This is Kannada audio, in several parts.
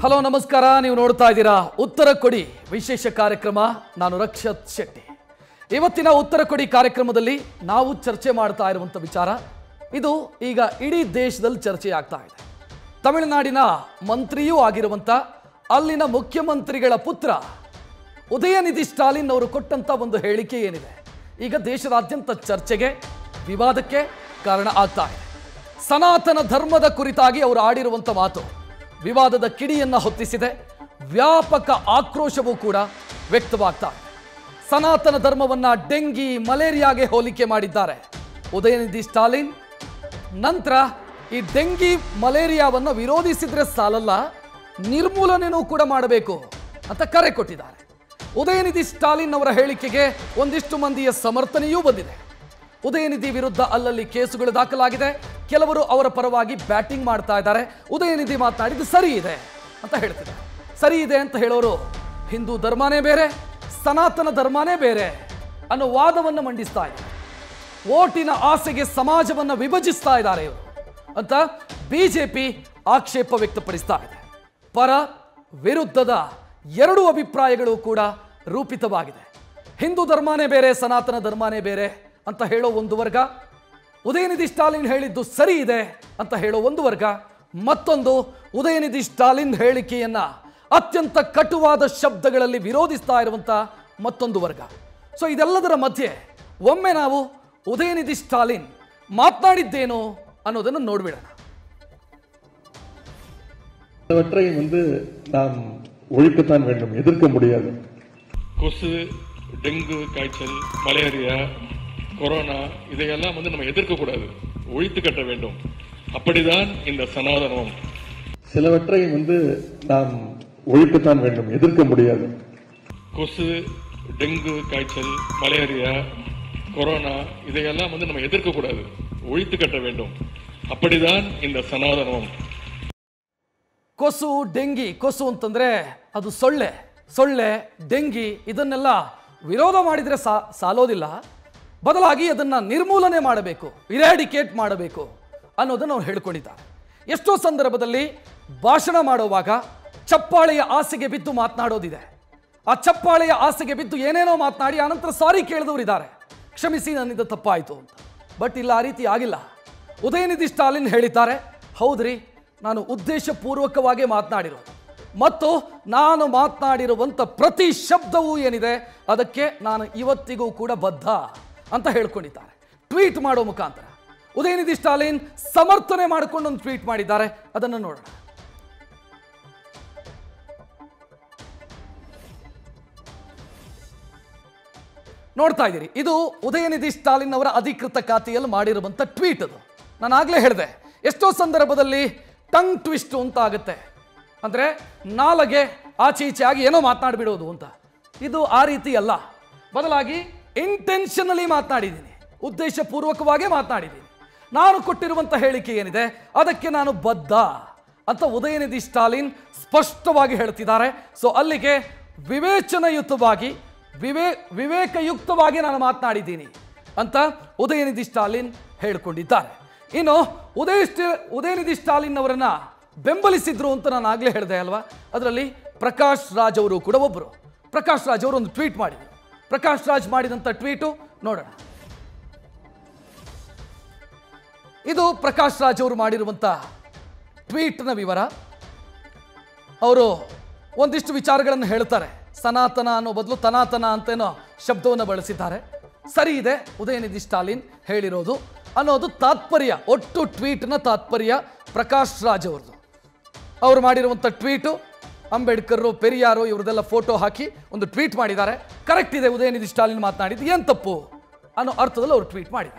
ಹಲೋ ನಮಸ್ಕಾರ ನೀವು ನೋಡ್ತಾ ಇದ್ದೀರಾ ಉತ್ತರ ಕೊಡಿ ವಿಶೇಷ ಕಾರ್ಯಕ್ರಮ ನಾನು ರಕ್ಷತ್ ಶೆಟ್ಟಿ ಇವತ್ತಿನ ಉತ್ತರ ಕೊಡಿ ಕಾರ್ಯಕ್ರಮದಲ್ಲಿ ನಾವು ಚರ್ಚೆ ಮಾಡ್ತಾ ಇರುವಂಥ ವಿಚಾರ ಇದು ಈಗ ಇಡೀ ದೇಶದಲ್ಲಿ ಚರ್ಚೆ ಆಗ್ತಾ ಇದೆ ತಮಿಳುನಾಡಿನ ಮಂತ್ರಿಯೂ ಆಗಿರುವಂಥ ಅಲ್ಲಿನ ಮುಖ್ಯಮಂತ್ರಿಗಳ ಪುತ್ರ ಉದಯನಿಧಿ ಸ್ಟಾಲಿನ್ ಅವರು ಕೊಟ್ಟಂತ ಒಂದು ಹೇಳಿಕೆ ಏನಿದೆ ಈಗ ದೇಶದಾದ್ಯಂತ ಚರ್ಚೆಗೆ ವಿವಾದಕ್ಕೆ ಕಾರಣ ಆಗ್ತಾ ಇದೆ ಸನಾತನ ಧರ್ಮದ ಕುರಿತಾಗಿ ಅವರು ಆಡಿರುವಂಥ ಮಾತು ವಿವಾದದ ಕಿಡಿಯನ್ನ ಹೊತ್ತಿಸಿದೆ ವ್ಯಾಪಕ ಆಕ್ರೋಶವೂ ಕೂಡ ವ್ಯಕ್ತವಾಗ್ತಾ ಇದೆ ಸನಾತನ ಧರ್ಮವನ್ನ ಡೆಂಗಿ ಮಲೇರಿಯಾಗೆ ಹೋಲಿಕೆ ಮಾಡಿದ್ದಾರೆ ಉದಯನಿಧಿ ಸ್ಟಾಲಿನ್ ನಂತರ ಈ ಡೆಂಗಿ ಮಲೇರಿಯಾವನ್ನು ವಿರೋಧಿಸಿದ್ರೆ ಸಾಲಲ್ಲ ನಿರ್ಮೂಲನೆನೂ ಕೂಡ ಮಾಡಬೇಕು ಅಂತ ಕರೆ ಕೊಟ್ಟಿದ್ದಾರೆ ಉದಯನಿಧಿ ಸ್ಟಾಲಿನ್ ಅವರ ಹೇಳಿಕೆಗೆ ಒಂದಿಷ್ಟು ಮಂದಿಯ ಸಮರ್ಥನೆಯೂ ಬಂದಿದೆ ಉದಯನಿಧಿ ವಿರುದ್ಧ ಅಲ್ಲಲ್ಲಿ ಕೇಸುಗಳು ದಾಖಲಾಗಿದೆ ಕೆಲವರು ಅವರ ಪರವಾಗಿ ಬ್ಯಾಟಿಂಗ್ ಮಾಡ್ತಾ ಇದ್ದಾರೆ ಉದಯನಿಧಿ ಮಾತನಾಡಿದ್ದು ಸರಿ ಇದೆ ಅಂತ ಹೇಳ್ತಿದ್ದಾರೆ ಸರಿ ಇದೆ ಅಂತ ಹೇಳೋರು ಹಿಂದೂ ಧರ್ಮನೇ ಬೇರೆ ಸನಾತನ ಧರ್ಮನೇ ಬೇರೆ ಅನ್ನೋ ವಾದವನ್ನು ಮಂಡಿಸ್ತಾ ಇದ್ದಾರೆ ಓಟಿನ ಆಸೆಗೆ ಸಮಾಜವನ್ನು ವಿಭಜಿಸ್ತಾ ಇದ್ದಾರೆ ಇವರು ಅಂತ ಬಿಜೆಪಿ ಆಕ್ಷೇಪ ವ್ಯಕ್ತಪಡಿಸ್ತಾ ಇದೆ ಪರ ವಿರುದ್ಧದ ಎರಡು ಅಭಿಪ್ರಾಯಗಳು ಕೂಡ ರೂಪಿತವಾಗಿದೆ ಹಿಂದೂ ಧರ್ಮನೇ ಬೇರೆ ಸನಾತನ ಧರ್ಮನೇ ಬೇರೆ ಅಂತ ಹೇಳೋ ಒಂದು ವರ್ಗ ಉದಯನಿಧಿ ಸ್ಟಾಲಿನ್ ಹೇಳಿದ್ದು ಸರಿ ಇದೆ ಅಂತ ಹೇಳೋ ಒಂದು ವರ್ಗ ಮತ್ತೊಂದು ಉದಯನಿಧಿ ಸ್ಟಾಲಿನ್ ಹೇಳಿಕೆಯನ್ನ ಅತ್ಯಂತ ಕಟುವಾದ ಶಬ್ದಗಳಲ್ಲಿ ವಿರೋಧಿಸ್ತಾ ಇರುವಂತ ಮತ್ತೊಂದು ವರ್ಗ ಸೊ ಇದೆಲ್ಲದರ ಮಧ್ಯೆ ಒಮ್ಮೆ ನಾವು ಉದಯನಿಧಿ ಸ್ಟಾಲಿನ್ ಮಾತನಾಡಿದ್ದೇನು ಅನ್ನೋದನ್ನು ನೋಡ್ಬಿಡೋಣ சிலவற்றை வந்து நாம் ஒழிக்கத்தான் வேண்டும் எதிர்க்க முடியாது கொசு டெங்கு காய்ச்சல் மலேரியா கொரோனா இதையெல்லாம் வந்து நம்ம எதிர்க்க கூடாது ஒழித்து கட்ட வேண்டும் அப்படிதான் இந்த சனாதனம் சிலவற்றை வந்து நாம் ஒழிக்கத்தான் வேண்டும் எதிர்க்க முடியாது கொசு டெங்கு காய்ச்சல் மலேரியா கொரோனா இதையெல்லாம் வந்து நம்ம எதிர்க்க கூடாது ஒழித்து கட்ட வேண்டும் அப்படிதான் இந்த சனாதனம் ಕೊಸು ಡೆಂಗಿ ಕೊಸು ಅಂತಂದ್ರೆ ಅದು ಸೊಳ್ಳೆ ಸೊಳ್ಳೆ ಡೆಂಗಿ ಇದನ್ನೆಲ್ಲ ವಿರೋಧ ಮಾಡಿದರೆ ಸಾ ಸಾಲೋದಿಲ್ಲ ಬದಲಾಗಿ ಅದನ್ನು ನಿರ್ಮೂಲನೆ ಮಾಡಬೇಕು ಇರಾಡಿಕೇಟ್ ಮಾಡಬೇಕು ಅನ್ನೋದನ್ನು ಅವ್ರು ಹೇಳ್ಕೊಂಡಿದ್ದಾರೆ ಎಷ್ಟೋ ಸಂದರ್ಭದಲ್ಲಿ ಭಾಷಣ ಮಾಡುವಾಗ ಚಪ್ಪಾಳೆಯ ಆಸೆಗೆ ಬಿದ್ದು ಮಾತನಾಡೋದಿದೆ ಆ ಚಪ್ಪಾಳೆಯ ಆಸೆಗೆ ಬಿದ್ದು ಏನೇನೋ ಮಾತನಾಡಿ ಆನಂತರ ಸಾರಿ ಕೇಳಿದವರಿದ್ದಾರೆ ಕ್ಷಮಿಸಿ ನನ್ನಿಂದ ತಪ್ಪಾಯಿತು ಅಂತ ಬಟ್ ಇಲ್ಲ ಆ ರೀತಿ ಆಗಿಲ್ಲ ಉದಯನಿಧಿ ಸ್ಟಾಲಿನ್ ಹೇಳಿದ್ದಾರೆ ಹೌದ್ರಿ ನಾನು ಉದ್ದೇಶಪೂರ್ವಕವಾಗಿ ಮಾತನಾಡಿರೋದು ಮತ್ತು ನಾನು ಮಾತನಾಡಿರುವಂಥ ಪ್ರತಿ ಶಬ್ದವೂ ಏನಿದೆ ಅದಕ್ಕೆ ನಾನು ಇವತ್ತಿಗೂ ಕೂಡ ಬದ್ಧ ಅಂತ ಹೇಳ್ಕೊಂಡಿದ್ದಾರೆ ಟ್ವೀಟ್ ಮಾಡೋ ಮುಖಾಂತರ ಉದಯನಿಧಿ ಸ್ಟಾಲಿನ್ ಸಮರ್ಥನೆ ಮಾಡಿಕೊಂಡು ಒಂದು ಟ್ವೀಟ್ ಮಾಡಿದ್ದಾರೆ ಅದನ್ನು ನೋಡೋಣ ನೋಡ್ತಾ ಇದ್ದೀರಿ ಇದು ಉದಯನಿಧಿ ಸ್ಟಾಲಿನ್ ಅವರ ಅಧಿಕೃತ ಖಾತೆಯಲ್ಲಿ ಮಾಡಿರುವಂಥ ಟ್ವೀಟ್ ಅದು ನಾನು ಆಗಲೇ ಹೇಳಿದೆ ಎಷ್ಟೋ ಸಂದರ್ಭದಲ್ಲಿ ಟಂಗ್ ಟ್ವಿಸ್ಟ್ ಅಂತ ಆಗುತ್ತೆ ಅಂದರೆ ನಾಲಗೆ ಆಚೆ ಈಚೆ ಆಗಿ ಏನೋ ಮಾತನಾಡಿಬಿಡೋದು ಅಂತ ಇದು ಆ ರೀತಿ ಅಲ್ಲ ಬದಲಾಗಿ ಇಂಟೆನ್ಷನಲಿ ಮಾತನಾಡಿದ್ದೀನಿ ಉದ್ದೇಶಪೂರ್ವಕವಾಗೇ ಮಾತನಾಡಿದ್ದೀನಿ ನಾನು ಕೊಟ್ಟಿರುವಂಥ ಹೇಳಿಕೆ ಏನಿದೆ ಅದಕ್ಕೆ ನಾನು ಬದ್ಧ ಅಂತ ಉದಯನಿಧಿ ಸ್ಟಾಲಿನ್ ಸ್ಪಷ್ಟವಾಗಿ ಹೇಳ್ತಿದ್ದಾರೆ ಸೊ ಅಲ್ಲಿಗೆ ವಿವೇಚನಯುತವಾಗಿ ವಿವೇ ವಿವೇಕಯುಕ್ತವಾಗಿ ನಾನು ಮಾತನಾಡಿದ್ದೀನಿ ಅಂತ ಉದಯನಿಧಿ ಸ್ಟಾಲಿನ್ ಹೇಳಿಕೊಂಡಿದ್ದಾರೆ ಇನ್ನು ಉದಯ ಸ್ಟಿ- ಉದಯನಿಧಿ ಸ್ಟಾಲಿನ್ ಅವರನ್ನ ಬೆಂಬಲಿಸಿದ್ರು ಅಂತ ನಾನು ಆಗಲೇ ಹೇಳಿದೆ ಅಲ್ವಾ ಅದರಲ್ಲಿ ಪ್ರಕಾಶ್ ರಾಜ್ ಅವರು ಕೂಡ ಒಬ್ಬರು ಪ್ರಕಾಶ್ ರಾಜ್ ಅವರು ಒಂದು ಟ್ವೀಟ್ ಮಾಡಿದರು ಪ್ರಕಾಶ್ ರಾಜ್ ಮಾಡಿದಂಥ ಟ್ವೀಟು ನೋಡೋಣ ಇದು ಪ್ರಕಾಶ್ ರಾಜ್ ಅವರು ಮಾಡಿರುವಂಥ ಟ್ವೀಟ್ನ ವಿವರ ಅವರು ಒಂದಿಷ್ಟು ವಿಚಾರಗಳನ್ನು ಹೇಳ್ತಾರೆ ಸನಾತನ ಅನ್ನೋ ಬದಲು ತನಾತನ ಅಂತೇನೋ ಶಬ್ದವನ್ನು ಬಳಸಿದ್ದಾರೆ ಸರಿ ಇದೆ ಉದಯನಿಧಿ ಸ್ಟಾಲಿನ್ ಹೇಳಿರೋದು ಅನ್ನೋದು ತಾತ್ಪರ್ಯ ಒಟ್ಟು ಟ್ವೀಟ್ನ ತಾತ್ಪರ್ಯ ಪ್ರಕಾಶ್ ರಾಜ್ ಅವ್ರದ್ದು ಅವ್ರು ಮಾಡಿರುವಂಥ ಟ್ವೀಟು ಅಂಬೇಡ್ಕರ್ ಪೆರಿಯಾರು ಇವ್ರದೆಲ್ಲ ಫೋಟೋ ಹಾಕಿ ಒಂದು ಟ್ವೀಟ್ ಮಾಡಿದ್ದಾರೆ ಕರೆಕ್ಟ್ ಇದೆ ಉದಯನಿಧಿ ಸ್ಟಾಲಿನ್ ಮಾತನಾಡಿದ್ದು ಏನು ತಪ್ಪು ಅನ್ನೋ ಅರ್ಥದಲ್ಲಿ ಅವರು ಟ್ವೀಟ್ ಮಾಡಿದ್ದಾರೆ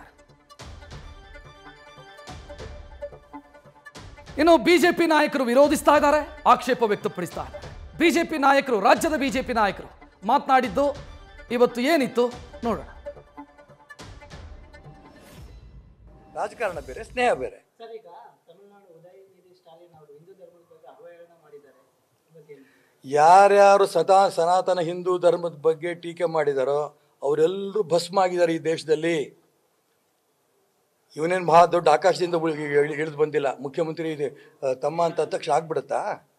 ಇನ್ನು ಬಿಜೆಪಿ ನಾಯಕರು ವಿರೋಧಿಸ್ತಾ ಇದ್ದಾರೆ ಆಕ್ಷೇಪ ವ್ಯಕ್ತಪಡಿಸ್ತಾ ಇದ್ದಾರೆ ಬಿಜೆಪಿ ನಾಯಕರು ರಾಜ್ಯದ ಬಿಜೆಪಿ ನಾಯಕರು ಮಾತನಾಡಿದ್ದು ಇವತ್ತು ಏನಿತ್ತು ನೋಡೋಣ ರಾಜಕಾರಣ ಬೇರೆ ಸ್ನೇಹ ಬೇರೆ ಸರ್ ಈಗ ತಮಿಳುನಾಡು ಉದಯನಿಧಿ ಸ್ಟಾಲಿನ್ ಅವರು ಹಿಂದೂ ಧರ್ಮದ ಬಗ್ಗೆ ಅವಹೇಳನ ಮಾಡಿದ್ದಾರೆ ಈ ಬಗ್ಗೆ ಏನು? ಯಾರ್ಯಾರು ಸದಾ ಸನಾತನ ಹಿಂದೂ ಧರ್ಮದ ಬಗ್ಗೆ ಟೀಕೆ ಮಾಡಿದಾರೋ ಅವರೆಲ್ಲರೂ ಭಸ್ಮ ಆಗಿದ್ದಾರೆ ಈ ದೇಶದಲ್ಲಿ ಇವನೇನು ಬಹಳ ದೊಡ್ಡ ಆಕಾಶದಿಂದ ಇಳಿದು ಬಂದಿಲ್ಲ ಮುಖ್ಯಮಂತ್ರಿ ಇದೆ ಆ, ತಮ್ಮ ಅಂತ ತಕ್ಷಣ ಆಗ್ಬಿಡುತ್ತಾ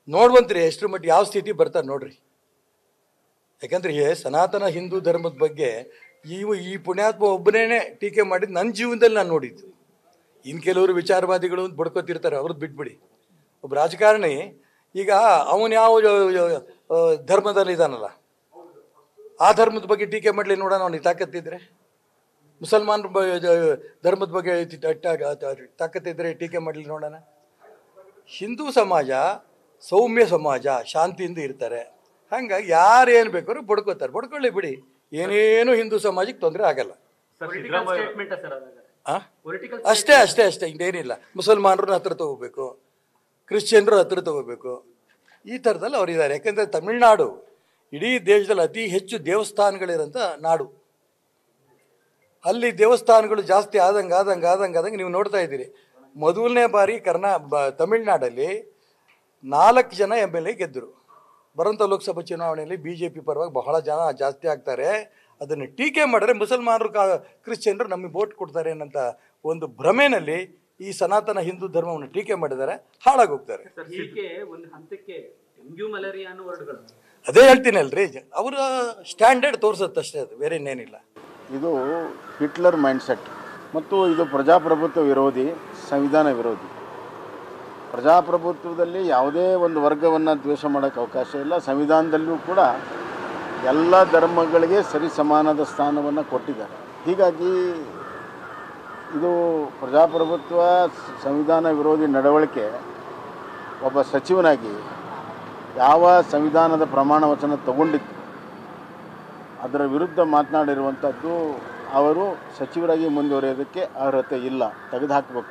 ನೋಡ್ವಂತ್ರಿ ಎಷ್ಟರ ಮಟ್ಟಿಗೆ ಯಾವ ಸ್ಥಿತಿ ಬರ್ತಾರೆ ನೋಡ್ರಿ ಯಾಕಂದ್ರೆ ಈ ಸನಾತನ ಹಿಂದೂ ಧರ್ಮದ ಬಗ್ಗೆ ಇವು ಈ ಪುಣ್ಯಾತ್ಮ ಒಬ್ಬನೇ ಟೀಕೆ ಮಾಡಿದ್ದು ನನ್ನ ಜೀವನದಲ್ಲಿ ನಾನು ನೋಡಿದ್ದು ಇನ್ನು ಕೆಲವರು ವಿಚಾರವಾದಿಗಳು ಅಂತ ಬಡ್ಕೋತಿರ್ತಾರೆ ಅವ್ರದ್ದು ಬಿಟ್ಬಿಡಿ ಒಬ್ಬ ರಾಜಕಾರಣಿ ಈಗ ಅವನು ಯಾವ ಆ, ಧರ್ಮದಲ್ಲಿ ಇದಾನಲ್ಲ ಆ ಧರ್ಮದ ಬಗ್ಗೆ ಟೀಕೆ ಮಾಡಲಿ ನೋಡೋಣ ಅವನಿಗೆ ತಾಕತ್ತಿದ್ರೆ ಮುಸಲ್ಮಾನರ ಬ- ಜ- ಧರ್ಮದ ಬಗ್ಗೆ ತಿ- ತ- ತ- ತಾಕತ್ತಿದ್ರೆ ಟೀಕೆ ಮಾಡಲಿ ನೋಡೋಣ ಹಿಂದೂ ಸಮಾಜ ಸೌಮ್ಯ ಸಮಾಜ ಶಾಂತಿಯಿಂದ ಇರ್ತಾರೆ ಹಂಗಾಗಿ ಯಾರೇನು ಬೇಕಾದ್ರೂ ಬಡ್ಕೋತಾರೆ ಬಡ್ಕೊಳ್ಳಿ ಬಿಡಿ ಏನೇನು ಹಿಂದೂ ಸಮಾಜಕ್ಕೆ ತೊಂದರೆ ಆಗಲ್ಲ ಸ್ಟೇಟ್ಮೆಂಟ್ ಸರ್ ಅದಾಗ ಆ? ಪೊಲಿಟಿಕಲ್ ಅಷ್ಟೇ ಅಷ್ಟೇ ಅಷ್ಟೇ ಇನ್ನೇನಿಲ್ಲ ಮುಸಲ್ಮಾನರು ಹತ್ರ ತಗೋಬೇಕು ಕ್ರಿಶ್ಚಿಯನ್ರು ಹತ್ರ ತಗೋಬೇಕು ಈ ಥರದಲ್ಲಿ ಅವರಿದ್ದಾರೆ ಯಾಕಂದರೆ ತಮಿಳ್ನಾಡು ಇಡೀ ದೇಶದಲ್ಲಿ ಅತಿ ಹೆಚ್ಚು ದೇವಸ್ಥಾನಗಳಿರೋಂಥ ನಾಡು ಅಲ್ಲಿ ದೇವಸ್ಥಾನಗಳು ಜಾಸ್ತಿ ಆದಂಗೆ ಆದಂಗೆ ಆದಂಗೆ ಆದಂಗೆ ನೀವು ನೋಡ್ತಾ ಇದ್ದೀರಿ ಮೊದಲನೇ ಬಾರಿ ಕರ್ನಾ ಬ ತಮಿಳ್ನಾಡಲ್ಲಿ ನಾಲ್ಕು ಜನ ಎಮ್ ಎಲ್ ಎ ಗೆದ್ದರು ಬರೋಂಥ ಲೋಕಸಭಾ ಚುನಾವಣೆಯಲ್ಲಿ ಬಿ ಜೆ ಪಿ ಪರವಾಗಿ ಬಹಳ ಜನ ಜಾಸ್ತಿ ಆಗ್ತಾರೆ ಅದನ್ನು ಟೀಕೆ ಮಾಡಿದ್ರೆ ಮುಸಲ್ಮಾನರು ಕಾ ಕ್ರಿಶ್ಚಿಯನ್ರು ನಮಗೆ ವೋಟ್ ಕೊಡ್ತಾರೆ ಅನ್ನೋಂಥ ಒಂದು ಭ್ರಮೆನಲ್ಲಿ ಈ ಸನಾತನ ಹಿಂದೂ ಧರ್ಮವನ್ನು ಟೀಕೆ ಮಾಡಿದ್ದಾರೆ ಹಾಳಾಗೋಗ್ತಾರೆ ಸರ್ ಹೀಗೆ ಒಂದು ಹಂತಕ್ಕೆ ಡೆಂಗ್ಯೂ ಮಲೇರಿಯಾ ಅನ್ನೋ ವರ್ಡ್ಗಳು ಅದೇ ಹೇಳ್ತೀನಿ ಅಲ್ರಿ ಅವರ ಸ್ಟ್ಯಾಂಡರ್ಡ್ ತೋರಿಸುತ್ತಷ್ಟೇ ಅದು ಬೇರೆ ಇನ್ನೇನಿಲ್ಲ ಇದು ಹಿಟ್ಲರ್ ಮೈಂಡ್ಸೆಟ್ ಮತ್ತು ಇದು ಪ್ರಜಾಪ್ರಭುತ್ವ ವಿರೋಧಿ ಸಂವಿಧಾನ ವಿರೋಧಿ ಪ್ರಜಾಪ್ರಭುತ್ವದಲ್ಲಿ ಯಾವುದೇ ಒಂದು ವರ್ಗವನ್ನು ದ್ವೇಷ ಮಾಡೋಕ್ಕೆ ಅವಕಾಶ ಇಲ್ಲ ಸಂವಿಧಾನದಲ್ಲೂ ಕೂಡ ಎಲ್ಲ ಧರ್ಮಗಳಿಗೆ ಸರಿ ಸಮಾನದ ಸ್ಥಾನವನ್ನು ಕೊಟ್ಟಿದ್ದಾರೆ ಹೀಗಾಗಿ ಇದು ಪ್ರಜಾಪ್ರಭುತ್ವ ಸ- ಸಂವಿಧಾನ ವಿರೋಧಿ ನಡವಳಿಕೆ ಒಬ್ಬ ಸಚಿವನಾಗಿ ಯಾವ ಸಂವಿಧಾನದ ಪ್ರಮಾಣ ವಚನ ತಗೊಂಡಿದ್ದು ಅದರ ವಿರುದ್ಧ ಮಾತನಾಡಿರುವಂಥದ್ದು ಅವರು ಸಚಿವರಾಗಿ ಮುಂದುವರಿಯೋದಕ್ಕೆ ಅರ್ಹತೆ ಇಲ್ಲ ತೆಗೆದುಹಾಕಬೇಕು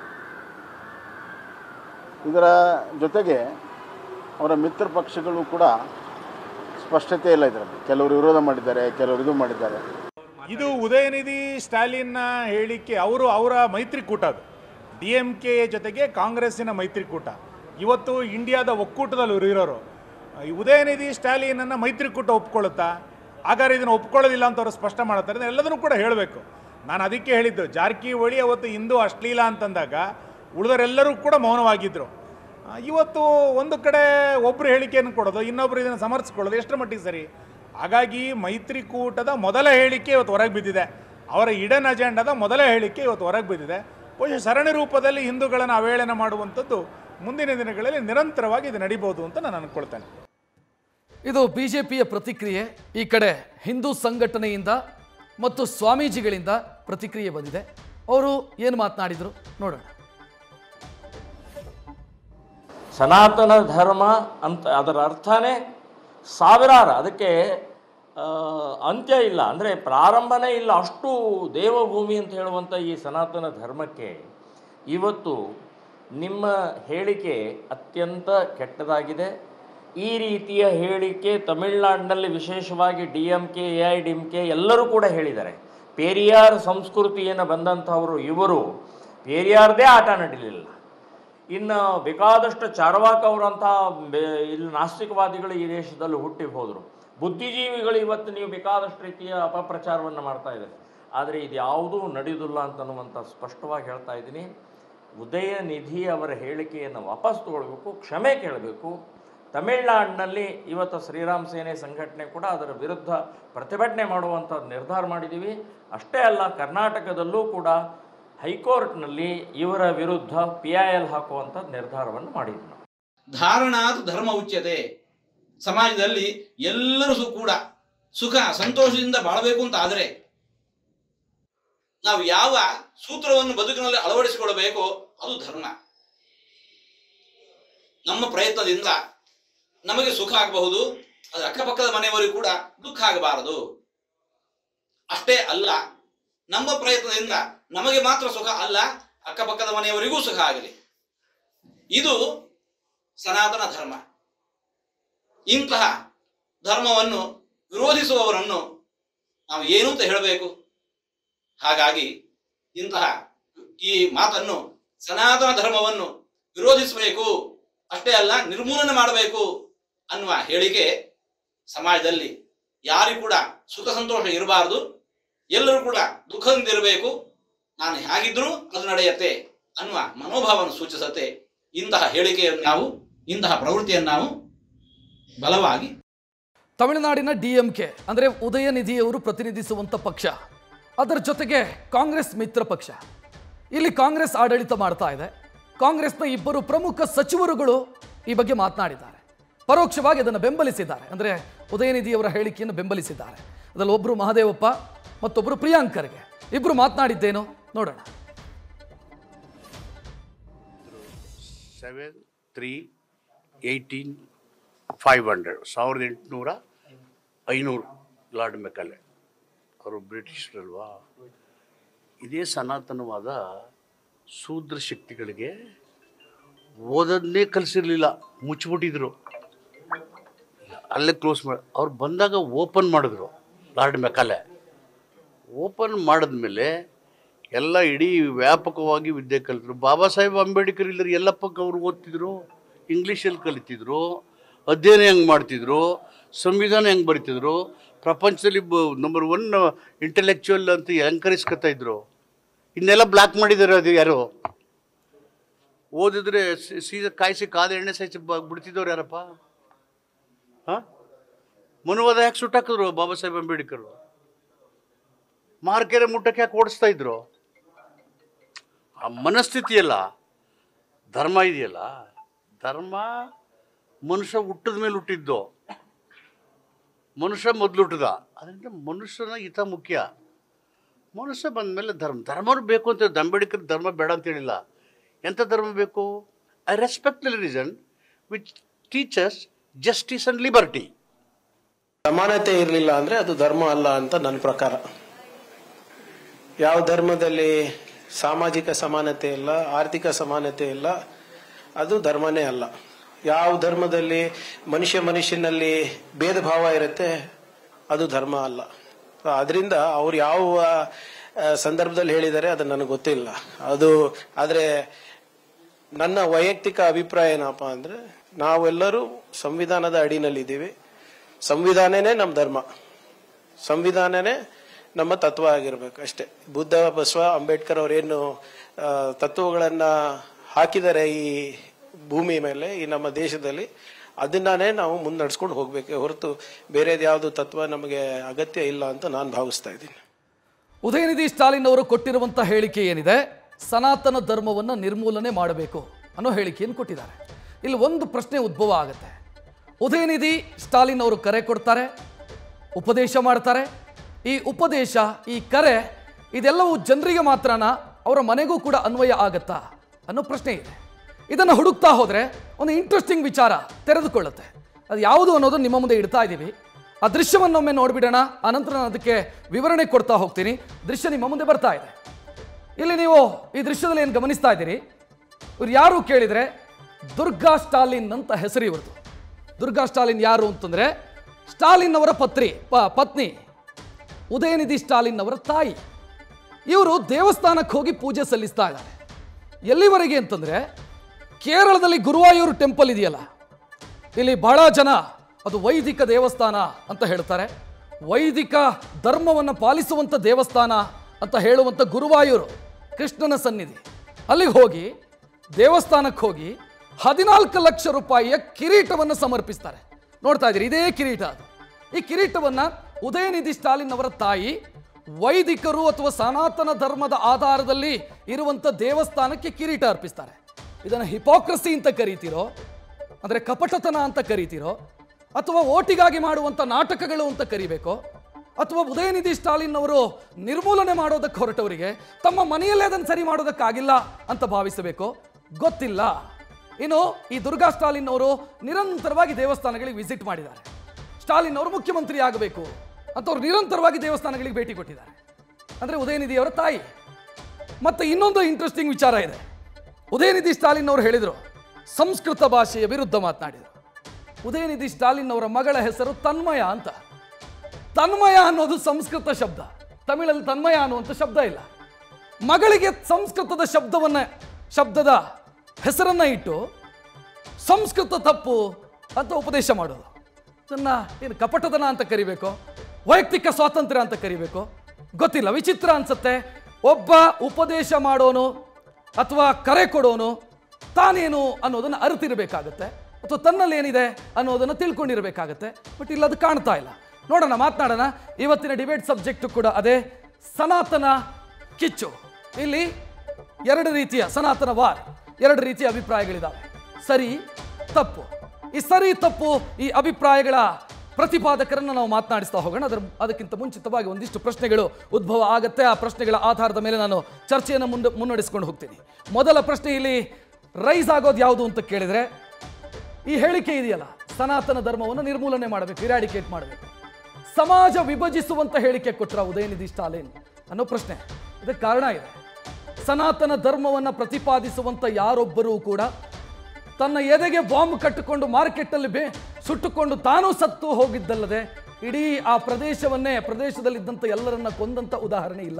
ಇದರ ಜೊತೆಗೆ ಅವರ ಮಿತ್ರ ಪಕ್ಷಗಳು ಕೂಡ ಸ್ಪಷ್ಟತೆ ಇಲ್ಲ ಇದರಲ್ಲಿ ಕೆಲವರು ವಿರೋಧ ಮಾಡಿದ್ದಾರೆ ಕೆಲವರು ಇದು ಮಾಡಿದ್ದಾರೆ ಇದು ಉದಯನಿಧಿ ಸ್ಟಾಲಿನ್ನ ಹೇಳಿಕೆ ಅವರು ಅವರ ಮೈತ್ರಿಕೂಟ ಅದು ಡಿ ಎಂ ಕೆ ಜೊತೆಗೆ ಕಾಂಗ್ರೆಸ್ಸಿನ ಮೈತ್ರಿಕೂಟ ಇವತ್ತು ಇಂಡಿಯಾದ ಒಕ್ಕೂಟದಲ್ಲಿ ಇವ್ರು ಇರೋರು ಈ ಉದಯನಿಧಿ ಸ್ಟಾಲಿನನ್ನು ಮೈತ್ರಿಕೂಟ ಒಪ್ಕೊಳ್ಳುತ್ತಾ ಹಾಗಾದ್ರೆ ಇದನ್ನು ಒಪ್ಕೊಳ್ಳೋದಿಲ್ಲ ಅಂತ ಅವರು ಸ್ಪಷ್ಟ ಮಾಡುತ್ತಾರೆ ಎಲ್ಲದನ್ನು ಕೂಡ ಹೇಳಬೇಕು ನಾನು ಅದಕ್ಕೆ ಹೇಳಿದ್ದು ಜಾರಕಿಹೊಳಿ ಅವತ್ತು ಹಿಂದೂ ಅಶ್ಲೀಲ ಅಂತಂದಾಗ ಉಳಿದರೆಲ್ಲರೂ ಕೂಡ ಮೌನವಾಗಿದ್ದರು ಆ, ಇವತ್ತು ಒಂದು ಕಡೆ ಒಬ್ಬರು ಹೇಳಿಕೆಯನ್ನು ಕೊಡೋದು ಇನ್ನೊಬ್ಬರು ಇದನ್ನು ಸಮರ್ಥಿಸ್ಕೊಳ್ಳೋದು ಎಷ್ಟರ ಮಟ್ಟಿಗೆ ಸರಿ ಹಾಗಾಗಿ ಮೈತ್ರಿಕೂಟದ ಮೊದಲ ಹೇಳಿಕೆ ಇವತ್ತು ಹೊರಗೆ ಬಿದ್ದಿದೆ ಅವರ ಇಡನ್ ಅಜೆಂಡಾದ ಮೊದಲ ಹೇಳಿಕೆ ಇವತ್ತು ಹೊರಗೆ ಬಿದ್ದಿದೆ ಬಹುಶಃ ಸರಣಿ ರೂಪದಲ್ಲಿ ಹಿಂದೂಗಳನ್ನು ಅವೇಳನ ಮಾಡುವಂಥದ್ದು ಮುಂದಿನ ದಿನಗಳಲ್ಲಿ ನಿರಂತರವಾಗಿ ಇದು ನಡೀಬೋದು ಅಂತ ನಾನು ಅಂದ್ಕೊಳ್ತೇನೆ ಇದು ಬಿಜೆಪಿಯ ಪ್ರತಿಕ್ರಿಯೆ ಈ ಕಡೆ ಹಿಂದೂ ಸಂಘಟನೆಯಿಂದ ಮತ್ತು ಸ್ವಾಮೀಜಿಗಳಿಂದ ಪ್ರತಿಕ್ರಿಯೆ ಬಂದಿದೆ ಅವರು ಏನು ಮಾತನಾಡಿದರು ನೋಡೋಣ ಸನಾತನ ಧರ್ಮ ಅಂತ ಅದರ ಅರ್ಥನೇ ಸಾವಿರಾರು ಅದಕ್ಕೆ ಆ, ಅಂತ್ಯ ಇಲ್ಲ ಅಂದರೆ ಪ್ರಾರಂಭನೇ ಇಲ್ಲ ಅಷ್ಟು ದೇವಭೂಮಿ ಅಂತ ಹೇಳುವಂಥ ಈ ಸನಾತನ ಧರ್ಮಕ್ಕೆ ಇವತ್ತು ನಿಮ್ಮ ಹೇಳಿಕೆ ಅತ್ಯಂತ ಕೆಟ್ಟದಾಗಿದೆ ಈ ರೀತಿಯ ಹೇಳಿಕೆ ತಮಿಳುನಾಡಿನಲ್ಲಿ ವಿಶೇಷವಾಗಿ D M K A I D M K ಎಲ್ಲರೂ ಕೂಡ ಹೇಳಿದ್ದಾರೆ ಪೇರಿಯಾರ್ ಸಂಸ್ಕೃತಿಯನ್ನು ಬಂದಂಥವರು ಇವರು ಪೇರಿಯಾರ್ದೇ ಆಟ ನಡೀಲಿಲ್ಲ ಇನ್ನು ಬೇಕಾದಷ್ಟು ಚಾರ್ವಾಕ್ ಅವರಂಥ ಬೆ- ಇಲ್ಲಿ ನಾಸ್ತಿಕವಾದಿಗಳು ಈ ದೇಶದಲ್ಲಿ ಹುಟ್ಟಿ ಹೋದರು ಬುದ್ಧಿಜೀವಿಗಳು ಇವತ್ತು ನೀವು ಬೇಕಾದಷ್ಟು ರೀತಿಯ ಅಪಪ್ರಚಾರವನ್ನು ಮಾಡ್ತಾ ಇದ್ದಾರೆ ಆದರೆ ಇದು ಯಾವುದೂ ನಡೆಯುವುದಿಲ್ಲ ಅಂತನ್ನುವಂಥ ಸ್ಪಷ್ಟವಾಗಿ ಹೇಳ್ತಾ ಇದ್ದೀನಿ ಉದಯನಿಧಿ ಅವರ ಹೇಳಿಕೆಯನ್ನು ವಾಪಸ್ ತಗೊಳ್ಬೇಕು ಕ್ಷಮೆ ಕೇಳಬೇಕು ತಮಿಳುನಾಡಿನಲ್ಲಿ ಇವತ್ತು ಶ್ರೀರಾಮ್ ಸೇನೆ ಸಂಘಟನೆ ಕೂಡ ಅದರ ವಿರುದ್ಧ ಪ್ರತಿಭಟನೆ ಮಾಡುವಂಥ ನಿರ್ಧಾರ ಮಾಡಿದ್ದೀವಿ ಅಷ್ಟೇ ಅಲ್ಲ ಕರ್ನಾಟಕದಲ್ಲೂ ಕೂಡ ಹೈಕೋರ್ಟ್ನಲ್ಲಿ ಇವರ ವಿರುದ್ಧ ಪಿ ಐ ಎಲ್ ಹಾಕುವಂಥ ನಿರ್ಧಾರವನ್ನು ಮಾಡಿದ್ವಿ ನಾವು ಧಾರಣಾತ್ ಧರ್ಮ ಉಚ್ಯತೆ ಸಮಾಜದಲ್ಲಿ ಎಲ್ಲರೂ ಸು ಕೂಡ ಸುಖ ಸಂತೋಷದಿಂದ ಬಾಳಬೇಕು ಅಂತ ಆದರೆ ನಾವು ಯಾವ ಸೂತ್ರವನ್ನು ಬದುಕಿನಲ್ಲಿ ಅಳವಡಿಸಿಕೊಳ್ಳಬೇಕೋ ಅದು ಧರ್ಮ ನಮ್ಮ ಪ್ರಯತ್ನದಿಂದ ನಮಗೆ ಸುಖ ಆಗಬಹುದು ಅದರ ಅಕ್ಕಪಕ್ಕದ ಮನೆಯವರಿಗೂ ಕೂಡ ದುಃಖ ಆಗಬಾರದು ಅಷ್ಟೇ ಅಲ್ಲ ನಮ್ಮ ಪ್ರಯತ್ನದಿಂದ ನಮಗೆ ಮಾತ್ರ ಸುಖ ಅಲ್ಲ ಅಕ್ಕಪಕ್ಕದ ಮನೆಯವರಿಗೂ ಸುಖ ಆಗಲಿ ಇದು ಸನಾತನ ಧರ್ಮ ಇಂತಹ ಧರ್ಮವನ್ನು ವಿರೋಧಿಸುವವರನ್ನು ನಾವು ಏನು ಅಂತ ಹೇಳಬೇಕು ಹಾಗಾಗಿ ಇಂತಹ ಈ ಮಾತನ್ನು ಸನಾತನ ಧರ್ಮವನ್ನು ವಿರೋಧಿಸಬೇಕು ಅಷ್ಟೇ ಅಲ್ಲ ನಿರ್ಮೂಲನೆ ಮಾಡಬೇಕು ಅನ್ನುವ ಹೇಳಿಕೆ ಸಮಾಜದಲ್ಲಿ ಯಾರಿಗೂ ಕೂಡ ಸುಖ ಸಂತೋಷ ಇರಬಾರದು ಎಲ್ಲರೂ ಕೂಡ ದುಃಖದಿಂದ ಇರಬೇಕು ನಾನು ಹೇಗಿದ್ರೂ ಅದು ನಡೆಯುತ್ತೆ ಅನ್ನುವ ಮನೋಭಾವವನ್ನು ಸೂಚಿಸುತ್ತೆ ಇಂತಹ ಹೇಳಿಕೆಯನ್ನು ನಾವು ಇಂತಹ ಪ್ರವೃತ್ತಿಯನ್ನು ನಾವು ಬಲವಾಗಿ ತಮಿಳುನಾಡಿನ ಡಿ ಎಂ ಕೆ ಅಂದರೆ ಉದಯನಿಧಿಯವರು ಪ್ರತಿನಿಧಿಸುವಂಥ ಪಕ್ಷ ಅದರ ಜೊತೆಗೆ ಕಾಂಗ್ರೆಸ್ ಮಿತ್ರ ಪಕ್ಷ ಇಲ್ಲಿ ಕಾಂಗ್ರೆಸ್ ಆಡಳಿತ ಮಾಡ್ತಾ ಇದೆ ಕಾಂಗ್ರೆಸ್ನ ಇಬ್ಬರು ಪ್ರಮುಖ ಸಚಿವರುಗಳು ಈ ಬಗ್ಗೆ ಮಾತನಾಡಿದ್ದಾರೆ ಪರೋಕ್ಷವಾಗಿ ಅದನ್ನು ಬೆಂಬಲಿಸಿದ್ದಾರೆ ಅಂದರೆ ಉದಯನಿಧಿಯವರ ಹೇಳಿಕೆಯನ್ನು ಬೆಂಬಲಿಸಿದ್ದಾರೆ ಅದರಲ್ಲಿ ಒಬ್ಬರು ಮಹದೇವಪ್ಪ ಮತ್ತೊಬ್ಬರು ಪ್ರಿಯಾಂಕರ್ಗೆ ಇಬ್ಬರು ಮಾತನಾಡಿದ್ದೇನು ನೋಡೋಣ seven three eighteen five hundred ಸಾವಿರದ ಎಂಟುನೂರ ಐನೂರು ಲಾರ್ಡ್ ಮೆಕಲೆ ಅವರು ಬ್ರಿಟಿಷರಲ್ವಾ ಇದೇ ಸನಾತನವಾದ ಶೂದ್ರ ಶಕ್ತಿಗಳಿಗೆ ಓದನ್ನೇ ಕಲಿಸಿರ್ಲಿಲ್ಲ ಮುಚ್ಚಿಬಿಟ್ಟಿದ್ರು ಅಲ್ಲೇ ಕ್ಲೋಸ್ ಮಾಡಿ ಅವ್ರು ಬಂದಾಗ ಓಪನ್ ಮಾಡಿದ್ರು ಲಾರ್ಡ್ ಮೆಕಾಲೆ ಓಪನ್ ಮಾಡಿದ್ಮೇಲೆ ಎಲ್ಲ ಇಡೀ ವ್ಯಾಪಕವಾಗಿ ವಿದ್ಯೆ ಕಲಿತರು ಬಾಬಾ ಸಾಹೇಬ್ ಅಂಬೇಡ್ಕರ್ ಇಲ್ಲದ್ರೆ ಎಲ್ಲಪ್ಪಕ್ಕೆ ಅವ್ರು ಓದ್ತಿದ್ರು ಇಂಗ್ಲೀಷಲ್ಲಿ ಕಲಿತಿದ್ರು ಅಧ್ಯಯನ ಹೆಂಗೆ ಮಾಡ್ತಿದ್ರು ಸಂವಿಧಾನ ಹೆಂಗೆ ಬರಿತಿದ್ರು ಪ್ರಪಂಚದಲ್ಲಿ ನಂಬರ್ ಒನ್ ಇಂಟೆಲೆಕ್ಚುವಲ್ ಅಂತ ಅಲಂಕರಿಸ್ಕೊತಾ ಇದ್ರು ಇನ್ನೆಲ್ಲ ಬ್ಲಾಕ್ ಮಾಡಿದ್ದಾರೆ ಅದು ಯಾರು ಓದಿದ್ರೆ ಸಿ- ಸೀದಾ ಕಾಯಿಸಿ ಕಾದ ಎಣ್ಣೆ ಸಾಯಿಸಿ ಬ ಬಿಡ್ತಿದ್ದವ್ರು ಯಾರಪ್ಪ ಹಾಂ ಮನುವಾದ ಯಾಕೆ ಸುಟ್ಟಾಕಿದ್ರು ಬಾಬಾ ಸಾಹೇಬ್ ಅಂಬೇಡ್ಕರ್ ಮಾರ್ಕೆರೆ ಮುಟ್ಟಕ್ಕೆ ಯಾಕೆ ಓಡಿಸ್ತಾ ಇದ್ರು ಆ ಮನಸ್ಥಿತಿ ಅಲ್ಲ ಧರ್ಮ ಇದೆಯಲ್ಲ ಧರ್ಮ ಮನುಷ್ಯ ಹುಟ್ಟಿದ ಮೇಲೆ ಹುಟ್ಟಿದ್ದು ಮನುಷ್ಯ ಮೊದಲು ಹುಟ್ಟಿದ ಅದರಿಂದ ಮನುಷ್ಯನ ಹಿತ ಮುಖ್ಯ ಮನುಷ್ಯ ಬಂದ ಮೇಲೆ ಧರ್ಮ ಧರ್ಮ ಬೇಕು ಅಂತ ಅಂಬೇಡ್ಕರ್ ಧರ್ಮ ಬೇಡ ಅಂತ ಹೇಳಿಲ್ಲ ಎಂಥ ಧರ್ಮ ಬೇಕು I respect the religion which teaches justice and liberty ಸಮಾನತೆ ಇರಲಿಲ್ಲ ಅಂದ್ರೆ ಅದು ಧರ್ಮ ಅಲ್ಲ ಅಂತ ನನ್ನ ಪ್ರಕಾರ ಯಾವ ಧರ್ಮದಲ್ಲಿ ಸಾಮಾಜಿಕ ಸಮಾನತೆ ಇಲ್ಲ ಆರ್ಥಿಕ ಸಮಾನತೆ ಇಲ್ಲ ಅದು ಧರ್ಮನೇ ಅಲ್ಲ ಯಾವ ಧರ್ಮದಲ್ಲಿ ಮನುಷ್ಯ ಮನುಷ್ಯನಲ್ಲಿ ಭೇದ ಭಾವ ಇರುತ್ತೆ ಅದು ಧರ್ಮ ಅಲ್ಲ ಅದರಿಂದ ಅವ್ರು ಯಾವ ಆ, ಸಂದರ್ಭದಲ್ಲಿ ಹೇಳಿದ್ದಾರೆ ಅದು ನನಗೆ ಗೊತ್ತಿಲ್ಲ ಅದು ಆದರೆ ನನ್ನ ವೈಯಕ್ತಿಕ ಅಭಿಪ್ರಾಯ ಏನಪ್ಪ ಅಂದ್ರೆ ನಾವೆಲ್ಲರೂ ಸಂವಿಧಾನದ ಅಡಿನಲ್ಲಿದ್ದೀವಿ ಸಂವಿಧಾನನೇ ನಮ್ಮ ಧರ್ಮ ಸಂವಿಧಾನನೇ ನಮ್ಮ ತತ್ವ ಆಗಿರ್ಬೇಕು ಅಷ್ಟೇ ಬುದ್ಧ ಬಸವ ಅಂಬೇಡ್ಕರ್ ಅವರೇನು ಆ, ತತ್ವಗಳನ್ನ ಹಾಕಿದ್ದಾರೆ ಈ ಭೂಮಿ ಮೇಲೆ ಈ ನಮ್ಮ ದೇಶದಲ್ಲಿ ಅದನ್ನೇ ನಾವು ಮುನ್ನಡೆಸ್ಕೊಂಡು ಹೋಗ್ಬೇಕೆ ಹೊರತು ಬೇರೆದು ಯಾವುದು ತತ್ವ ನಮಗೆ ಅಗತ್ಯ ಇಲ್ಲ ಅಂತ ನಾನು ಭಾವಿಸ್ತಾ ಇದ್ದೀನಿ ಉದಯನಿಧಿ ಸ್ಟಾಲಿನ್ ಅವರು ಕೊಟ್ಟಿರುವಂಥ ಹೇಳಿಕೆ ಏನಿದೆ ಸನಾತನ ಧರ್ಮವನ್ನು ನಿರ್ಮೂಲನೆ ಮಾಡಬೇಕು ಅನ್ನೋ ಹೇಳಿಕೆಯನ್ನು ಕೊಟ್ಟಿದ್ದಾರೆ ಇಲ್ಲಿ ಒಂದು ಪ್ರಶ್ನೆ ಉದ್ಭವ ಆಗುತ್ತೆ ಉದಯನಿಧಿ ಸ್ಟಾಲಿನ್ ಅವರು ಕರೆ ಕೊಡ್ತಾರೆ ಉಪದೇಶ ಮಾಡ್ತಾರೆ ಈ ಉಪದೇಶ ಈ ಕರೆ ಇದೆಲ್ಲವೂ ಜನರಿಗೆ ಮಾತ್ರನ ಅವರ ಮನೆಗೂ ಕೂಡ ಅನ್ವಯ ಆಗತ್ತಾ ಅನ್ನೋ ಪ್ರಶ್ನೆ ಇದೆ ಇದನ್ನು ಹುಡುಕ್ತಾ ಹೋದರೆ ಒಂದು ಇಂಟ್ರೆಸ್ಟಿಂಗ್ ವಿಚಾರ ತೆರೆದುಕೊಳ್ಳುತ್ತೆ ಅದು ಯಾವುದು ಅನ್ನೋದನ್ನು ನಿಮ್ಮ ಮುಂದೆ ಇಡ್ತಾ ಇದ್ದೀವಿ ಆ ದೃಶ್ಯವನ್ನೊಮ್ಮೆ ನೋಡ್ಬಿಡೋಣ ಆನಂತರ ನಾನು ಅದಕ್ಕೆ ವಿವರಣೆ ಕೊಡ್ತಾ ಹೋಗ್ತೀನಿ ದೃಶ್ಯ ನಿಮ್ಮ ಮುಂದೆ ಬರ್ತಾ ಇದೆ ಇಲ್ಲಿ ನೀವು ಈ ದೃಶ್ಯದಲ್ಲಿ ಏನು ಗಮನಿಸ್ತಾ ಇದ್ದೀರಿ ಇವ್ರು ಯಾರು ಕೇಳಿದರೆ ದುರ್ಗಾ ಸ್ಟಾಲಿನ್ ಅಂತ ಹೆಸರು ಇವ್ರದ್ದು ದುರ್ಗಾ ಸ್ಟಾಲಿನ್ ಯಾರು ಅಂತಂದ್ರೆ ಸ್ಟಾಲಿನ್ ಅವರ ಪತ್ರಿ ಪ- ಪತ್ನಿ ಉದಯನಿಧಿ ಸ್ಟಾಲಿನ್ ಅವರ ತಾಯಿ ಇವರು ದೇವಸ್ಥಾನಕ್ಕೆ ಹೋಗಿ ಪೂಜೆ ಸಲ್ಲಿಸ್ತಾ ಇದ್ದಾರೆ ಎಲ್ಲಿವರೆಗೆ ಅಂತಂದ್ರೆ ಕೇರಳದಲ್ಲಿ ಗುರುವಾಯೂರು ಟೆಂಪಲ್ ಇದೆಯಲ್ಲ ಇಲ್ಲಿ ಬಹಳ ಜನ ಅದು ವೈದಿಕ ದೇವಸ್ಥಾನ ಅಂತ ಹೇಳ್ತಾರೆ ವೈದಿಕ ಧರ್ಮವನ್ನು ಪಾಲಿಸುವಂಥ ದೇವಸ್ಥಾನ ಅಂತ ಹೇಳುವಂಥ ಗುರುವಾಯೂರು ಕೃಷ್ಣನ ಸನ್ನಿಧಿ ಅಲ್ಲಿಗೆ ಹೋಗಿ ದೇವಸ್ಥಾನಕ್ಕೆ ಹೋಗಿ ಹದಿನಾಲ್ಕು ಲಕ್ಷ ರೂಪಾಯಿಯ ಕಿರೀಟವನ್ನು ಸಮರ್ಪಿಸ್ತಾರೆ ನೋಡ್ತಾ ಇದ್ದೀರಿ ಇದೇ ಕಿರೀಟ ಅದು ಈ ಕಿರೀಟವನ್ನ ಉದಯನಿಧಿ ಸ್ಟಾಲಿನ್ ಅವರ ತಾಯಿ ವೈದಿಕರು ಅಥವಾ ಸನಾತನ ಧರ್ಮದ ಆಧಾರದಲ್ಲಿ ಇರುವಂಥ ದೇವಸ್ಥಾನಕ್ಕೆ ಕಿರೀಟ ಅರ್ಪಿಸ್ತಾರೆ ಇದನ್ನು ಹಿಪೋಕ್ರಸಿ ಅಂತ ಕರಿತೀರೋ ಅಂದರೆ ಕಪಟತನ ಅಂತ ಕರಿತೀರೋ ಅಥವಾ ಓಟಿಗಾಗಿ ಮಾಡುವಂಥ ನಾಟಕಗಳು ಅಂತ ಕರಿಬೇಕೋ ಅಥವಾ ಉದಯನಿಧಿ ಸ್ಟಾಲಿನ್ ಅವರು ನಿರ್ಮೂಲನೆ ಮಾಡೋದಕ್ಕೆ ಹೊರಟವರಿಗೆ ತಮ್ಮ ಮನೆಯಲ್ಲೇ ಅದನ್ನು ಸರಿ ಮಾಡೋದಕ್ಕಾಗಿಲ್ಲ ಅಂತ ಭಾವಿಸಬೇಕು ಗೊತ್ತಿಲ್ಲ ಇನ್ನು ಈ ದುರ್ಗಾ ಸ್ಟಾಲಿನ್ ಅವರು ನಿರಂತರವಾಗಿ ದೇವಸ್ಥಾನಗಳಿಗೆ ವಿಸಿಟ್ ಮಾಡಿದ್ದಾರೆ ಸ್ಟಾಲಿನ್ ಅವರು ಮುಖ್ಯಮಂತ್ರಿ ಆಗಬೇಕು ಅಂತ ಅವ್ರು ನಿರಂತರವಾಗಿ ದೇವಸ್ಥಾನಗಳಿಗೆ ಭೇಟಿ ಕೊಟ್ಟಿದ್ದಾರೆ ಅಂದರೆ ಉದಯನಿಧಿ ಅವರ ತಾಯಿ ಮತ್ತೆ ಇನ್ನೊಂದು ಇಂಟ್ರೆಸ್ಟಿಂಗ್ ವಿಚಾರ ಇದೆ ಉದಯನಿಧಿ ಸ್ಟಾಲಿನ್ ಅವರು ಹೇಳಿದರು ಸಂಸ್ಕೃತ ಭಾಷೆಯ ವಿರುದ್ಧ ಮಾತನಾಡಿದರು ಉದಯನಿಧಿ ಸ್ಟಾಲಿನ್ ಅವರ ಮಗಳ ಹೆಸರು ತನ್ಮಯ ಅಂತ ತನ್ಮಯ ಅನ್ನೋದು ಸಂಸ್ಕೃತ ಶಬ್ದ ತಮಿಳಲ್ಲಿ ತನ್ಮಯ ಅನ್ನುವಂಥ ಶಬ್ದ ಇಲ್ಲ ಮಗಳಿಗೆ ಸಂಸ್ಕೃತದ ಶಬ್ದವನ್ನ ಶಬ್ದದ ಹೆಸರನ್ನ ಇಟ್ಟು ಸಂಸ್ಕೃತ ತಪ್ಪು ಅಂತ ಉಪದೇಶ ಮಾಡೋದು ಇದನ್ನ ಏನು ಕಪಟತನ ಅಂತ ಕರಿಬೇಕು ವೈಯಕ್ತಿಕ ಸ್ವಾತಂತ್ರ್ಯ ಅಂತ ಕರಿಬೇಕು ಗೊತ್ತಿಲ್ಲ ವಿಚಿತ್ರ ಅನ್ಸುತ್ತೆ ಒಬ್ಬ ಉಪದೇಶ ಮಾಡೋನು ಅಥವಾ ಕರೆ ಕೊಡೋನು ತಾನೇನು ಅನ್ನೋದನ್ನು ಅರಿತಿರಬೇಕಾಗತ್ತೆ ಅಥವಾ ತನ್ನಲ್ಲಿ ಏನಿದೆ ಅನ್ನೋದನ್ನು ತಿಳ್ಕೊಂಡಿರಬೇಕಾಗತ್ತೆ ಬಟ್ ಇಲ್ಲ ಅದು ಕಾಣ್ತಾ ಇಲ್ಲ ನೋಡೋಣ ಮಾತನಾಡೋಣ ಇವತ್ತಿನ ಡಿಬೇಟ್ ಸಬ್ಜೆಕ್ಟ್ ಕೂಡ ಅದೇ ಸನಾತನ ಕಿಚ್ಚು ಇಲ್ಲಿ ಎರಡು ರೀತಿಯ ಸನಾತನ ವಾರ್ ಎರಡು ರೀತಿಯ ಅಭಿಪ್ರಾಯಗಳಿದ್ದಾವೆ ಸರಿ ತಪ್ಪು ಈ ಸರಿ ತಪ್ಪು ಈ ಅಭಿಪ್ರಾಯಗಳ ಪ್ರತಿಪಾದಕರನ್ನು ನಾವು ಮಾತನಾಡಿಸ್ತಾ ಹೋಗೋಣ ಅದರ ಅದಕ್ಕಿಂತ ಮುಂಚಿತವಾಗಿ ಒಂದಿಷ್ಟು ಪ್ರಶ್ನೆಗಳು ಉದ್ಭವ ಆಗತ್ತೆ ಆ ಪ್ರಶ್ನೆಗಳ ಆಧಾರದ ಮೇಲೆ ನಾನು ಚರ್ಚೆಯನ್ನು ಮುಂದೆ ಮುನ್ನಡೆಸ್ಕೊಂಡು ಹೋಗ್ತೀನಿ ಮೊದಲ ಪ್ರಶ್ನೆ ಇಲ್ಲಿ ರೈಸ್ ಆಗೋದು ಯಾವುದು ಅಂತ ಕೇಳಿದ್ರೆ ಈ ಹೇಳಿಕೆ ಇದೆಯಲ್ಲ ಸನಾತನ ಧರ್ಮವನ್ನು ನಿರ್ಮೂಲನೆ ಮಾಡಬೇಕು ಇರಾಡಿಕೇಟ್ ಮಾಡಬೇಕು ಸಮಾಜ ವಿಭಜಿಸುವಂತ ಹೇಳಿಕೆ ಕೊಟ್ರ ಉದಯನಿಧಿ ಸ್ಟಾಲಿನ್ ಅನ್ನೋ ಪ್ರಶ್ನೆ ಇದಕ್ಕೆ ಕಾರಣ ಇದೆ ಸನಾತನ ಧರ್ಮವನ್ನು ಪ್ರತಿಪಾದಿಸುವಂತ ಯಾರೊಬ್ಬರೂ ಕೂಡ ತನ್ನ ಎದೆಗೆ ಬಾಂಬ್ ಕಟ್ಟಿಕೊಂಡು ಮಾರ್ಕೆಟಲ್ಲಿ ಬೇ ಸುಟ್ಟುಕೊಂಡು ತಾನೂ ಸತ್ತು ಹೋಗಿದ್ದಲ್ಲದೆ ಇಡೀ ಆ ಪ್ರದೇಶವನ್ನೇ ಪ್ರದೇಶದಲ್ಲಿದ್ದಂಥ ಎಲ್ಲರನ್ನ ಕೊಂದಂತ ಉದಾಹರಣೆ ಇಲ್ಲ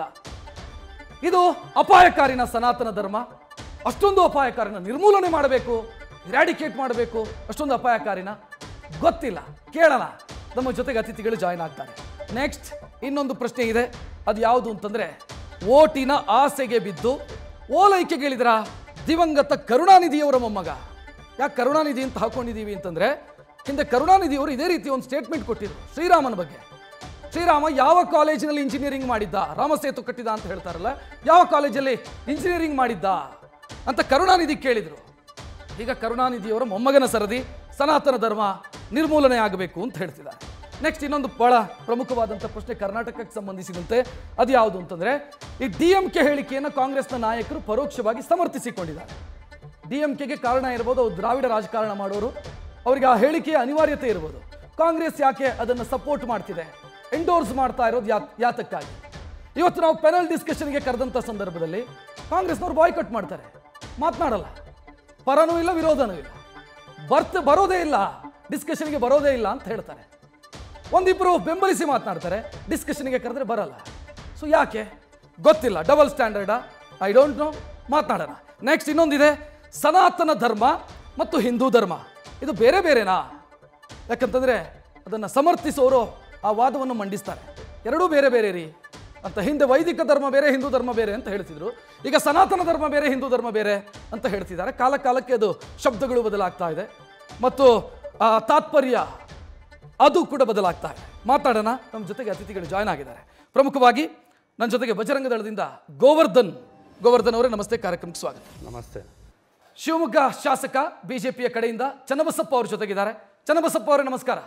ಇದು ಅಪಾಯಕಾರಿನ ಸನಾತನ ಧರ್ಮ ಅಷ್ಟೊಂದು ಅಪಾಯಕಾರಿನ ನಿರ್ಮೂಲನೆ ಮಾಡಬೇಕು ಇರಾಡಿಕೇಟ್ ಮಾಡಬೇಕು ಅಷ್ಟೊಂದು ಅಪಾಯಕಾರಿನ ಗೊತ್ತಿಲ್ಲ ಕೇಳೋಣ ನಮ್ಮ ಜೊತೆಗೆ ಅತಿಥಿಗಳು ಜಾಯ್ನ್ ಆಗ್ತಾರೆ ನೆಕ್ಸ್ಟ್ ಇನ್ನೊಂದು ಪ್ರಶ್ನೆ ಇದೆ ಅದು ಯಾವುದು ಅಂತಂದ್ರೆ ಓಟಿನ ಆಸೆಗೆ ಬಿದ್ದು ಓಲೈಕೆಗಳಿದ್ರ ದಿವಂಗತ ಕರುಣಾನಿಧಿಯವರ ಮೊಮ್ಮಗ ಯಾಕೆ ಕರುಣಾನಿಧಿ ಅಂತ ಹಾಕೊಂಡಿದ್ದೀವಿ ಅಂತಂದ್ರೆ ಹಿಂದೆ ಕರುಣಾನಿಧಿಯವರು ಇದೇ ರೀತಿ ಒಂದು ಸ್ಟೇಟ್ಮೆಂಟ್ ಕೊಟ್ಟಿದ್ರು ಶ್ರೀರಾಮನ ಬಗ್ಗೆ ಶ್ರೀರಾಮ ಯಾವ ಕಾಲೇಜಿನಲ್ಲಿ ಇಂಜಿನಿಯರಿಂಗ್ ಮಾಡಿದ್ದ ರಾಮಸೇತು ಕಟ್ಟಿದ ಅಂತ ಹೇಳ್ತಾರಲ್ಲ ಯಾವ ಕಾಲೇಜಲ್ಲಿ ಇಂಜಿನಿಯರಿಂಗ್ ಮಾಡಿದ್ದ ಅಂತ ಕರುಣಾನಿಧಿ ಕೇಳಿದ್ರು ಈಗ ಕರುಣಾನಿಧಿಯವರ ಮೊಮ್ಮಗನ ಸರದಿ ಸನಾತನ ಧರ್ಮ ನಿರ್ಮೂಲನೆ ಆಗಬೇಕು ಅಂತ ಹೇಳ್ತಿದ್ದಾರೆ ನೆಕ್ಸ್ಟ್ ಇನ್ನೊಂದು ಬಹಳ ಪ್ರಮುಖವಾದಂಥ ಪ್ರಶ್ನೆ ಕರ್ನಾಟಕಕ್ಕೆ ಸಂಬಂಧಿಸಿದಂತೆ ಅದು ಯಾವುದು ಅಂತಂದ್ರೆ ಈ ಡಿ ಎಂ ಕೆ ಹೇಳಿಕೆಯನ್ನು ಕಾಂಗ್ರೆಸ್ನ ನಾಯಕರು ಪರೋಕ್ಷವಾಗಿ ಸಮರ್ಥಿಸಿಕೊಂಡಿದ್ದಾರೆ ಡಿ ಎಂ ಕೆಗೆ ಕಾರಣ ಇರ್ಬೋದು ಅವ್ರು ದ್ರಾವಿಡ ರಾಜಕಾರಣ ಮಾಡೋರು ಅವರಿಗೆ ಆ ಹೇಳಿಕೆಯ ಅನಿವಾರ್ಯತೆ ಇರ್ಬೋದು ಕಾಂಗ್ರೆಸ್ ಯಾಕೆ ಅದನ್ನು ಸಪೋರ್ಟ್ ಮಾಡ್ತಿದೆ ಎಂಡೋರ್ಸ್ ಮಾಡ್ತಾ ಇರೋದು ಯಾ ಯಾತಕ್ಕಾಗಿ ಇವತ್ತು ನಾವು ಪೆನಲ್ ಡಿಸ್ಕಷನ್ಗೆ ಕರೆದಂಥ ಸಂದರ್ಭದಲ್ಲಿ ಕಾಂಗ್ರೆಸ್ನವ್ರು ಬಾಯ್ಕಟ್ ಮಾಡ್ತಾರೆ ಮಾತನಾಡಲ್ಲ ಪರನೂ ಇಲ್ಲ ವಿರೋಧನೂ ಇಲ್ಲ ಬರ್ತ್ ಬರೋದೇ ಇಲ್ಲ ಡಿಸ್ಕಷನ್ಗೆ ಬರೋದೇ ಇಲ್ಲ ಅಂತ ಹೇಳ್ತಾರೆ ಒಂದಿಬ್ಬರು ಬೆಂಬಲಿಸಿ ಮಾತನಾಡ್ತಾರೆ ಡಿಸ್ಕಷನ್ಗೆ ಕರೆದ್ರೆ ಬರಲ್ಲ ಸೊ ಯಾಕೆ ಗೊತ್ತಿಲ್ಲ ಡಬಲ್ ಸ್ಟ್ಯಾಂಡರ್ಡಾ ಐ ಡೋಂಟ್ ನೋ ಮಾತನಾಡೋಣ ನೆಕ್ಸ್ಟ್ ಇನ್ನೊಂದಿದೆ ಸನಾತನ ಧರ್ಮ ಮತ್ತು ಹಿಂದೂ ಧರ್ಮ ಇದು ಬೇರೆ ಬೇರೆನಾ ಯಾಕಂತಂದ್ರೆ ಅದನ್ನು ಸಮರ್ಥಿಸೋರು ಆ ವಾದವನ್ನು ಮಂಡಿಸ್ತಾರೆ ಎರಡೂ ಬೇರೆ ಬೇರೆ ರೀ ಅಂತ ಹಿಂದೆ ವೈದಿಕ ಧರ್ಮ ಬೇರೆ ಹಿಂದೂ ಧರ್ಮ ಬೇರೆ ಅಂತ ಹೇಳ್ತಿದ್ರು ಈಗ ಸನಾತನ ಧರ್ಮ ಬೇರೆ ಹಿಂದೂ ಧರ್ಮ ಬೇರೆ ಅಂತ ಹೇಳ್ತಿದ್ದಾರೆ ಕಾಲ ಕಾಲಕ್ಕೆ ಅದು ಶಬ್ದಗಳು ಬದಲಾಗ್ತಾ ಇದೆ ಮತ್ತು ಆ ತಾತ್ಪರ್ಯ ಅದು ಕೂಡ ಬದಲಾಗ್ತಾ ಇದೆ ಮಾತಾಡೋಣ ನಮ್ಮ ಜೊತೆಗೆ ಅತಿಥಿಗಳು ಜಾಯ್ನ್ ಆಗಿದ್ದಾರೆ ಪ್ರಮುಖವಾಗಿ ನನ್ನ ಜೊತೆಗೆ ಬಜರಂಗ ದಳದಿಂದ ಗೋವರ್ಧನ್ ಗೋವರ್ಧನ್ ಅವರೇ ನಮಸ್ತೆ ಕಾರ್ಯಕ್ರಮಕ್ಕೆ ಸ್ವಾಗತ ನಮಸ್ತೆ ಶಿವಮೊಗ್ಗ ಶಾಸಕ ಬಿಜೆಪಿಯ ಕಡೆಯಿಂದ ಚನ್ನಬಸಪ್ಪ ಅವರು ಜೊತೆಗಿದ್ದಾರೆ ಚನ್ನಬಸಪ್ಪ ಅವರೇ ನಮಸ್ಕಾರ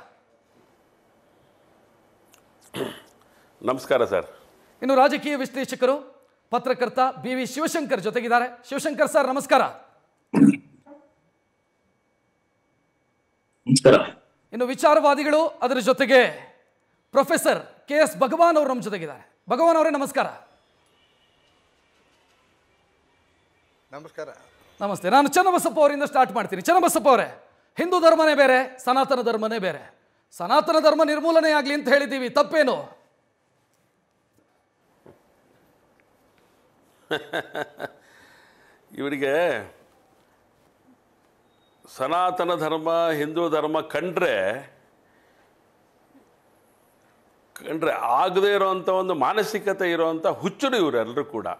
ನಮಸ್ಕಾರ ಸರ್ ಇನ್ನು ರಾಜಕೀಯ ವಿಶ್ಲೇಷಕರು ಪತ್ರಕರ್ತ ಬಿ ವಿ ಶಿವಶಂಕರ್ ಜೊತೆಗಿದ್ದಾರೆ ಶಿವಶಂಕರ್ ಸರ್ ನಮಸ್ಕಾರ ನಮಸ್ಕಾರ ಇನ್ನು ವಿಚಾರವಾದಿಗಳು ಅದರ ಜೊತೆಗೆ ಪ್ರೊಫೆಸರ್ ಕೆ ಎಸ್ ಭಗವಾನ್ ಅವರು ನಮ್ಮ ಜೊತೆಗಿದ್ದಾರೆ ಭಗವಾನ್ ಅವರೇ ನಮಸ್ಕಾರ ನಮಸ್ಕಾರ ನಮಸ್ತೆ ನಾನು ಚನ್ನಬಸಪ್ಪ ಅವರಿಂದ ಸ್ಟಾರ್ಟ್ ಮಾಡ್ತೀನಿ ಚನ್ನಬಸಪ್ಪ ಅವರೇ ಹಿಂದೂ ಧರ್ಮನೇ ಬೇರೆ ಸನಾತನ ಧರ್ಮನೇ ಬೇರೆ ಸನಾತನ ಧರ್ಮ ನಿರ್ಮೂಲನೆ ಆಗಲಿ ಅಂತ ಹೇಳಿದ್ದೀವಿ ತಪ್ಪೇನು ಇವರಿಗೆ ಸನಾತನ ಧರ್ಮ ಹಿಂದೂ ಧರ್ಮ ಕಂಡ್ರೆ ಕಂಡ್ರೆ ಆಗದೇ ಇರೋವಂಥ ಒಂದು ಮಾನಸಿಕತೆ ಇರೋವಂಥ ಹುಚ್ಚರು ಇವರೆಲ್ಲರೂ ಕೂಡ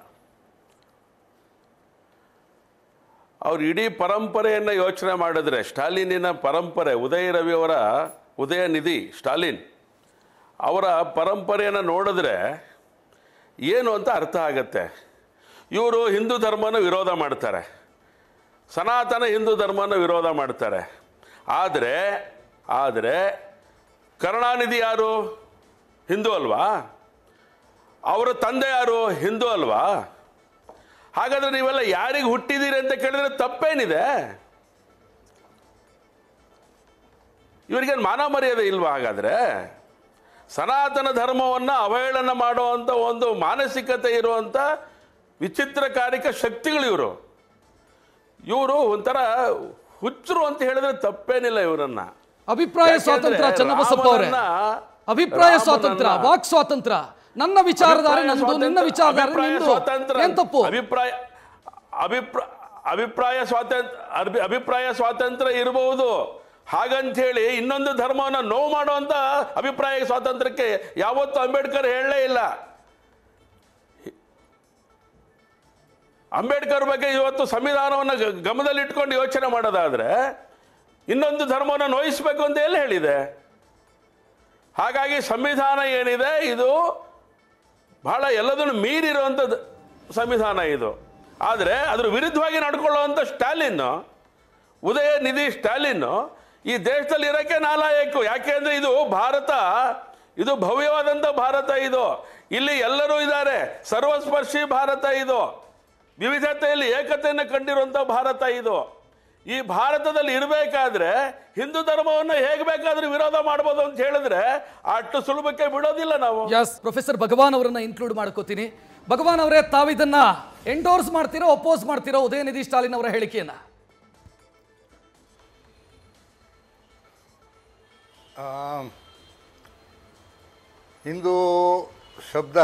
ಅವ್ರು ಇಡೀ ಪರಂಪರೆಯನ್ನು ಯೋಚನೆ ಮಾಡಿದ್ರೆ ಸ್ಟಾಲಿನಿನ ಪರಂಪರೆ ಉದಯ ರವಿಯವರ ಉದಯ ನಿಧಿ ಸ್ಟಾಲಿನ್ ಅವರ ಪರಂಪರೆಯನ್ನು ನೋಡಿದ್ರೆ ಏನು ಅಂತ ಅರ್ಥ ಆಗತ್ತೆ ಇವರು ಹಿಂದೂ ಧರ್ಮನ ವಿರೋಧ ಮಾಡ್ತಾರೆ ಸನಾತನ ಹಿಂದೂ ಧರ್ಮನ ವಿರೋಧ ಮಾಡ್ತಾರೆ ಆದರೆ ಆದರೆ ಕರುಣಾನಿಧಿ ಯಾರು ಹಿಂದೂ ಅಲ್ವಾ ಅವರ ತಂದೆ ಯಾರು ಹಿಂದೂ ಅಲ್ವಾ ಹಾಗಾದ್ರೆ ನೀವೆಲ್ಲ ಯಾರಿಗೆ ಹುಟ್ಟಿದ್ದೀರಿ ಅಂತ ಕೇಳಿದ್ರೆ ತಪ್ಪೇನಿದೆ ಇವರಿಗೇನು ಮಾನ ಮರ್ಯಾದೆ ಇಲ್ವಾ ಹಾಗಾದ್ರೆ ಸನಾತನ ಧರ್ಮವನ್ನು ಅವಹೇಳನ ಮಾಡುವಂಥ ಒಂದು ಮಾನಸಿಕತೆ ಇರುವಂಥ ವಿಚಿತ್ರಕಾರಿಕ ಶಕ್ತಿಗಳು ಇವರು ಇವರು ಒಂಥರ ಹುಚ್ಚರು ಅಂತ ಹೇಳಿದ್ರೆ ತಪ್ಪೇನಿಲ್ಲ ಇವರನ್ನ ಅಭಿಪ್ರಾಯ ಯಾಕೆಂದ್ರೆ ಸ್ವಾತಂತ್ರ್ಯ ಚನ್ನಬಸಪ್ಪ ಅವರೇ ರಾಮನನ್ನ- ಅಭಿಪ್ರಾಯ ರಾಮನನ್ನ- ಸ್ವಾತಂತ್ರ್ಯ ವಾಕ್ ಸ್ವಾತಂತ್ರ್ಯ ನನ್ನ ವಿಚಾರಧಾರೆ ಅಭಿಪ್ರಾಯ ನಂದು ನಿನ್ನ ಸ್ವಾತಂತ್ರ್ಯ- ವಿಚಾರಧಾರೆ ಅಭಿಪ್ರಾಯ ನಿಂದು ಸ್ವಾತಂತ್ರ್ಯ ಏನ್ ತಪ್ಪು ಅಭಿಪ್ರಾಯ ಅಭಿಪ್ರಾಯ ಅಭಿಪ್ರಾಯ ಸ್ವಾತಂತ್ರ್ಯ ಅಭಿ- ಅಭಿಪ್ರಾಯ ಸ್ವಾತಂತ್ರ್ಯ ಇರಬಹುದು ಹಾಗಂತ ಹೇಳಿ ಇನ್ನೊಂದು ಧರ್ಮವನ್ನು ನೋವು ಮಾಡುವಂತ ಅಭಿಪ್ರಾಯ ಸ್ವಾತಂತ್ರ್ಯಕ್ಕೆ ಯಾವತ್ತೂ ಅಂಬೇಡ್ಕರ್ ಹೇಳಲೇ ಇಲ್ಲ ಅಂಬೇಡ್ಕರ್ ಬಗ್ಗೆ ಇವತ್ತು ಸಂವಿಧಾನವನ್ನು ಗ- ಗಮನದಲ್ಲಿಟ್ಕೊಂಡು ಯೋಚನೆ ಮಾಡೋದಾದ್ರೆ ಇನ್ನೊಂದು ಧರ್ಮವನ್ನು ನೋಯಿಸಬೇಕು ಅಂತ ಎಲ್ಲಿ ಹೇಳಿದೆ ಹಾಗಾಗಿ ಸಂವಿಧಾನ ಏನಿದೆ ಇದು ಬಹಳ ಎಲ್ಲದನ್ನು ಮೀರಿರುವಂಥದ್ದು ಸಂವಿಧಾನ ಇದು ಆದರೆ ಅದರ ವಿರುದ್ಧವಾಗಿ ನಡ್ಕೊಳ್ಳುವಂಥ ಸ್ಟಾಲಿನ್ ಉದಯ ನಿಧಿ ಸ್ಟಾಲಿನ್ ಈ ದೇಶದಲ್ಲಿ ಇರೋಕ್ಕೆ ನಾಲಾಯಕು ಯಾಕೆ ಅಂದರೆ ಇದು ಭಾರತ ಇದು ಭವ್ಯವಾದಂಥ ಭಾರತ ಇದು ಇಲ್ಲಿ ಎಲ್ಲರೂ ಇದ್ದಾರೆ ಸರ್ವಸ್ಪರ್ಶಿ ಭಾರತ ಇದು ವಿವಿಧತೆಯಲ್ಲಿ ಏಕತೆಯನ್ನು ಕಂಡಿರುವಂಥ ಭಾರತ ಇದು ಈ ಭಾರತದಲ್ಲಿ ಇರಬೇಕಾದ್ರೆ ಹಿಂದೂ ಧರ್ಮವನ್ನು ಹೇಗೆ ಬೇಕಾದ್ರೂ ವಿರೋಧ ಮಾಡ್ಬೋದು ಅಂತ ಹೇಳಿದ್ರೆ ಅಷ್ಟು ಸುಲಭಕ್ಕೆ ಬಿಡೋದಿಲ್ಲ ನಾವು ಎಸ್ ಪ್ರೊಫೆಸರ್ ಭಗವಾನ್ ಅವರನ್ನ ಇನ್ಕ್ಲೂಡ್ ಮಾಡ್ಕೋತೀನಿ ಭಗವಾನ್ ಅವರೇ ತಾವಿದನ್ನ ಎಂಡೋರ್ಸ್ ಮಾಡ್ತೀರೋ ಅಪೋಸ್ ಮಾಡ್ತೀರೋ ಉದಯನಿಧಿ ಸ್ಟಾಲಿನ್ ಅವರ ಹೇಳಿಕೆಯನ್ನ ಆಮ್, ಹಿಂದೂ ಶಬ್ದ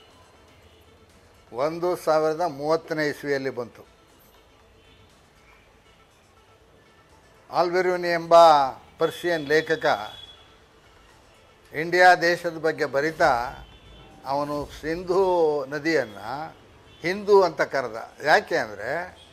ಒಂದು ಸಾವಿರದ ಮೂವತ್ತನೇ ಇಸ್ವಿಯಲ್ಲಿ ಬಂತು ಆಲ್ಬೆರೂನಿ ಎಂಬ ಪರ್ಷಿಯನ್ ಲೇಖಕ ಇಂಡಿಯಾ ದೇಶದ ಬಗ್ಗೆ ಬರಿತಾ ಅವನು ಸಿಂಧೂ ನದಿಯನ್ನು ಹಿಂದೂ ಅಂತ ಕರೆದ ಯಾಕೆ ಅಂದರೆ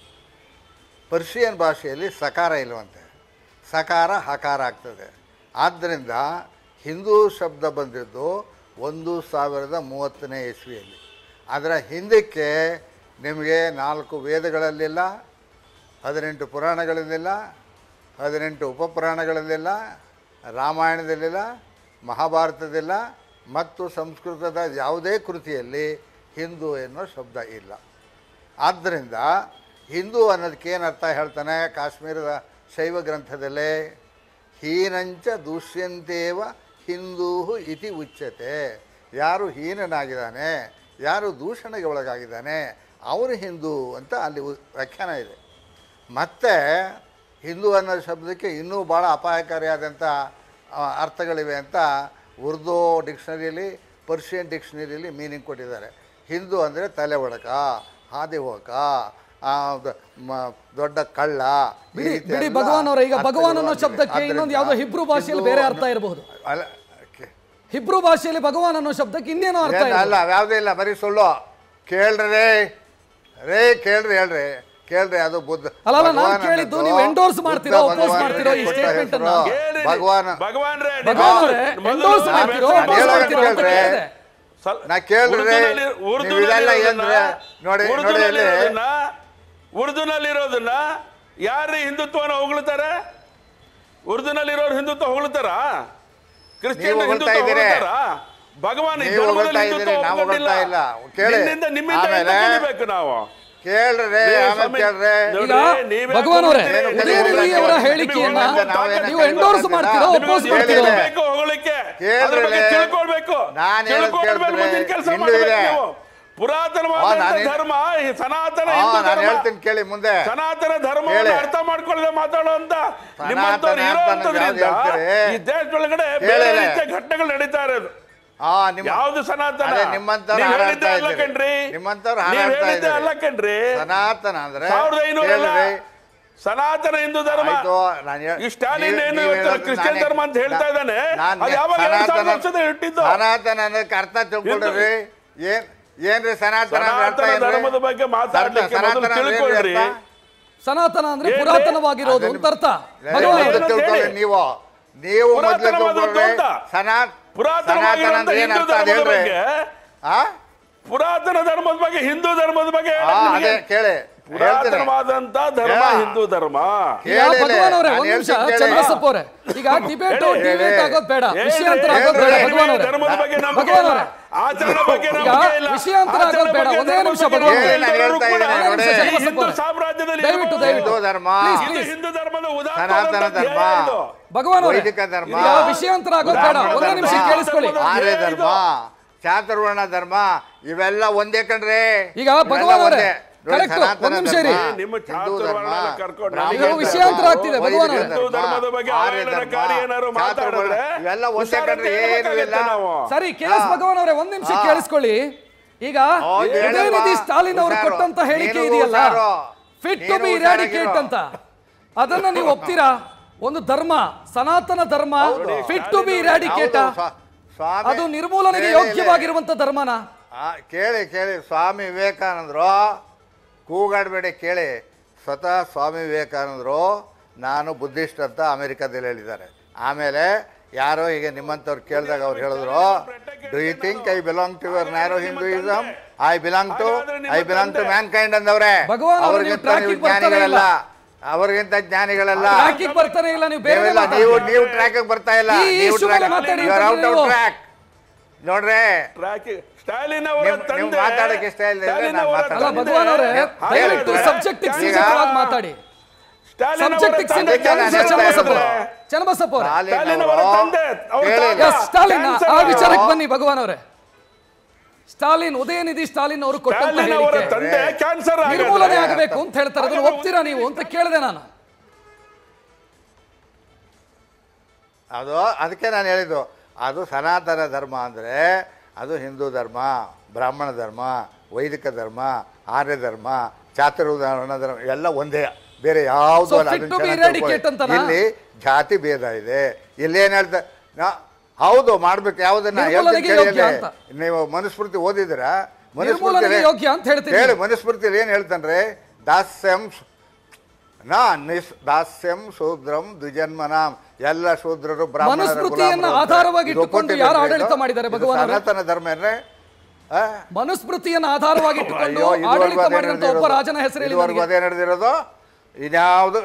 ಪರ್ಷಿಯನ್ ಭಾಷೆಯಲ್ಲಿ ಸಕಾರ ಇಲ್ಲವಂತೆ ಸಕಾರ ಹಕಾರ ಆಗ್ತದೆ ಆದ್ದರಿಂದ ಹಿಂದೂ ಶಬ್ದ ಬಂದಿದ್ದು ಒಂದು ಸಾವಿರದ ಮೂವತ್ತನೇ ಇಸ್ವಿಯಲ್ಲಿ ಅದರ ಹಿಂದಕ್ಕೆ ನಿಮಗೆ ನಾಲ್ಕು ವೇದಗಳಲ್ಲಿಲ್ಲ ಹದಿನೆಂಟು ಪುರಾಣಗಳಲ್ಲಿಲ್ಲ ಹದಿನೆಂಟು ಉಪಪುರಾಣಗಳಲ್ಲಿಲ್ಲ ರಾಮಾಯಣದಲ್ಲಿಲ್ಲ ಮಹಾಭಾರತದಿಲ್ಲ ಮತ್ತು ಸಂಸ್ಕೃತದ ಯಾವುದೇ ಕೃತಿಯಲ್ಲಿ ಹಿಂದೂ ಎನ್ನೋ ಶಬ್ದ ಇಲ್ಲ ಆದ್ದರಿಂದ ಹಿಂದೂ ಅನ್ನೋದಕ್ಕೆ ಏನು ಅರ್ಥ ಹೇಳ್ತಾನೆ ಕಾಶ್ಮೀರದ ಶೈವ ಗ್ರಂಥದಲ್ಲೇ ಹೀನಂಚ ದೂಷ್ಯಂತೇವ ಹಿಂದೂ ಇತಿ ಉಚ್ಯತೆ ಯಾರು ಹೀನನಾಗಿದ್ದಾನೆ ಯಾರು ದೂಷಣೆಗೆ ಒಳಗಾಗಿದ್ದಾನೆ ಅವನು ಹಿಂದೂ ಅಂತ ಅಲ್ಲಿ ಉ- ವ್ಯಾಖ್ಯಾನ ಇದೆ ಮತ್ತು ಹಿಂದೂ ಅನ್ನೋ ಶಬ್ದಕ್ಕೆ ಇನ್ನೂ ಭಾಳ ಅಪಾಯಕಾರಿಯಾದಂಥ ಆ, ಅರ್ಥಗಳಿವೆ ಅಂತ ಉರ್ದು ಡಿಕ್ಷನರಿಯಲ್ಲಿ ಪರ್ಷಿಯನ್ ಡಿಕ್ಷನರಿಯಲ್ಲಿ ಮೀನಿಂಗ್ ಕೊಟ್ಟಿದ್ದಾರೆ ಹಿಂದೂ ಅಂದರೆ ತಲೆ ಒಡಕ ಹಾದಿ ಹೋಗ ಆ, ದ- ಮ- ದೊಡ್ಡ ಕಳ್ಳ ಈ ಬಿಡಿ ರೀತಿ ಬಿಡಿ ಎಲ್ಲ ಭಗವಾನ್ ಅವರೇ ಈಗ ಭಗವಾನ್ ಅನ್ನೋ ಅರ್ಥಗಳು ಶಬ್ದಕ್ಕೆ ಆಗಿವೆ. ಇನ್ನೊಂದು ಯಾವುದೋ ಹಿಬ್ರು ಭಾಷೆಯಲ್ಲಿ ಬೇರೆ ಅರ್ಥ ಇರಬಹುದು ಅಲ್ಲ ಹಿಬ್ರು ಭಾಷೆಯಲ್ಲಿ ಭಗವಾನ್ ಅನ್ನೋ ಶಬ್ದಕ್ಕೆ ಇನ್ನೇನೋ ಅರ್ಥ ಏನ್ ಅಲ್ಲ ಇರಬಹುದು ಯಾವುದೇ ಇಲ್ಲ ಬರೀ ಸುಳ್ಳು ಕೇಳ್ರಿ ರೇ ಕೇಳ್ರಿ ಹೇಳ್ರಿ ಕೇಳ್ರಿ ಅದು ಬುದ್ಧ ಅಲ್ಲ, ಅಲ್ಲ, ನಾನ್ ಭಗವಾನ್ ಕೇಳಿದ್ದು ಅನ್ನೋದು ನೀವು endorse ಬುದ್ಧ ಮಾಡ್ತೀರೋ, oppose ಭಗವಾನ್ ಮಾಡ್ತೀರೋ ಈ ಕೊಟ್ಟ statement ಅನ್ನ? ಹೆಸರು. ಕೇಳಿರಿ. ಭಗವಾನ್ ಭಗವಾನ್ರೇ, ಭಗವಾನ್ ನೀವು ಅವರೇ, ಮೊದಲು endorse ನಾನು ಮಾಡ್ತೀರೋ, ಹೇಳೋದನ್ನ oppose ಹೇಳೋದನ್ನ ಮಾಡ್ತೀರೋ ಅಂತ ಕೇಳ್ರಿ. ಕೇಳಿದೆ. ಸಲ್- ನಾ ಕೇಳ್ರಿ ಉರ್ದುನಲ್ಲಿ- ನೀವು ಉರ್ದುನಲ್ಲಿ ಇದೆಲ್ಲ ಇರೋದನ್ನ- ಏನ್ರಿ ನೋಡಿ ನೋಡಿ ಇಲ್ಲಿ ಉರ್ದುನಲ್ಲಿರೋದನ್ನ ಉರ್ದುನಲ್ಲಿರೋದನ್ನ ಯಾರು ಹಿಂದುತ್ವನ ಹೊಗಳ್ತಾರೆ ಉರ್ದುನಲ್ಲಿರೋರು ಹಿಂದುತ್ವ ಹೊಗಳ್ತಾರ ಕ್ರಿಶ್ಚಿಯನ್ ನೀವು ಹೊಗಳ್ತಾ ಹಿಂದುತ್ವ ಇದ್ದೀರಿ. ಹೊಗಳ್ತಾರ ಭಗವಾನ್ ಈ ನೀವು ಧರ್ಮದಲ್ಲಿ ಹೊಗಳ್ತಾ ಹಿಂದುತ್ವ ಇದ್ದೀರಿ, ನಾವು ಒಪ್ಕೊಂಡಿಲ್ಲ. ಹೊಗಳ್ತಾ ಇಲ್ಲ. ಕೇಳಿ. ನಿಮ್ಮಿಂದ ನಿಮ್ಮಿಂದ ಆಮೇಲೆ- ಎಂತ ಕಲಿಬೇಕು ನಾವು ಕೇಳ್ರಿ ನೀವು ಆಮೇಲೆ ಸ್ವಾಮಿ- ಕೇಳ್ರಿ ನೋಡ್ರಿ, ಈಗ ನೀವೇ ಭಗವಾನ್ ಅವರೇ ಹೊಗಳ್ತೀರಿ. ಉದಯನಿಧಿ ಅವರ ನಿಮಗೆ ಹೇಳಿಕೆಯನ್ನ ಹೊಗಳ್ತಾ ನಾವೇನು ನೀವು ಎಂಡೋರ್ಸ್ ಮಾಡ್ತೀರೋ ನಿಮಗೆ ಅಪೋಸ್ ಒಂದು ಮಾಡ್ತೀರೋ ಹೇಳಿದೆ. ಬೇಕು ಹೊಗಳಿಕೆ ಕೇಳ್ರಿ ಅದ್ರ ಬಗ್ಗೆ ಲೇ. ತಿಳ್ಕೊಳ್ಬೇಕು ನಾನ್ ಹೇಳೋದ್ ತಿಳ್ಕೊಂಡ್ಮೇಲೆ ಕೇಳ್ರಿ. ಮುಂದಿನ ಕೆಲಸ ಇನ್ನೂ ಮಾಡ್ಬೇಕು ಇದೆ. ನೀವು ಪುರಾತನವಾದ ನಾನೇ- ಧರ್ಮ ಈ ಸನಾತನ ಹಾ ಹಿಂದೂ ನಾನು ಧರ್ಮ ಹೇಳ್ತೀನಿ ಕೇಳಿ ಮುಂದೆ ಸನಾತನ ಧರ್ಮವನ್ನು ಹೇಳಿ. ಅರ್ಥ ಮಾಡ್ಕೊಳ್ಳದೆ ಮಾತಾಡುವಂತ ಸನಾತನ ನಿಮ್ಮಂತವ್ರು ಅಂತ ಇರೋಂಥದ್ರಿಂದ ಯಾವ್ದು ಹೇಳ್ತೀರಿ? ಈ ದೇಶದೊಳಗಡೆ ಹೇಳಿ. ಬೇರೆ ರೀತಿಯ ಘಟನೆಗಳು ನಡೀತಾ ಇರೋದು ಹಾ ನಿಮ್ಮ ಯಾವ್ದು ಸನಾತನ ಅದೇ ನಿಮ್ಮಂತವ್ರು ನೀವ್ ಹಾರಾಡ್ತಾ ಹೇಳಿದ್ದೆ ಅಲ್ಲ ಇದ್ದೀರಿ. ಕಣ್ರಿ ನಿಮ್ಮಂತವ್ರು ನೀವ್ ಹಾರಾಡ್ತಾ ಹೇಳಿದ್ದೆ ಇದ್ದೀರಿ. ಅಲ್ಲ ಕಣ್ರಿ ಸನಾತನ ಅಂದ್ರೆ ಸಾವಿರದ ಐನೂರ ಅಲ್ಲ. ಹೇಳ್ರಿ. ಸನಾತನ ಹಿಂದೂ ಧರ್ಮ ಆಯ್ತು, ನಾನ್ ಹೇಳ್- ಈ ಸ್ಟಾಲಿನ್ ನೀವ್- ಏನು ನೀವ್ ಇವತ್ತು ಹೇಳೋದು ಕ್ರಿಶ್ಚಿಯನ್ ನಾನೇ- ಧರ್ಮ ಅಂತ ಹೇಳ್ತಾ ಇದ್ದಾನೆ ನಾನ್ ಅದು ಯಾವಾಗ ಎರಡ್ ಸಾವಿರದ ಸನಾತನ- ವರ್ಷದ ಇಟ್ಟಿದ್ದು ಸನಾತನ ಅನ್ನೋದಕ್ಕೆ ಅರ್ಥ ತಿಳ್ಕೊಳ್ರಿ ಏನ್ ಏನ್ರಿ ಸನಾತನ ಅಂದ್ರೆ ಅರ್ಥ ಸನಾತನ ಏನ್ರಿ? ಧರ್ಮದ ಬಗ್ಗೆ ಮಾತಾಡ್ಲಿಕ್ಕೆ ಸನಾತನ ಮೊದಲು ಅಂದ್ರೆ ಏನ್ರಿ ತಿಳ್ಕೊಳ್ರಿ ಅರ್ಥ? ಸನಾತನ ಅಂದ್ರೆ ಏನ್ರಿ? ಪುರಾತನವಾಗಿರೋದು ಅಂತ ಅರ್ಥ ಏ, ಭಗವಾನ್ ಮೊದ್ಲು ಅವರೇ, ತಿಳ್ಕೊಳ್ಳಿ ಹೇಳಿ. ನೀವು ನೀವು ಮೊದಲು ಪುರಾತನವಾದದ್ದು ತಿಳ್ಕೊಳ್ರಿ ಅಂತ. ಸನಾ ಸನಾತನ ಪುರಾತನವಾಗಿರುವಂತ ಅಂದ್ರೆ ಏನ್ ಹಿಂದೂ ಅರ್ಥ ಅದ್ ಧರ್ಮದ ಹೇಳ್ರಿ ಬಗ್ಗೆ ಆ ಪುರಾತನ ಧರ್ಮದ ಬಗ್ಗೆ ಹಿಂದೂ ಧರ್ಮದ ಬಗ್ಗೆ ಆ, ಹೇಳಕ್ ಅದೇ ನಿಮ್ಗೆ ಕೇಳಿ ಹೇಳ್ತೀನಿ ಪುರಾತನವಾದಂತ ಧರ್ಮ ಯಾ. ಹಿಂದೂ ಧರ್ಮ ಈಗ ಕೇಳಿ ಲೇ, ಭಗವಾನ್ ಅವರೇ ನಾನ್ ಒಂದ್ ನಿಮಿಷ ಹೇಳ್ತೀನಿ ಕೇಳಿ. ಚಂದ್ರಸಪ್ಪ ಅವರೇ ಈಗ ಡಿಬೇಟ್ ಹೇಳಿ, ಡಿಬೇಟ್ ಹೇಳಿ. ಆಗೋದು ಬೇಡ ಹೇಳ್ರಿ, ವಿಷಯಾಂತರ ಆಗೋದು ಬೇಡ ಹೇಳ್ರಿ, ಭಗವಾನ್ ಅವರೇ ಧರ್ಮದ ಬಗ್ಗೆ ನಂಬಿಕೆ ಭಗವಾನ್ ಇಲ್ಲ ಅವರೇ ಆಚರಣೆ ಬಗ್ಗೆ ಈಗ ನಂಬಿಕೆ ಇಲ್ಲ ವಿಷಯಾಂತರ ಆಗೋದು ಆಚರಣೆ ಬೇಡ. ಬಗ್ಗೆ ಒಂದೇ ನಿಮಿಷ ನಂಬಿಕೆ ಭಗವಾನ್ ಇಲ್ಲ. ಅವರೇ. ನಾನು ಹೇಳ್ತಾ ಕೂಡ ಇದ್ದೀನಿ ನೋಡಿ. ಈ ಚಂದ್ರಸಪ್ಪ ಹಿಂದೂ ಅವರೇ. ಸಾಮ್ರಾಜ್ಯದಲ್ಲಿ ದಯವಿಟ್ಟು, ಇರುವವರು ದಯವಿಟ್ಟು. ಹಿಂದೂ ಧರ್ಮ Please, ಇದು please. ಹಿಂದೂ ಧರ್ಮದ ಸನಾತನ ಉದಾತ್ತ ಧರ್ಮ ಭಗವಾನ್ ಅವರೇ ವೈದಿಕ ಧರ್ಮ ಈಗ ವಿಷಯಾಂತರ ಆಗೋದು ಬೇಡ ಬ್ರಾಹ್ಮಣ ಒಂದೇ ನಿಮಿಷ ಧರ್ಮ, ಕೇಳಿಸ್ಕೊಳ್ಳಿ ಆರ್ಯ ಏನಿದು? ಧರ್ಮ ಚಾತುರ್ವರ್ಣ ಧರ್ಮ ಇವೆಲ್ಲ ಒಂದೇ ಕಣ್ರಿ ಈಗ ಇವೆಲ್ಲ ಭಗವಾನ್ ಅವರೇ, ಒಂದೇ. ನೋಡಿ, correct. ಸನಾತನ ಒಂದ್ ನಿಮಿಷ ಧರ್ಮ, ಇರಿ. ನಿಮ್ಮ ಹಿಂದೂ ಚಾತುರ್ವರ್ಣ ಧರ್ಮ, ಕರ್ಕೊಂಡು ಬ್ರಾಹ್ಮಣ ಈಗ ಧರ್ಮ, ವಿಷಯಾಂತರ ಆಗ್ತಿದೆ, ವೈದಿಕ ಭಗವಾನ್ ಅವರೇ. ಹಿಂದೂ ಧರ್ಮದ ಬಗ್ಗೆ ಆರ್ಯ ಅವಹೇಳನಕಾರಿ ಧರ್ಮ, ಏನಾದ್ರು ಚಾತುರ್ವರ್ಣ, ಮಾತಾಡಿದ್ರೆ ಇವೆಲ್ಲ ಒಂದೇ ಹುಷಾರಂತ ಕಣ್ರಿ ಏನು ಹೇಳ್ಬೇಕಾಗತ್ತೆ ಇಲ್ಲ ನಾವು. ಸರಿ ಕೆ ಎಸ್ ಹಾ. ಭಗವಾನ್ ಅವರೇ ಒಂದ್ ನಿಮಿಷ ಹಾ. ಕೇಳಿಸ್ಕೊಳ್ಳಿ ಈಗ ಹೌದು, ಉದಯನಿಧಿ ಹೇಳಲ್ವಾ? ಸ್ಟಾಲಿನ್ ಅವರು ಹುಷಾರು. ಕೊಟ್ಟಂತ ಹೇಳಿಕೆ ನೀನು ಇದೆಯಲ್ಲ ಹುಷಾರು. ಫಿಟ್ ಟು ನೀನು ಬಿ ಹುಷಾರಾಗಿರು. ಇರಾಡಿಕೇಟ್ ಅಂತ ಅದನ್ನ ನೀವು ಒಪ್ತೀರಾ ಒಂದು ಧರ್ಮ ಸನಾತನ ಧರ್ಮ ಫಿಟ್ ಟು ಬಿ ಇರಾಡಿಕೇಟ್ ಹೌದು, ಸ್ವಾ- ಸ್ವಾಮಿ ಅದು ನಿರ್ಮೂಲನೆಗೆ ಕೇಳಿ, ಯೋಗ್ಯವಾಗಿರುವಂತ ಧರ್ಮನ ಆ, ಕೇಳಿ ಕೇಳಿ ಸ್ವಾಮಿ ವಿವೇಕಾನಂದರು ಕೂಗಾಡಬೇಡಿ ಕೇಳಿ ಸ್ವತಃ ಸ್ವಾಮಿ ವಿವೇಕಾನಂದರು ನಾನು ಬುದ್ಧಿಸ್ಟ್ ಅಂತ ಅಮೆರಿಕದಲ್ಲಿ ಹೇಳಿದ್ದಾರೆ ಆಮೇಲೆ ಯಾರೋ ಈಗ ನಿಮ್ಮಂಥವ್ರು ಕೇಳಿದಾಗ ಅವ್ರು ಹೇಳಿದ್ರು do you think I belong to your narrow Hinduism I belong to I belong to mankind ಅಂದವ್ರೆ ಭಗವಾನ್ ಅವ್ರು ನೀವು ಅವ್ರಿಗಿಂತ ನೀವು tracking ಬರ್ತಾನೆ ಜ್ಞಾನಿಗಳಲ್ಲ ಇಲ್ಲ. ಅವ್ರಿಗಿಂತ ಜ್ಞಾನಿಗಳಲ್ಲ ಟ್ರ್ಯಾಕಿಗೆ ಬರ್ತಾನೆ ಇಲ್ಲ ನೀವು ಬೇರೆ ನೀವೆಲ್ಲ ನೀವು ನೀವು ಟ್ರ್ಯಾಕ್ ಬರ್ತಾ ಇಲ್ಲ ಈ ನೀವು issue ಮೇಲೆ ಮಾತಾಡಿ ಟ್ರ್ಯಾಕ್ ಔಟ್ ನೀವು. ಆಫ್ ಟ್ರ್ಯಾಕ್ ನೋಡ್ರೆ ಸ್ಟಾಲಿನ್ ಅವರ ನಿಮ್- ನಿಮ್ ತಂದೆ ಮಾತಾಡಕ್ಕೆ ಇಷ್ಟ ಇಲ್ಲ ಅಂದ್ರೆ ಸ್ಟಾಲಿನ್ ನಾನು ಅವರ ಮಾತಾಡಲ್ಲ. ಅಲ್ಲ ಭಗವಾನ್ ಅವರೇ ಹೇಳಿ. ದಯವಿಟ್ಟು ಹೇಳಿ. ಸಬ್ಜೆಕ್ಟ್ ಈಗ- ಸೀಮಿತವಾಗಿ ಮಾತಾಡಿ ಸ್ಟಾಲಿನ್ ಅವರ ಸಬ್ಜೆಕ್ಟ್ ತಂದೆ ಕ್ಯಾನ್ಸರ್ ಚನ್ನಬಸಪ್ಪ ಇದ್ದಾರೆ. ಚನ್ನಬಸಪ್ಪ ಅವರೇ ಸ್ಟಾಲಿನ್ ಅವರ ತಂದೆ ಅವ್ರ ಹೇಳಿ. ತಾತ ಎಸ್ ಸ್ಟಾಲಿನ್ ಕ್ಯಾನ್ಸರ್ ಆ ಅವರು. ವಿಚಾರಕ್ಕೆ ಬನ್ನಿ ಭಗವಾನ್ ಅವರೇ ಸ್ಟಾಲಿನ್ ಉದಯನಿಧಿ ಸ್ಟಾಲಿನ್ ಅವರು ಕೊಟ್ಟಂತ ಸ್ಟಾಲಿನ್ ಅವರ ಹೇಳಿಕೆ ತಂದೆ ಕ್ಯಾನ್ಸರ್ ಆಗಿದ್ದಾರೆ. ನಿರ್ಮೂಲನೆ ಆಗಬೇಕು ಅಂತ ಹೇಳ್ತಾರೆ ಅದನ್ನು ಒಪ್ತೀರಾ ನೀವು ಅಂತ ಕೇಳಿದೆ ನಾನು ಅದು ಅದಕ್ಕೆ ನಾನು ಹೇಳಿದ್ದು ಅದು ಸನಾತನ ಧರ್ಮ ಅಂದರೆ ಅದು ಹಿಂದೂ ಧರ್ಮ ಬ್ರಾಹ್ಮಣ ಧರ್ಮ ವೈದಿಕ ಧರ್ಮ ಆರ್ಯ ಧರ್ಮ ಚಾತುರ್ವರ್ಣ ಧರ್ಮ ಎಲ್ಲ ಒಂದೇ ಬೇರೆ ಯಾವುದು So, ಅಲ್ಲ fit ಅದನ್ನ to be ಚೆನ್ನಾಗಿ eradicate ತಿಳ್ಕೊಳ್ಳಿ. ಅಂತನಾ? ಇಲ್ಲಿ ಜಾತಿ ಭೇದ ಇದೆ ಇಲ್ಲೇನು ಹೇಳ್ತಾ ನಾ- ಹೌದು ಮಾಡ್ಬೇಕು ಯಾವುದನ್ನ ನಿರ್ಮೂಲನೆಗೆ ಹೇಳ್ತೀನಿ ಯೋಗ್ಯ ಕೇಳಿ ಅಂತ. ಅಲ್ಲಿ. ನೀವು ಮನುಸ್ಮೃತಿ ಓದಿದಿರಾ ನಿರ್ಮೂಲನೆಗೆ ಯೋಗ್ಯ ಅಂತ ಹೇಳ್ತೀನಿ. ಹೇಳಿ ಮನುಸ್ಮೃತಿಯಲ್ಲಿ ಏನು ಹೇಳ್ತಾನ್ರಿ ದಾಸ್ಯಂ ನಾ ನಿಸ್ ದಾಸ್ಯಂ ಶೂದ್ರಂ ದ್ವಿಜನ್ಮನಾಂ ಎಲ್ಲ ಶೂದ್ರರು ಬ್ರಾಹ್ಮಣರ ಮನುಸ್ಮೃತಿಯನ್ನ ಗುಲಾಮರು ಅಂತ. ಆಧಾರವಾಗಿ ಇದು ಇಟ್ಟುಕೊಂಡು ಒಪ್ಪುತ್ತಿಲ್ಲ ಯಾರು ಇದು? ಆಡಳಿತ ಮಾಡಿದ್ದಾರೆ ಇದು ಭಗವಾನ್ ಅವರೇ? ಸನಾತನ ಧರ್ಮ ಏನ್ರಿ ಆ? ಮನುಸ್ಮೃತಿಯನ್ನು ಆಧಾರವಾಗಿ ಇಟ್ಟುಕೊಂಡು ಅಯ್ಯೋ, ಇದುವರೆಗೂ ಆಡಳಿತ ಅದೇ ಮಾಡಿದಂತ ಒಬ್ಬ ನಡೆದಿರೋದು. ರಾಜನ ಹೆಸರು ಹೇಳಿ ಇದುವರೆಗೂ ನನಗೆ. ಅದೇ ನಡೆದಿರೋದು ಇದ್ಯಾವುದು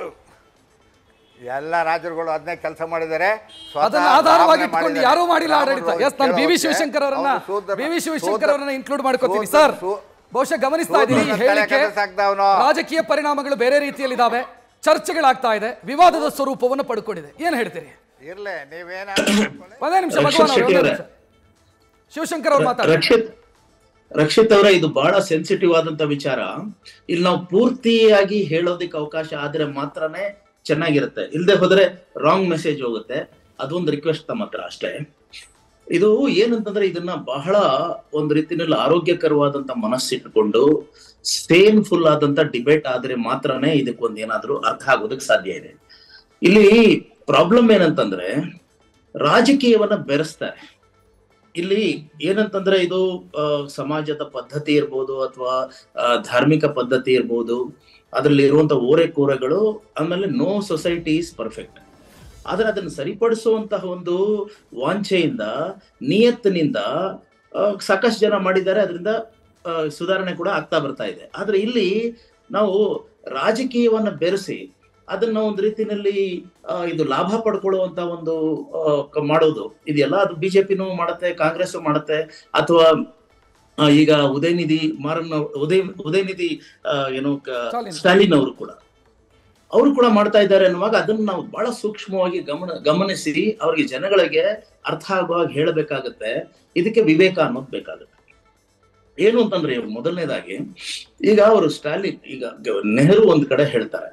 ಎಲ್ಲ ರಾಜರುಗಳು ಅದನ್ನೇ ಕೆಲಸ ಮಾಡಿದ್ದಾರೆ ಸ್ವತಃ ಅದನ್ನ ಆಧಾರವಾಗಿ ಬ್ರಾಹ್ಮಣ ಇಟ್ಕೊಂಡು ಮಾಡಿದ್ದಾರೆ. ಯಾರೂ ಮಾಡಿಲ್ಲ ಆಡಳಿತ ಬ್ರಾಹ್ಮಣರು ಎಸ್ ನಾನು ಬಿ ವಿ ಕೇಳೋಕೆ ಶಿವಶಂಕರ್ ಅವರನ್ನ ಅವ್ರು ಶೂದ್ರ- ಬಿ ವಿ ಶಿವಶಂಕರ್ ಶೂದ್ರ- ಅವರನ್ನ ಇನ್ಕ್ಲೂಡ್ ಮಾಡ್ಕೋತೀನಿ ಶೂದ್ರ- ಸರ್ ಶೂ- ಬಹುಶಃ ಗಮನಿಸ್ತಾ ಇದ್ದೀನಿ ಈ ಶೂದ್ರನ ಹೇಳಿಕೆ ತಲೆ ಕೆಲ್ಸಕ್ದವ್ನು. ರಾಜಕೀಯ ಪರಿಣಾಮಗಳು ಬೇರೆ ರೀತಿಯಲ್ಲಿದ್ದಾವೆ ಚರ್ಚೆಗಳಾಗ್ತಾ ಇದೆ ವಿವಾದದ ಸ್ವರೂಪವನ್ನು ಪಡ್ಕೊಂಡಿದೆ ಏನ್ ಹೇಳ್ತೀರಿ ಇರ್ಲಿ ನೀವೇನ ಒಂದೇ ನಿಮಿಷ ರಕ್ಷಿತ್ ಭಗವಾನ್ ಅವರೇ, ಶೆಟ್ಟಿ ಒಂದೇ ಅವರೇ. ನಿಮಿಷ. ಶಿವಶಂಕರ್ ಅವ್ರು ಮಾತಾಡ್ತಾರೆ ರಕ್ಷಿತ್ ರಕ್ಷಿತ್ ಅವರ ಇದು ಬಹಳ ಸೆನ್ಸಿಟಿವ್ ಆದಂತ ವಿಚಾರ ಇಲ್ಲಿ ನಾವು ಪೂರ್ತಿಯಾಗಿ ಹೇಳೋದಕ್ಕೆ ಅವಕಾಶ ಆದ್ರೆ ಮಾತ್ರನೇ ಚೆನ್ನಾಗಿರುತ್ತೆ ಇಲ್ಲದೆ ಹೋದ್ರೆ ರಾಂಗ್ ಮೆಸೇಜ್ ಹೋಗುತ್ತೆ ಅದೊಂದು ರಿಕ್ವೆಸ್ಟ್ ತಮ್ಮ ಹತ್ರ ಅಷ್ಟೇ ಇದು ಏನಂತಂದ್ರೆ ಇದನ್ನ ಬಹಳ ಒಂದ್ ರೀತಿನಲ್ಲಿ ಆರೋಗ್ಯಕರವಾದಂತ ಮನಸ್ಸಿಟ್ಕೊಂಡು ಸೇನ್ಫುಲ್ ಆದಂತ ಡಿಬೇಟ್ ಆದ್ರೆ ಮಾತ್ರನೇ ಇದಕ್ಕೊಂದ್ ಏನಾದ್ರೂ ಅರ್ಥ ಆಗೋದಕ್ಕೆ ಸಾಧ್ಯ ಇದೆ ಇಲ್ಲಿ ಪ್ರಾಬ್ಲಮ್ ಏನಂತಂದ್ರೆ ರಾಜಕೀಯವನ್ನ ಬೆರೆಸ್ತಾರೆ ಇಲ್ಲಿ ಏನಂತಂದ್ರೆ ಇದು ಆ, ಸಮಾಜದ ಪದ್ಧತಿ ಇರ್ಬೋದು ಅಥವಾ ಧಾರ್ಮಿಕ ಪದ್ಧತಿ ಇರ್ಬೋದು ಅದರಲ್ಲಿ ಇರುವಂತ ಓರೆಕೋರೆಗಳು ಆಮೇಲೆ ನೋ ಸೊಸೈಟಿ ಇಸ್ ಪರ್ಫೆಕ್ಟ್ ಆದ್ರೆ ಅದನ್ನು ಸರಿಪಡಿಸುವಂತಹ ಒಂದು ವಾಂಛೆಯಿಂದ ನಿಯತ್ತಿನಿಂದ ಆ, ಸಾಕಷ್ಟು ಜನ ಮಾಡಿದ್ದಾರೆ ಅದರಿಂದ ಆ, ಸುಧಾರಣೆ ಕೂಡ ಆಗ್ತಾ ಬರ್ತಾ ಇದೆ ಆದ್ರೆ ಇಲ್ಲಿ ನಾವು ರಾಜಕೀಯವನ್ನ ಬೆರೆಸಿ ಅದನ್ನ ಒಂದು ರೀತಿನಲ್ಲಿ ಆ, ಇದು ಲಾಭ ಪಡ್ಕೊಳ್ಳುವಂತ ಒಂದು ಆ, ಕ- ಮಾಡೋದು ಇದೆಯಲ್ಲ ಅದು ಬಿಜೆಪಿನೂ ಮಾಡುತ್ತೆ ಕಾಂಗ್ರೆಸ್ ಮಾಡುತ್ತೆ ಅಥವಾ ಆ, ಈಗ ಉದಯನಿಧಿ ಮಾರನ್ ಅವ್ರು- ಉದಯ ಉದಯನಿಧಿ ಆ, ಏನು ಕ- ಸ್ಟಾಲಿನ್. ಸ್ಟಾಲಿನ್ ಅವರು ಕೂಡ ಅವರು ಕೂಡ ಮಾಡ್ತಾ ಇದ್ದಾರೆ ಅನ್ನುವಾಗ ಅದನ್ನ ನಾವು ಬಹಳ ಸೂಕ್ಷ್ಮವಾಗಿ ಗಮನ ಗಮನಿಸಿ ಅವ್ರಿಗೆ ಜನಗಳಿಗೆ ಅರ್ಥ ಆಗುವಾಗ ಹೇಳಬೇಕಾಗತ್ತೆ ಇದಕ್ಕೆ ವಿವೇಕ ಅನ್ನೋದು ಬೇಕಾಗುತ್ತೆ ಏನು ಅಂತಂದ್ರೆ ಇವ್ರು ಮೊದಲನೇದಾಗಿ ಈಗ ಅವರು ಸ್ಟಾಲಿನ್ ಈಗ ಗ- ನೆಹರು ಒಂದ್ ಕಡೆ ಹೇಳ್ತಾರೆ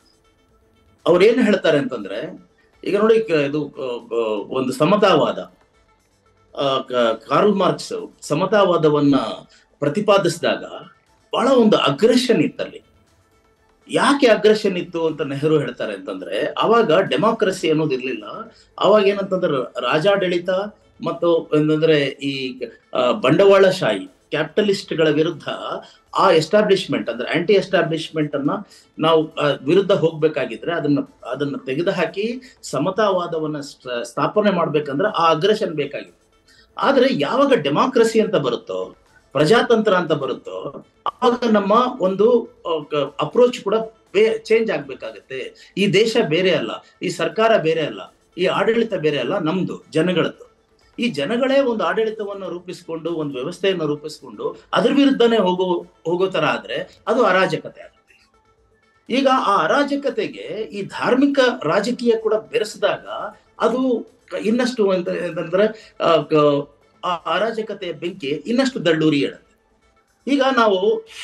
ಅವ್ರು ಏನ್ ಹೇಳ್ತಾರೆ ಅಂತಂದ್ರೆ ಈಗ ನೋಡಿ ಕ- ಇದು ಆ, ಆ, ಒಂದು ಸಮತಾವಾದ ಆ, ಕ- ಕಾರ್ಲ್ ಮಾರ್ಕ್ಸ್ ಸಮತಾವಾದವನ್ನ ಪ್ರತಿಪಾದಿಸಿದಾಗ ಬಹಳ ಒಂದು ಅಗ್ರೆಷನ್ ಇತ್ತಲ್ಲಿ ಯಾಕೆ ಅಗ್ರೆಷನ್ ಇತ್ತು ಅಂತ ನೆಹರು ಹೇಳ್ತಾರೆ ಅಂತಂದ್ರೆ ಅವಾಗ ಡೆಮಾಕ್ರಸಿ ಅನ್ನೋದು ಇರ್ಲಿಲ್ಲ ಅವಾಗ ಏನಂತಂದ್ರೆ ರಾಜಾಡಳಿತ ಮತ್ತು ಏನಂದ್ರೆ ಈ ಆ, ಬಂಡವಾಳಶಾಹಿ ಕ್ಯಾಪಿಟಲಿಸ್ಟ್ಗಳ ವಿರುದ್ಧ ಆ ಎಸ್ಟಾಬ್ಲಿಷ್ಮೆಂಟ್ ಅಂದ್ರೆ ಆಂಟಿ ಎಸ್ಟಾಬ್ಲಿಷ್ಮೆಂಟ್ ಅನ್ನ ನಾವು ಆ, ವಿರುದ್ಧ ಹೋಗ್ಬೇಕಾಗಿದ್ರೆ ಅದನ್ನ ಅದನ್ನ ತೆಗೆದುಹಾಕಿ ಸಮತಾವಾದವನ್ನ ಸ್ಥ- ಸ್ಥಾಪನೆ ಮಾಡ್ಬೇಕಂದ್ರೆ ಆ ಅಗ್ರೆಷನ್ ಬೇಕಾಗಿತ್ತು ಆದ್ರೆ ಯಾವಾಗ ಡೆಮಾಕ್ರಸಿ ಅಂತ ಬರುತ್ತೋ ಪ್ರಜಾತಂತ್ರ ಅಂತ ಬರುತ್ತೋ ಆವಾಗ ನಮ್ಮ ಒಂದು ಅಪ್ರೋಚ್ ಕೂಡ ಚೇಂಜ್ ಆಗ್ಬೇಕಾಗತ್ತೆ ಈ ದೇಶ ಬೇರೆ ಅಲ್ಲ ಈ ಸರ್ಕಾರ ಬೇರೆ ಅಲ್ಲ ಈ ಆಡಳಿತ ಬೇರೆ ಅಲ್ಲ ನಮ್ದು ಜನಗಳದ್ದು ಈ ಜನಗಳೇ ಒಂದು ಆಡಳಿತವನ್ನು ರೂಪಿಸಿಕೊಂಡು ಒಂದು ವ್ಯವಸ್ಥೆಯನ್ನು ರೂಪಿಸಿಕೊಂಡು ಅದ್ರ ವಿರುದ್ಧನೇ ಹೋಗೋ ಹೋಗೋ ತರ ಆದ್ರೆ ಅದು ಅರಾಜಕತೆ ಆಗುತ್ತೆ ಈಗ ಆ ಅರಾಜಕತೆಗೆ ಈ ಧಾರ್ಮಿಕ ರಾಜಕೀಯ ಕೂಡ ಬೆರೆಸಿದಾಗ ಅದು ಕ- ಇನ್ನಷ್ಟು ಅಂತ ಅಂತಂದ್ರೆ ಆ, ಕ- ಆ ಅರಾಜಕತೆಯ ಬೆಂಕಿ ಇನ್ನಷ್ಟು ದಳ್ಳೂರಿ ಹೇಳುತ್ತೆ ಈಗ ನಾವು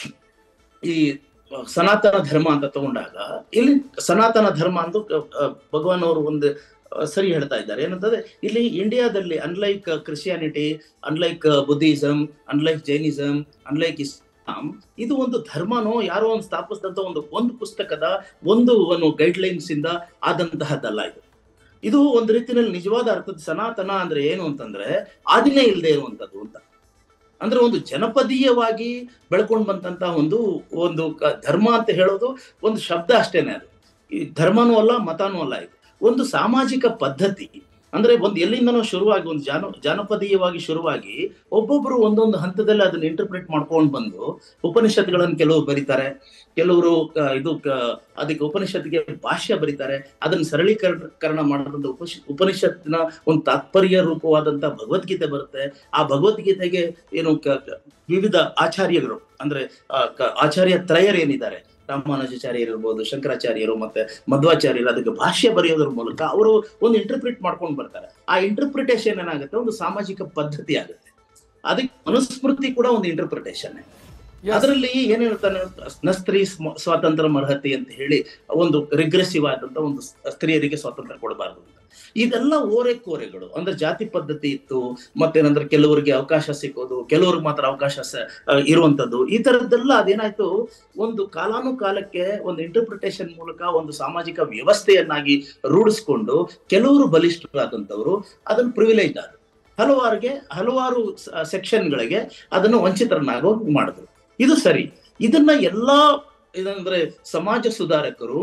ಈ ಸನಾತನ ಧರ್ಮ ಅಂತ ತಗೊಂಡಾಗ ಇಲ್ಲಿ ಸನಾತನ ಧರ್ಮ ಅಂದು ಕ- ಆ, ಭಗವಾನ್ ಅವರು ಒಂದು ಆ, ಸರಿ ಹೇಳ್ತಾ ಇದ್ದಾರೆ ಏನಂತಂದ್ರೆ ಇಲ್ಲಿ ಇಂಡಿಯಾದಲ್ಲಿ unlike Christianity unlike Buddhism unlike Jainism unlike Islam ಇದು ಒಂದು ಧರ್ಮನೋ ಯಾರೋ ಒಂದು ಸ್ಥಾಪಿಸಿದಂತ ಒಂದು ಒಂದು ಪುಸ್ತಕದ ಒಂದು ಒಂದು ಗೈಡ್ಲೈನ್ಸ್ ಇಂದ ಆದಂತಹದ್ದಲ್ಲ ಇದು ಇದು ಒಂದು ರೀತಿಯಲ್ಲಿ ನಿಜವಾದ ಅರ್ಥದ ಸನಾತನ ಅಂದ್ರೆ ಏನು ಅಂತಂದ್ರೆ ಆದಿನೇ ಇಲ್ಲದೆ ಇರುವಂತದ್ದು ಅಂತ ಅಂದ್ರೆ ಒಂದು ಜನಪದೀಯವಾಗಿ ಬೆಳ್ಕೊಂಡು ಬಂದಂತ ಒಂದು ಒಂದು ಕ- ಧರ್ಮ ಅಂತ ಹೇಳೋದು ಒಂದು ಶಬ್ದ ಅಷ್ಟೇನೆ ಅದು ಈ ಧರ್ಮನೂ ಅಲ್ಲ ಮತನೂ ಅಲ್ಲ ಇದು ಒಂದು ಸಾಮಾಜಿಕ ಪದ್ಧತಿ ಅಂದ್ರೆ ಒಂದು ಎಲ್ಲಿಂದನೋ ಶುರುವಾಗಿ ಒಂದು ಜಾನ ಜಾನಪದೀಯವಾಗಿ ಶುರುವಾಗಿ ಒಬ್ಬೊಬ್ರು ಒಂದೊಂದು ಹಂತದಲ್ಲಿ ಅದನ್ನ ಇಂಟರ್ಪ್ರಿಟ್ ಮಾಡ್ಕೊಂಡು ಬಂದು ಉಪನಿಷತ್ಗಳನ್ನು ಕೆಲವರು ಬರೀತಾರೆ ಕೆಲವರು ಆ, ಇದು ಕ- ಅದಕ್ಕೆ ಉಪನಿಷತ್ಗೆ ಭಾಷ್ಯ ಬರೀತಾರೆ ಅದನ್ನ ಸರಳೀಕರಣ ಮಾಡಿದಂತ ಉಪನಿಷ ಉಪನಿಷತ್ತಿನ ಒಂದು ತಾತ್ಪರ್ಯ ರೂಪವಾದಂತ ಭಗವದ್ಗೀತೆ ಬರುತ್ತೆ ಆ ಭಗವದ್ಗೀತೆಗೆ ಏನು ಕ- ಕ- ವಿವಿಧ ಆಚಾರ್ಯರು ಅಂದ್ರೆ ಆ, ಕ- ಆಚಾರ್ಯ ತ್ರಯರೇನಿದ್ದಾರೆ ರಾಮಾನುಜಾಚಾರ್ಯರು ಇರ್ಬೋದು ಶಂಕರಾಚಾರ್ಯರು ಮತ್ತೆ ಮಧ್ವಾಚಾರ್ಯರು ಅದಕ್ಕೆ ಭಾಷ್ಯ ಬರೆಯೋದ್ರ ಮೂಲಕ ಅವರು ಒಂದು ಇಂಟರ್ಪ್ರಿಟ್ ಮಾಡ್ಕೊಂಡು ಬರ್ತಾರೆ ಆ ಇಂಟರ್ಪ್ರಿಟೇಷನ್ ಏನಾಗುತ್ತೆ ಒಂದು ಸಾಮಾಜಿಕ ಪದ್ಧತಿ ಆಗುತ್ತೆ ಅದಕ್ಕೆ ಮನುಸ್ಮೃತಿ ಕೂಡ ಒಂದು ಇಂಟರ್ಪ್ರಿಟೇಷನ್ ಅದರಲ್ಲಿ ಏನ್ ಹೇಳ್ತಾನೆ ನ ಸ್ತ್ರೀ ಸ್ಮ- ಸ್ವಾತಂತ್ರ್ಯ ಅರ್ಹತೆ ಅಂತ ಹೇಳಿ ಒಂದು ರಿಗ್ರೆಸಿವ್ ಆದಂತ ಒಂದು ಸ್- ಸ್ತ್ರೀಯರಿಗೆ ಸ್ವಾತಂತ್ರ್ಯ ಕೊಡಬಾರದು ಅಂತ ಇದೆಲ್ಲ ಓರೆಕೋರೆಗಳು ಅಂದ್ರೆ ಜಾತಿ ಪದ್ಧತಿ ಇತ್ತು ಮತ್ತೇನಂದ್ರೆ ಕೆಲವರಿಗೆ ಅವಕಾಶ ಸಿಕ್ಕೋದು ಕೆಲವ್ರಿಗೆ ಮಾತ್ರ ಅವಕಾಶ ಸ- ಆ, ಇರುವಂತದ್ದು ಈ ತರದ್ದೆಲ್ಲ ಅದೇನಾಯ್ತು ಒಂದು ಕಾಲಾನುಕಾಲಕ್ಕೆ ಒಂದು ಇಂಟರ್ಪ್ರಿಟೇಷನ್ ಮೂಲಕ ಒಂದು ಸಾಮಾಜಿಕ ವ್ಯವಸ್ಥೆಯನ್ನಾಗಿ ರೂಢಿಸ್ಕೊಂಡು ಕೆಲವರು ಬಲಿಷ್ಠರಾದಂತವರು ಅದನ್ನು ಪ್ರಿವಿಲೇಜ್ ಆದ್ರು ಹಲವಾರಿಗೆ ಹಲವಾರು ಸೆಕ್ಷನ್ಗಳಿಗೆ ಅದನ್ನು ವಂಚಿತರನ್ನಾಗೋ ಮಾಡಿದ್ರು ಇದು ಸರಿ ಇದನ್ನ ಎಲ್ಲಾ ಇದಂದ್ರೆ ಸಮಾಜ ಸುಧಾರಕರು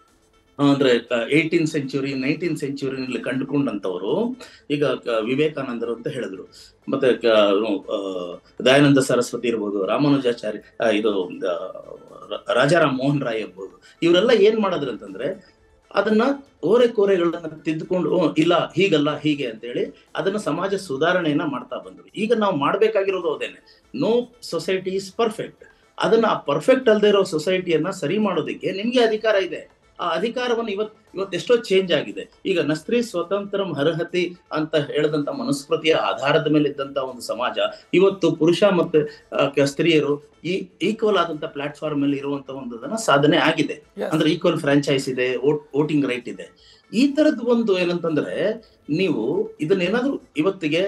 ಅಂದ್ರೆ ಏಯ್ಟೀನ್ ಸೆಂಚುರಿ ನೈನ್ಟೀನ್ ಸೆಂಚುರಿನಲ್ಲಿ ಕಂಡುಕೊಂಡಂತವರು ಈಗ ಕ- ವಿವೇಕಾನಂದರು ಅಂತ ಹೇಳಿದ್ರು ಮತ್ತೆ ಕ- ಅವ್ನು, ಆ, ದಯಾನಂದ ಸರಸ್ವತಿ ಇರ್ಬೋದು ರಾಮಾನುಜಾಚಾರ್ಯ ಆ, ಇದು ಆ, ರ- ರಾಜಾರಾಮ್ ಮೋಹನ್ ರಾಯ್ ಇರ್ಬೋದು ಇವರೆಲ್ಲ ಏನ್ ಮಾಡಿದ್ರು ಅಂತಂದ್ರೆ ಅದನ್ನ ಓರೆ ಕೋರೆಗಳನ್ನ ತಿದ್ದುಕೊಂಡು "ಓ, ಇಲ್ಲ ಹೀಗಲ್ಲ ಹೀಗೆ ಅಂತೇಳಿ ಅದನ್ನ ಸಮಾಜ ಸುಧಾರಣೆಯನ್ನ ಮಾಡ್ತಾ ಬಂದ್ರು ಈಗ ನಾವು ಮಾಡ್ಬೇಕಾಗಿರೋದು ಅದೇನೆ ನೋ ಸೊಸೈಟಿ ಇಸ್ ಪರ್ಫೆಕ್ಟ್ ಅದನ್ನ ಪರ್ಫೆಕ್ಟ್ ಅಲ್ಲದೆ ಇರೋ ಸೊಸೈಟಿಯನ್ನ ಸರಿ ಮಾಡೋದಕ್ಕೆ ನಿಮ್ಗೆ ಅಧಿಕಾರ ಇದೆ ಆ ಅಧಿಕಾರವನ್ನು ಇವತ್ ಇವತ್ತೆಷ್ಟೋ ಚೇಂಜ್ ಆಗಿದೆ ಈಗ ನಸ್ತ್ರೀ ಸ್ವತಂತ್ರ ಅರ್ಹತೆ ಅಂತ ಹೇಳಿದಂತ ಮನುಸ್ಮೃತಿಯ ಆಧಾರದ ಮೇಲೆ ಇದ್ದಂತ ಒಂದು ಸಮಾಜ ಇವತ್ತು ಪುರುಷ ಮತ್ತು ಆ, ಕ- ಸ್ತ್ರೀಯರು ಈ ಈಕ್ವಲ್ ಆದಂತ ಪ್ಲಾಟ್ಫಾರ್ಮ್ ಅಲ್ಲಿ ಇರುವಂತ ಒಂದು ಅದನ್ನ ಸಾಧನೆ ಆಗಿದೆ ಅಂದ್ರೆ ಈಕ್ವಲ್ ಫ್ರಾಂಚೈಸ್ ಇದೆ ವೋಟಿಂಗ್ ರೈಟ್ ಇದೆ ಈ ತರದ್ ಒಂದು ಏನಂತಂದ್ರೆ ನೀವು ಇದನ್ನ ಏನಾದ್ರೂ ಇವತ್ತಿಗೆ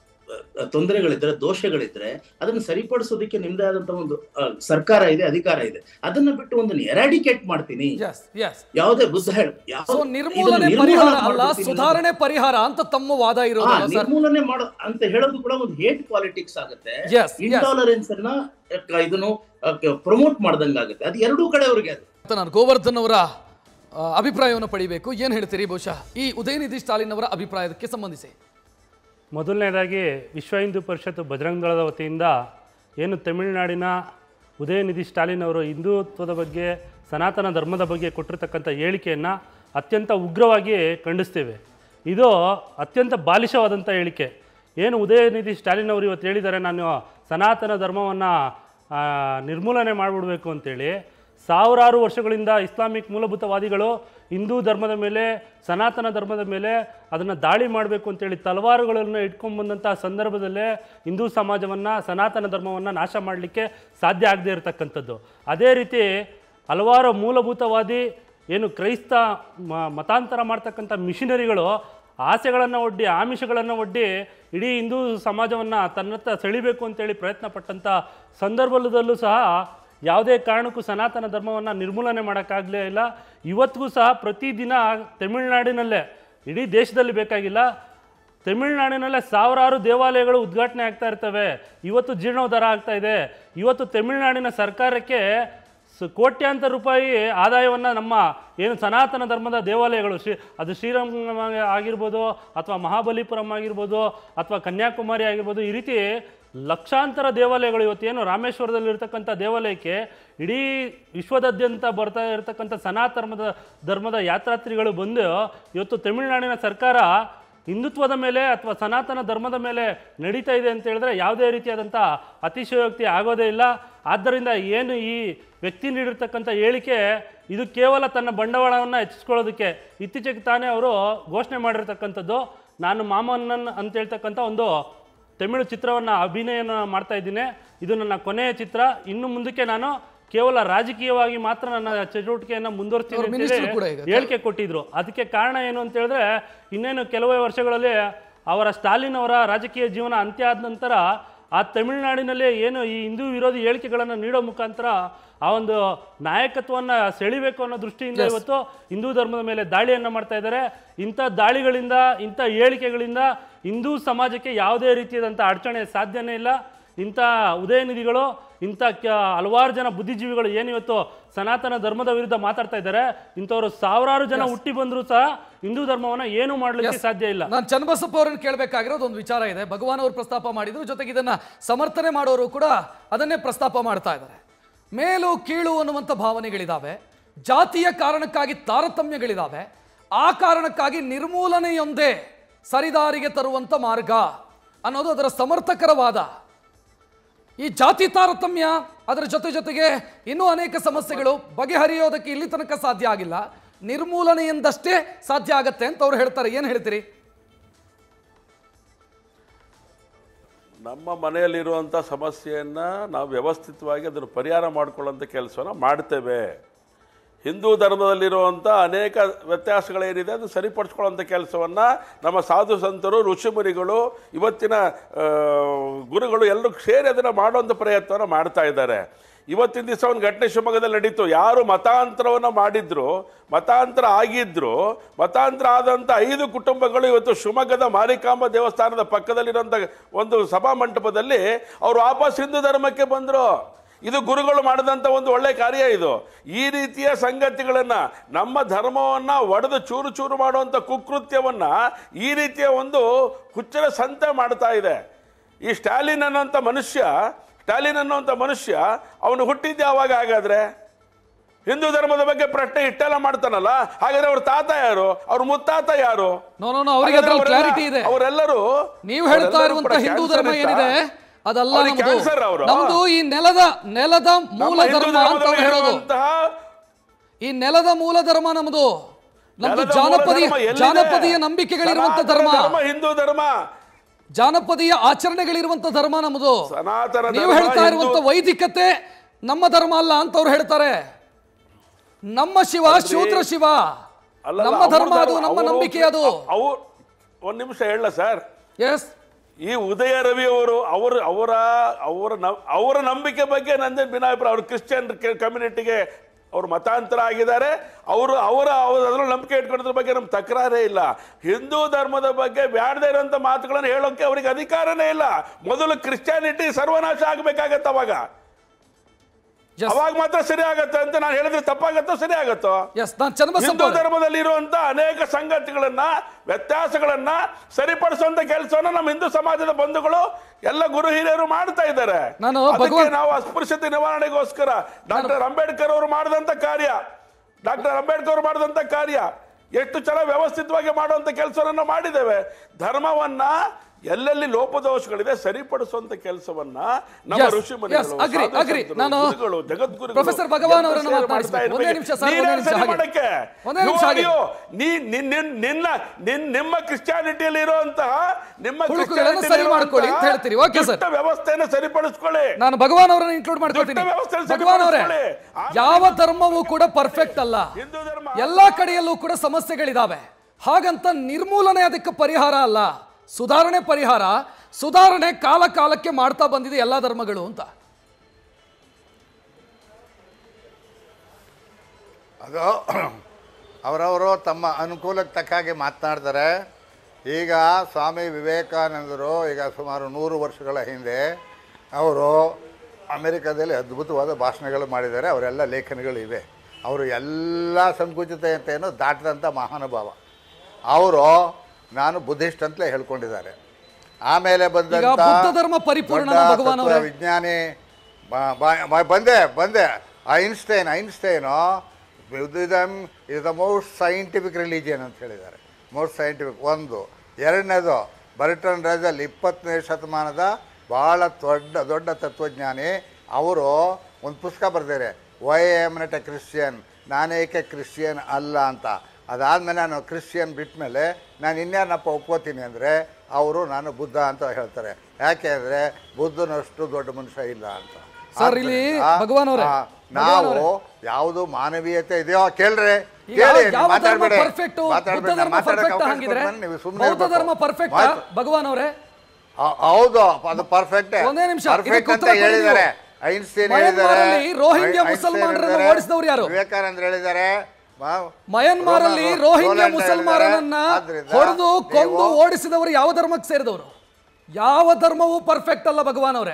ಆ, ತೊಂದರೆಗಳಿದ್ರೆ ದೋಷಗಳಿದ್ರೆ ಅದನ್ನ ಸರಿಪಡಿಸೋದಕ್ಕೆ ನಿಮ್ದೇ ಆದಂತ ಒಂದು ಆ, ಸರ್ಕಾರ ಇದೆ ಅಧಿಕಾರ ಇದೆ ಅದನ್ನ ಬಿಟ್ಟು ಒಂದು ಎರಾಡಿಕೇಟ್ ಮಾಡ್ತೀನಿ ಯಾವುದೇ ಬುದ್ಧ ಹೇಳ ಸೊ ನಿರ್ಮೂಲನೆ ಪರಿಹಾರ ಅಲ್ಲ ಸುಧಾರಣೆ ಪರಿಹಾರ ಅಂತ ತಮ್ಮ ವಾದ ಇರೋದಲ್ಲ ಸರ್ ನಿರ್ಮೂಲನೆ ಮಾಡೋ ಅಂತ ಹೇಳೋದು ಕೂಡ ಒಂದು ಹೇಟ್ ಪಾಲಿಟಿಕ್ಸ್ ಆಗುತ್ತೆ Yes, yes. ಇಂಟಾಲರೆನ್ಸ್ ಅನ್ನ ಅಹ್, ಇದನ್ನು ಪ್ರಮೋಟ್ ಮಾಡ್ದಂಗಾಗುತ್ತೆ ಅದು ಎರಡೂ ಕಡೆಯವ್ರಿಗೆ ಅದು ಅಂತ ನಾನು ಗೋವರ್ಧನ್ ಅವರ ಆ, ಅಭಿಪ್ರಾಯವನ್ನು ಪಡಿಬೇಕು ಏನ್ ಹೇಳ್ತೀರಿ ಬಹುಶಃ ಈ ಉದಯನಿಧಿ ಸ್ಟಾಲಿನ್ ಅವರ ಅಭಿಪ್ರಾಯಕ್ಕೆ ಸಂಬಂಧಿಸಿ ಮೊದಲನೇದಾಗಿ ವಿಶ್ವ ಹಿಂದೂ ಪರಿಷತ್ತು ಬಜರಂಗ ದಳದ ವತಿಯಿಂದ ಏನು ತಮಿಳುನಾಡಿನ ಉದಯನಿಧಿ ಸ್ಟಾಲಿನ್ ಅವರು ಹಿಂದುತ್ವದ ಬಗ್ಗೆ ಸನಾತನ ಧರ್ಮದ ಬಗ್ಗೆ ಕೊಟ್ಟಿರ್ತಕ್ಕಂಥ ಹೇಳಿಕೆಯನ್ನು ಅತ್ಯಂತ ಉಗ್ರವಾಗಿ ಖಂಡಿಸ್ತೇವೆ ಇದು ಅತ್ಯಂತ ಬಾಲಿಶವಾದಂಥ ಹೇಳಿಕೆ ಏನು ಉದಯನಿಧಿ ಸ್ಟಾಲಿನ್ ಅವರು ಇವತ್ತು ಹೇಳಿದ್ದಾರೆ ನಾನು ಸನಾತನ ಧರ್ಮವನ್ನು ನಿರ್ಮೂಲನೆ ಮಾಡಿಬಿಡ್ಬೇಕು ಅಂತೇಳಿ ಸಾವಿರಾರು ವರ್ಷಗಳಿಂದ ಇಸ್ಲಾಮಿಕ್ ಮೂಲಭೂತವಾದಿಗಳು ಹಿಂದೂ ಧರ್ಮದ ಮೇಲೆ ಸನಾತನ ಧರ್ಮದ ಮೇಲೆ ಅದನ್ನು ದಾಳಿ ಮಾಡಬೇಕು ಅಂತೇಳಿ ತಲವಾರುಗಳನ್ನು ಇಟ್ಕೊಂಡ್ಬಂದಂಥ ಸಂದರ್ಭದಲ್ಲೇ ಹಿಂದೂ ಸಮಾಜವನ್ನು ಸನಾತನ ಧರ್ಮವನ್ನು ನಾಶ ಮಾಡಲಿಕ್ಕೆ ಸಾಧ್ಯ ಆಗದೇ ಇರತಕ್ಕಂಥದ್ದು ಅದೇ ರೀತಿ ಹಲವಾರು ಮೂಲಭೂತವಾದಿ ಏನು ಕ್ರೈಸ್ತ ಮ- ಮತಾಂತರ ಮಾಡ್ತಕ್ಕಂಥ ಮಿಷನರಿಗಳು ಆಸೆಗಳನ್ನು ಒಡ್ಡಿ ಆಮಿಷಗಳನ್ನು ಒಡ್ಡಿ ಇಡೀ ಹಿಂದೂ ಸಮಾಜವನ್ನು ತನ್ನತ್ತ ಸೆಳಿಬೇಕು ಅಂತೇಳಿ ಪ್ರಯತ್ನ ಪಟ್ಟಂಥ ಸಂದರ್ಭದಲ್ಲೂ ಸಹ ಯಾವುದೇ ಕಾರಣಕ್ಕೂ ಸನಾತನ ಧರ್ಮವನ್ನು ನಿರ್ಮೂಲನೆ ಮಾಡೋಕ್ಕಾಗಲೇ ಇಲ್ಲ ಇವತ್ತಿಗೂ ಸಹ ಪ್ರತಿದಿನ ತಮಿಳುನಾಡಿನಲ್ಲೇ ಇಡೀ ದೇಶದಲ್ಲಿ ಬೇಕಾಗಿಲ್ಲ ತಮಿಳುನಾಡಿನಲ್ಲೇ ಸಾವಿರಾರು ದೇವಾಲಯಗಳು ಉದ್ಘಾಟನೆ ಆಗ್ತಾ ಇರ್ತವೆ ಇವತ್ತು ಜೀರ್ಣೋದ್ಧಾರ ಆಗ್ತಾ ಇದೆ ಇವತ್ತು ತಮಿಳುನಾಡಿನ ಸರ್ಕಾರಕ್ಕೆ ಸ ಕೋಟ್ಯಾಂತರ ರೂಪಾಯಿ ಆದಾಯವನ್ನು ನಮ್ಮ ಏನು ಸನಾತನ ಧರ್ಮದ ದೇವಾಲಯಗಳು ಶ್ರೀ ಅದು ಶ್ರೀರಂಗ ಆಗಿರ್ಬೋದು ಅಥವಾ ಮಹಾಬಲಿಪುರಂ ಆಗಿರ್ಬೋದು ಅಥವಾ ಕನ್ಯಾಕುಮಾರಿ ಆಗಿರ್ಬೋದು ಈ ರೀತಿ ಲಕ್ಷಾಂತರ ದೇವಾಲಯಗಳು ಇವತ್ತೇನು ರಾಮೇಶ್ವರದಲ್ಲಿ ಇರ್ತಕ್ಕಂಥ ದೇವಾಲಯಕ್ಕೆ ಇಡೀ ವಿಶ್ವದಾದ್ಯಂತ ಬರ್ತಾ ಇರತಕ್ಕಂಥ ಸನಾತನದ ಧರ್ಮದ ಯಾತ್ರಾರ್ಥಿಗಳು ಬಂದು ಇವತ್ತು ತಮಿಳುನಾಡಿನ ಸರ್ಕಾರ ಹಿಂದುತ್ವದ ಮೇಲೆ ಅಥವಾ ಸನಾತನ ಧರ್ಮದ ಮೇಲೆ ನಡೀತಾ ಇದೆ ಅಂತ ಹೇಳಿದ್ರೆ ಯಾವುದೇ ರೀತಿಯಾದಂಥ ಅತಿಶಯೋಕ್ತಿ ಆಗೋದೇ ಇಲ್ಲ ಆದ್ದರಿಂದ ಏನು ಈ ವ್ಯಕ್ತಿ ನೀಡಿರ್ತಕ್ಕಂಥ ಹೇಳಿಕೆ ಇದು ಕೇವಲ ತನ್ನ ಬಂಡವಾಳವನ್ನು ಹೆಚ್ಚಿಸ್ಕೊಳ್ಳೋದಕ್ಕೆ ಇತ್ತೀಚೆಗೆ ತಾನೇ ಅವರು ಘೋಷಣೆ ಮಾಡಿರ್ತಕ್ಕಂಥದ್ದು ನಾನು ಮಾಮನ್ನನ್ ಅಂತ ಹೇಳ್ತಕ್ಕಂಥ ಒಂದು ತಮಿಳು ಚಿತ್ರವನ್ನು ಅಭಿನಯನ ಮಾಡ್ತಾ ಇದ್ದೀನಿ ಇದು ನನ್ನ ಕೊನೆಯ ಚಿತ್ರ ಇನ್ನು ಮುಂದಕ್ಕೆ ನಾನು ಕೇವಲ ರಾಜಕೀಯವಾಗಿ ಮಾತ್ರ ನನ್ನ ಚಟುವಟಿಕೆಯನ್ನು ಮುಂದುವರಿಸ್ತೀನಿ ಅವ್ರು ಅಂತ minister ಹೇಳಿ ಕೂಡ ಈಗ. ಹೇಳಿಕೆ ಕೊಟ್ಟಿದ್ರು ಅದಕ್ಕೆ ಕಾರಣ ಏನು ಅಂತ ಹೇಳಿದ್ರೆ ಇನ್ನೇನು ಕೆಲವೇ ವರ್ಷಗಳಲ್ಲಿ ಅವರ ಸ್ಟಾಲಿನ್ ಅವರ ರಾಜಕೀಯ ಜೀವನ ಅಂತ್ಯ ಆದ ನಂತರ ಆ ತಮಿಳುನಾಡಿನಲ್ಲಿ ಏನು ಈ ಹಿಂದೂ ವಿರೋಧಿ ಹೇಳಿಕೆಗಳನ್ನು ನೀಡೋ ಮುಖಾಂತರ ಆ ಒಂದು ನಾಯಕತ್ವವನ್ನು ಸೆಳಿಬೇಕು ಅನ್ನೋ ದೃಷ್ಟಿಯಿಂದ Yes. ಇವತ್ತು ಹಿಂದೂ ಧರ್ಮದ ಮೇಲೆ ದಾಳಿಯನ್ನು ಮಾಡ್ತಾ ಇದ್ದಾರೆ ಇಂಥ ದಾಳಿಗಳಿಂದ ಇಂಥ ಹೇಳಿಕೆಗಳಿಂದ ಹಿಂದೂ ಸಮಾಜಕ್ಕೆ ಯಾವುದೇ ರೀತಿಯಾದಂಥ ಅಡಚಣೆ ಸಾಧ್ಯನೇ ಇಲ್ಲ ಇಂಥ ಉದಯನಿಧಿಗಳು ಇಂಥ ಕ ಹಲವಾರು ಜನ ಬುದ್ಧಿಜೀವಿಗಳು ಏನಿವತ್ತು ಸನಾತನ ಧರ್ಮದ ವಿರುದ್ಧ ಮಾತಾಡ್ತಾ ಇದ್ದಾರೆ ಇಂಥವ್ರು ಸಾವಿರಾರು ಜನ ಹುಟ್ಟಿ ಬಂದರೂ ಸಹ ಹಿಂದೂ ಧರ್ಮವನ್ನ ಏನು ಮಾಡಲಿಕ್ಕೆ ಸಾಧ್ಯ ಇಲ್ಲ ನಾನು ಚನ್ನಬಸಪ್ಪ ಅವರನ್ನು ಕೇಳಬೇಕಾಗಿರೋದು ಒಂದು ವಿಚಾರ ಇದೆ ಭಗವಾನ್ ಅವರು ಪ್ರಸ್ತಾಪ ಮಾಡಿದ್ರು ಜೊತೆಗೆ ಇದನ್ನ ಸಮರ್ಥನೆ ಮಾಡೋರು ಕೂಡ ಅದನ್ನೇ ಪ್ರಸ್ತಾಪ ಮಾಡ್ತಾ ಇದ್ದಾರೆ ಮೇಲು ಕೀಳು ಅನ್ನುವಂಥ ಭಾವನೆಗಳಿದಾವೆ ಜಾತಿಯ ಕಾರಣಕ್ಕಾಗಿ ತಾರತಮ್ಯಗಳಿದಾವೆ ಆ ಕಾರಣಕ್ಕಾಗಿ ನಿರ್ಮೂಲನೆಯೊಂದೇ ಸರಿದಾರಿಗೆ ತರುವಂಥ ಮಾರ್ಗ ಅನ್ನೋದು ಅದರ ಸಮರ್ಥಕರವಾದ ಈ ಜಾತಿ ತಾರತಮ್ಯ ಅದರ ಜೊತೆ ಜೊತೆಗೆ ಇನ್ನೂ ಅನೇಕ ಸಮಸ್ಯೆಗಳು ಬಗೆಹರಿಯೋದಕ್ಕೆ ಇಲ್ಲಿ ತನಕ ಸಾಧ್ಯ ಆಗಿಲ್ಲ ನಿರ್ಮೂಲನೆಯಿಂದಷ್ಟೇ ಸಾಧ್ಯ ಆಗತ್ತೆ ಅಂತ ಅವ್ರು ಹೇಳ್ತಾರೆ ಏನು ಹೇಳ್ತೀರಿ ನಮ್ಮ ಮನೆಯಲ್ಲಿರುವಂಥ ಸಮಸ್ಯೆಯನ್ನು ನಾವು ವ್ಯವಸ್ಥಿತವಾಗಿ ಅದನ್ನು ಪರಿಹಾರ ಮಾಡಿಕೊಳ್ಳುವಂಥ ಕೆಲಸವನ್ನು ಮಾಡ್ತೇವೆ ಹಿಂದೂ ಧರ್ಮದಲ್ಲಿರುವಂಥ ಅನೇಕ ವ್ಯತ್ಯಾಸಗಳೇನಿದೆ ಅದು ಸರಿಪಡಿಸ್ಕೊಳ್ಳುವಂಥ ಕೆಲಸವನ್ನು ನಮ್ಮ ಸಾಧು ಸಂತರು ಋಷಿಮುನಿಗಳು ಇವತ್ತಿನ ಆ, ಗುರುಗಳು ಎಲ್ಲರೂ ಸೇರಿ ಅದನ್ನು ಮಾಡುವಂಥ ಪ್ರಯತ್ನವನ್ನು ಮಾಡ್ತಾ ಇದ್ದಾರೆ ಇವತ್ತಿನ ದಿವಸ ಒಂದು ಘಟನೆ ಶಿವಮೊಗ್ಗದಲ್ಲಿ ನಡೀತು ಯಾರು ಮತಾಂತರವನ್ನು ಮಾಡಿದ್ರು ಮತಾಂತರ ಆಗಿದ್ರು ಮತಾಂತರ ಆದಂಥ ಐದು ಕುಟುಂಬಗಳು ಇವತ್ತು ಶಿವಮೊಗ್ಗದ ಮಾರಿಕಾಂಬ ದೇವಸ್ಥಾನದ ಪಕ್ಕದಲ್ಲಿರುವಂಥ ಒಂದು ಸಭಾ ಮಂಟಪದಲ್ಲಿ ಅವರು ವಾಪಸ್ ಹಿಂದೂ ಧರ್ಮಕ್ಕೆ ಬಂದರು ಇದು ಗುರುಗಳು ಮಾಡಿದಂಥ ಒಂದು ಒಳ್ಳೆ ಕಾರ್ಯ ಇದು ಈ ರೀತಿಯ ಸಂಗತಿಗಳನ್ನು ನಮ್ಮ ಧರ್ಮವನ್ನು ಒಡೆದು ಚೂರು ಚೂರು ಮಾಡುವಂಥ ಕುಕೃತ್ಯವನ್ನು ಈ ರೀತಿಯ ಒಂದು ಹುಚ್ಚರ ಸಂತೆ ಮಾಡ್ತಾ ಇದೆ ಈ ಸ್ಟಾಲಿನ್ ಅನ್ನೋಂಥ ಮನುಷ್ಯ ಸ್ಟಾಲಿನ್ ಅನ್ನೋಂಥ ಮನುಷ್ಯ ಅವನು ಹುಟ್ಟಿದ್ದೆ ಯಾವಾಗ ಹಾಗಾದ್ರೆ ಹಿಂದೂ ಧರ್ಮದ ಬಗ್ಗೆ ಪ್ರಶ್ನೆ ಇಟ್ಟೆಲ್ಲ ಮಾಡ್ತಾನಲ್ಲ ಹಾಗಾದ್ರೆ ಅವ್ರ ತಾತ ಯಾರು ಅವ್ರ ಮುತ್ತಾತ ಯಾರು ನೋ ನೋ ನೋ ಅವರಿಗೆ ಅದ್ರಲ್ಲಿ ಹಾಗಾದ್ರೆ ಕ್ಲಾರಿಟಿ ಅವರೆಲ್ಲ- ಇದೆ ಅವರೆಲ್ಲರೂ ನೀವು ಹೇಳ್ತಾ ಅವರೆಲ್ಲರೂ ಇರುವಂತ ಕೂಡ ಹಿಂದೂ ಕ್ಯಾನ್ಸರ್ ಧರ್ಮ ಇತ್ತಾ? ಏನಿದೆ ಅದಲ್ಲ ಅವ್ರಿಗೆ ನಮ್ದು ಕ್ಯಾನ್ಸರ್ ಅವರು ನಮ್ದು ಈ ನೆಲದ ನೆಲದ ಮೂಲ ಹಿಂದೂ ಧರ್ಮ ಅಂತ ಅವ್ರು ಧರ್ಮದಲ್ಲಿ ಹೇಳೋದು ಇರುವಂತಹ ಈ ನೆಲದ ಮೂಲ ಧರ್ಮ ನಮ್ದು ನಮ್ದು ನೆಲದ ಮೂಲ ಜಾನಪದೀಯ ಧರ್ಮ ಎಲ್ಲಿದೆ? ಜಾನಪದೀಯ ನಂಬಿಕೆಗಳಿರುವಂತ ಸನಾತನ ಧರ್ಮ ಧರ್ಮ ಹಿಂದೂ ಧರ್ಮ ಜಾನಪದೀಯ ಆಚರಣೆಗಳಿರುವಂತ ಧರ್ಮ ನಮ್ದು ಸನಾತನ ನೀವು ಧರ್ಮ ಹೇಳ್ತಾ ಇರುವಂತ ಹಿಂದೂ- ವೈದಿಕತೆ ನಮ್ಮ ಧರ್ಮ ಅಲ್ಲ ಅಂತ ಅವ್ರು ಹೇಳ್ತಾರೆ ನಮ್ಮ ಶಿವ ಅಲ್ರಿ. ಶೂದ್ರ ಶಿವ ಅಲ್ಲಲ್ಲ, ನಮ್ಮ ಅವ್ರ ಧರ್ಮ ಅದು ಧರ್ಮ, ನಮ್ಮ ಅವರು- ನಂಬಿಕೆ ಅದು ಅವು ಒಂದ್ ನಿಮಿಷ ಹೇಳ ಸರ್ ಎಸ್ ಈ ಉದಯ ರವಿ ಅವರು ಅವರ ಅವರ ಅವರ ನ- ಅವರ ನಂಬಿಕೆ ಬಗ್ಗೆ ನಂದೇನು ಭಿನ್ನಾಭಿಪ್ರಾಯ ಅವರು ಕ್ರಿಶ್ಚಿಯನ್ ಕಮ್ಯುನಿಟಿಗೆ ಅವರು ಮತಾಂತರ ಆಗಿದ್ದಾರೆ ಅವರು ಅವರ ಅದರಲ್ಲಿ ನಂಬಿಕೆ ಇಟ್ಕೊಳ್ಳೋದ್ರ ಬಗ್ಗೆ ನಮ್ಗೆ ತಕರಾರೇ ಇಲ್ಲ ಹಿಂದೂ ಧರ್ಮದ ಬಗ್ಗೆ ಬ್ಯಾಡದೇ ಇರೋಂಥ ಮಾತುಗಳನ್ನು ಹೇಳೋಕೆ ಅವರಿಗೆ ಅಧಿಕಾರನೇ ಇಲ್ಲ ಮೊದಲು ಕ್ರಿಶ್ಚಿಯಾನಿಟಿ ಸರ್ವನಾಶ ಆಗ್ಬೇಕಾಗತ್ತೆ ಅವಾಗ ಅವಾಗ ಮಾತ್ರ ಸರಿ ಆಗತ್ತೆ ಅಂತ ನಾನು ಹೇಳಿದ್ರೆ ತಪ್ಪಾಗತ್ತೋ ಸರಿ ಆಗತ್ತೋ ಎಸ್ ನಾನು ಚನ್ನಬಸಪ್ಪ ಹಿಂದೂ ಅವರೇ. ಧರ್ಮದಲ್ಲಿ ಇರುವಂತ ಅನೇಕ ಸಂಗತಿಗಳನ್ನ ವ್ಯತ್ಯಾಸಗಳನ್ನ ಸರಿಪಡಿಸುವಂತ ಕೆಲಸವನ್ನ ನಮ್ಮ ಹಿಂದೂ ಸಮಾಜದ ಬಂಧುಗಳು ಎಲ್ಲ ಗುರು ಹಿರಿಯರು ಮಾಡ್ತಾ ಇದ್ದಾರೆ ನಾನು ಅದಕ್ಕೆ ಭಗವಾನ್- ನಾವು ಅಸ್ಪೃಶ್ಯತೆ ನಿವಾರಣೆಗೋಸ್ಕರ ಡಾಕ್ಟರ್ ಅಂಬೇಡ್ಕರ್ ಅವರು ಮಾಡಿದಂತ ಕಾರ್ಯ ಡಾಕ್ಟರ್ ಅಂಬೇಡ್ಕರ್ ಅವರು ಮಾಡಿದಂತ ಕಾರ್ಯ ಎಷ್ಟು ಚೆನ್ನಾಗಿ ವ್ಯವಸ್ಥಿತವಾಗಿ ಮಾಡುವಂತ ಕೆಲಸವನ್ನ ಮಾಡಿದ್ದೇವೆ ಧರ್ಮವನ್ನ ಎಲ್ಲೆಲ್ಲಿ ಲೋಪದೋಷಗಳಿದೆ ಸರಿಪಡಿಸುವಂತ ಕೆಲಸವನ್ನ ನಮ್ಮ Yes, Rishi yes, agree, agree. ನಾನು ಪ್ರೊಫೆಸರ್ ಭಗವಾನ್ ಅವರನ್ನ ಮಾತನಾಡಿಸ್ಬೇಕು. ಒಂದೇ ನಿಮಿಷ ಸರ್, ಒಂದೇ ನಿಮಿಷ ಹಾಗೆ. ಒಂದೇ ನಿಮಿಷ ಹಾಗೆ. ನಿನ್ನ ನಿನ್- ನಿಮ್ಮ ಕ್ರಿಶ್ಚಿಯಾನಿಟಿಯಲ್ಲಿ ಇರುವಂತಹ ನಿಮ್ಮ ಹುಳುಕುಗಳನ್ನು ಸರಿ ಮಾಡ್ಕೊಳ್ಳಿ ಅಂತ ಹೇಳ್ತೀರಿ. Okay, sir. ದುಷ್ಟ ವ್ಯವಸ್ಥೆಯನ್ನು ಸರಿಪಡಿಸ್ಕೊಳ್ಳಿ ನಾನು ಭಗವಾನ್ ಅವರನ್ನ ಇನ್ಕ್ಲೂಡ್ ಮಾಡ್ಕೊಳ್ತೀನಿ ದುಷ್ಟ ವ್ಯವಸ್ಥೆಯನ್ನು ಭಗವಾನ್ ಅವರೇ ಸರಿಪಡಿಸ್ಕೊಳ್ಳಿ. ಯಾವ ಧರ್ಮವೂ ಕೂಡ ಪರ್ಫೆಕ್ಟ್ ಅಲ್ಲ ಎಲ್ಲಾ ಕಡೆಯಲ್ಲೂ ಕೂಡ ಸಮಸ್ಯೆಗಳಿದಾವೆ ಹಾಗಂತ ನಿರ್ಮೂಲನೆ ಅದಕ್ಕೆ ಪರಿಹಾರ ಅಲ್ಲ ಸುಧಾರಣೆ ಪರಿಹಾರ ಸುಧಾರಣೆ ಕಾಲ ಕಾಲಕ್ಕೆ ಮಾಡ್ತಾ ಬಂದಿದೆ ಎಲ್ಲಾ ಧರ್ಮಗಳು ಅಂತ ಅದು ಅವರವರು ತಮ್ಮ ಅನುಕೂಲಕ್ಕೆ ತಕ್ಕ ಹಾಗೆ ಮಾತನಾಡ್ತಾರೆ ಈಗ ಸ್ವಾಮಿ ವಿವೇಕಾನಂದರು ಈಗ ಸುಮಾರು ನೂರು ವರ್ಷಗಳ ಹಿಂದೆ ಅವರು ಅಮೆರಿಕದಲ್ಲಿ ಅದ್ಭುತವಾದ ಭಾಷಣಗಳು ಮಾಡಿದ್ದಾರೆ ಅವರೆಲ್ಲ ಲೇಖನಗಳು ಇವೆ ಅವರು ಎಲ್ಲ ಸಂಕುಚಿತತೆಯನ್ನು ದಾಟಿದಂಥ ಮಹಾನುಭಾವ ಅವರು ನಾನು ಬುದ್ಧಿಸ್ಟ್ ಅಂತಲೇ ಹೇಳ್ಕೊಂಡಿದ್ದಾರೆ ಆಮೇಲೆ ಬಂದಂಥ ಬುದ್ಧ ಧರ್ಮ ಪರಿಪೂರ್ಣನ ದೊಡ್ಡ ಭಗವಾನ್ ತತ್ವ ಅವರೇ? ವಿಜ್ಞಾನಿ ಬ- ಬ- ಬ- ಬಂದೆ ಬಂದೆ Einstein Einstein Buddhism is the most scientific religion ಅಂತ ಹೇಳಿದ್ದಾರೆ ಮೋಸ್ಟ್ ಸೈಂಟಿಫಿಕ್ ಒಂದು ಎರಡನೇದು ಬರ್ಟನ್ ರಜಲ್ ಇಪ್ಪತ್ತನೇ ಶತಮಾನದ ಭಾಳ ದೊಡ್ಡ ದೊಡ್ಡ ತತ್ವಜ್ಞಾನಿ ಅವರು ಒಂದು ಪುಸ್ತಕ ಬರೆದಿದ್ದಾರೆ why am not a Christian ನಾನೇಕೆ ಕ್ರಿಶ್ಚಿಯನ್ ಅಲ್ಲ ಅಂತ ಅದಾದಮೇಲೆ ನಾನು ಕ್ರಿಶ್ಚಿಯನ್ ಬಿಟ್ಮೇಲೆ ನಾನು ಇನ್ಯಾರನ್ನಪ್ಪ ಒಪ್ಕೋತೀನಿ ಅಂದರೆ ಅವರು ನಾನು ಬುದ್ಧ ಅಂತ ಹೇಳ್ತಾರೆ ಯಾಕೆ ಅಂದರೆ ಬುದ್ಧನಷ್ಟು ದೊಡ್ಡ ಮನುಷ್ಯ ಇಲ್ಲ ಅಂತ ಸರ್, ಇಲ್ಲಿ ಆದ್ದರಿಂದ, ಭಗವಾನ್ ಅವರೇ, ಆ, ಭಗವಾನ್ ನಾವು ಯಾವುದು ಮಾನವೀಯತೆ ಇದೆಯೋ ಕೇಳ್ರಿ ಈಗ ಕೇಳಿ ಯಾವ ಧರ್ಮ ಮಾತಾಡ್ಬೇಡಿ ಪರ್ಫೆಕ್ಟ್ ಬುದ್ಧ ಮಾತಾಡ್ಬೇಡಿ ಧರ್ಮ ಮಾತಾಡಕ್ಕೆ ಪರ್ಫೆಕ್ಟ್ ಅವಕಾಶ ಹಂಗಿದ್ರೆ ಕೊಡ್ಬೇಡಿ, ನೀವು ಸುಮ್ಮನೆ ಬೌದ್ಧ ಧರ್ಮ ಪರ್ಫೆಕ್ಟ್ ಭಗವಾನ್ ಅವರೇ ಹೌದು ಅದು ಪರ್ಫೆಕ್ಟ್ ಒಂದೇ ನಿಮಿಷ, ಪರ್ಫೆಕ್ಟ್ ಇದಕ್ಕೆ ಅಂತ ಉತ್ತರ ಕೊಡಿ ಹೇಳಿದ್ದಾರೆ ನೀವು. ಐನ್ಸ್ಟೈನ್ ಹೇಳಿದ್ದಾರೆ ಮಯನ್ಮಾರಲ್ಲಿ ರೋಹಿಂಗ್ಯ ಐ- ಐನ್ಸ್ಟೈನ್ ಮುಸಲ್ಮಾನರನ್ನು ಹೇಳಿದ್ದಾರೆ, ಓಡಿಸಿದವರು ಯಾರು? ವಿವೇಕಾನಂದ ಹೇಳಿದ್ದಾರೆ ಮ- ಮಯನ್ಮಾರಲ್ಲಿ ರೋನಾಲ್ಡ್ ರೋಹಿಂಗ್ಯ ರೋನಾಲ್ಡ್ ಮುಸಲ್ಮಾನರನ್ನ ಹೇಳಿದ್ದಾರೆ. ಆದ್ರಿಂದ ಹೊಡೆದು ಕೊಂದು ನೀವು- ಓಡಿಸಿದವರು ಯಾವ ಧರ್ಮಕ್ಕೆ ಸೇರಿದವರು ಯಾವ ಧರ್ಮವೂ ಪರ್ಫೆಕ್ಟ್ ಅಲ್ಲ ಭಗವಾನ್ ಅವರೇ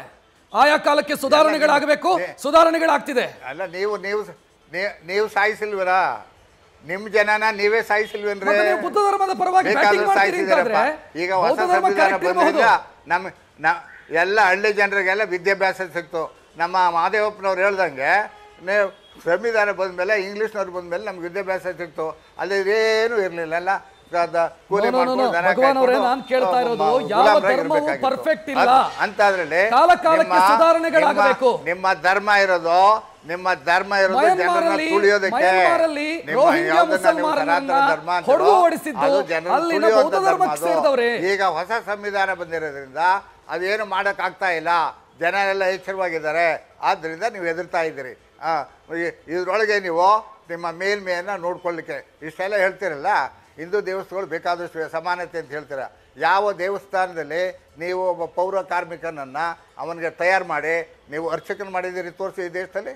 ಆಯಾ ಕಾಲಕ್ಕೆ ಸುಧಾರಣೆಗಳಾಗಬೇಕು ಸುಧಾರಣೆಗಳಾಗ್ತಿದೆ ಅಲ್ಲ ನೀವು ನೀವು ನೀ- ನೀವು ಸಾಯಿಸಿಲ್ವರಾ ನಿಮ್ ಜನನ ನೀವೇ ಸಾಯಿಸಿಲ್ವೇನ್ರಿ ಮತ್ತೆ ನೀವು ಬುದ್ಧ ಧರ್ಮದ ಪರವಾಗಿ ಬೇಕಾದ್ರೆ batting ಮಾಡ್ತೀರಿ ಸಾಯಿಸಿದಾರಪ್ಪ. ಅಂತಾದ್ರೆ ಈಗ ಹೊಸ ಬೌದ್ಧ ಧರ್ಮ ಸಂವಿಧಾನ correct ಬಂದ್ರಿಂದ ಇರ್ಬಹುದು. ನಮ್ಮ ನ ಎಲ್ಲ ಹಳ್ಳಿ ಜನರಿಗೆಲ್ಲ ವಿದ್ಯಾಭ್ಯಾಸ ಸಿಕ್ತು ನಮ್ಮ ಮಹಾದೇವಪ್ಪನವ್ರು ಹೇಳ್ದಂಗೆ ನೀವು ಸಂವಿಧಾನ ಬಂದ್ಮೇಲೆ ಇಂಗ್ಲೀಷ್ನವ್ರು ಬಂದ್ಮೇಲೆ ನಮ್ಗೆ ವಿದ್ಯಾಭ್ಯಾಸ ಸಿಕ್ತು ಅಲ್ಲಿ ಏನೂ ಇರಲಿಲ್ಲ ಎಲ್ಲ ದ- ದ- ಕೂಲಿ No, no, no, no. ಮಾಡ್ಕೊಂಡು ದನ ಭಗವಾನ್ ಅವರೇ, ಕಾಯ್ಕೊಂಡು, ನಾನ್ ಕೇಳ್ತಾ ಆ, ಇರೋದು ಮ- ಯಾವ ಗುಲಾಮ್ರಾಗಿ ಧರ್ಮವೂ ಇರ್ಬೇಕಾಗಿತ್ತು. perfect ಇಲ್ಲ. ಅದ್- ಅಂತಾದ್ರಲ್ಲಿ ಕಾಲ ಕಾಲಕ್ಕೆ ನಿಮ್ಮ- ಸುಧಾರಣೆಗಳಾಗಬೇಕು. ನಿಮ್ಮ ನಿಮ್ಮ ಧರ್ಮ ಇರೋದು ನಿಮ್ಮ ಧರ್ಮ ಇರೋದು ಜನರನ್ನ ಮಯನ್ಮಾರಲ್ಲಿ ತುಳಿಯೋದಕ್ಕೆ ಮಯನ್ಮಾರಲ್ಲಿ ನಿಮ್ಮ ರೋಹಿಂಗ್ಯಾ ಯಾವ್ದನ್ನ ನೀವು ಮುಸಲ್ಮಾನರನ್ನ ಸನಾತನ ಧರ್ಮ ಅಂತೀರೋ, ಹೊಡೆದು ಓಡಿಸಿದ್ದು ಅದು ಜನರನ್ನ ಅಲ್ಲಿನ ತುಳಿಯುವಂತ ಬೌದ್ಧ ಧರ್ಮ ಧರ್ಮಕ್ಕೆ ಅದು. ಸೇರಿದವ್ರೆ ಈಗ ಹೊಸ ಸಂವಿಧಾನ ಬಂದಿರೋದ್ರಿಂದ ಅದೇನು ಮಾಡಕ್ ಆಗ್ತಾ ಇಲ್ಲ ಜನ ಎಲ್ಲ ಎಚ್ಚರವಾಗಿದ್ದಾರೆ ಆದ್ರಿಂದ ನೀವು ಹೆದರ್ತಾ ಇದ್ದೀರಿ ಆ, ಈ- ಇದ್ರೊಳಗೆ ನೀವು ನಿಮ್ಮ ಮೇಲ್ಮೆಯನ್ನ ನೋಡ್ಕೊಳ್ಳಿಕ್ಕೆ ಇಷ್ಟೆಲ್ಲ ಹೇಳ್ತಿರಲ್ಲ ಹಿಂದೂ ದೇವಸ್ಥಾನಗಳು ಬೇಕಾದಷ್ಟು ಸಮಾನತೆ ಅಂತ ಹೇಳ್ತೀರ ಯಾವ ದೇವಸ್ಥಾನದಲ್ಲಿ ನೀವು ಒಬ್ಬ ಪೌರ ಕಾರ್ಮಿಕನನ್ನ ಅವನಿಗೆ ತಯಾರು ಮಾಡಿ ನೀವು ಅರ್ಚಕನ ಮಾಡಿದ್ದೀರಿ ತೋರಿಸಿ ಈ ದೇಶದಲ್ಲಿ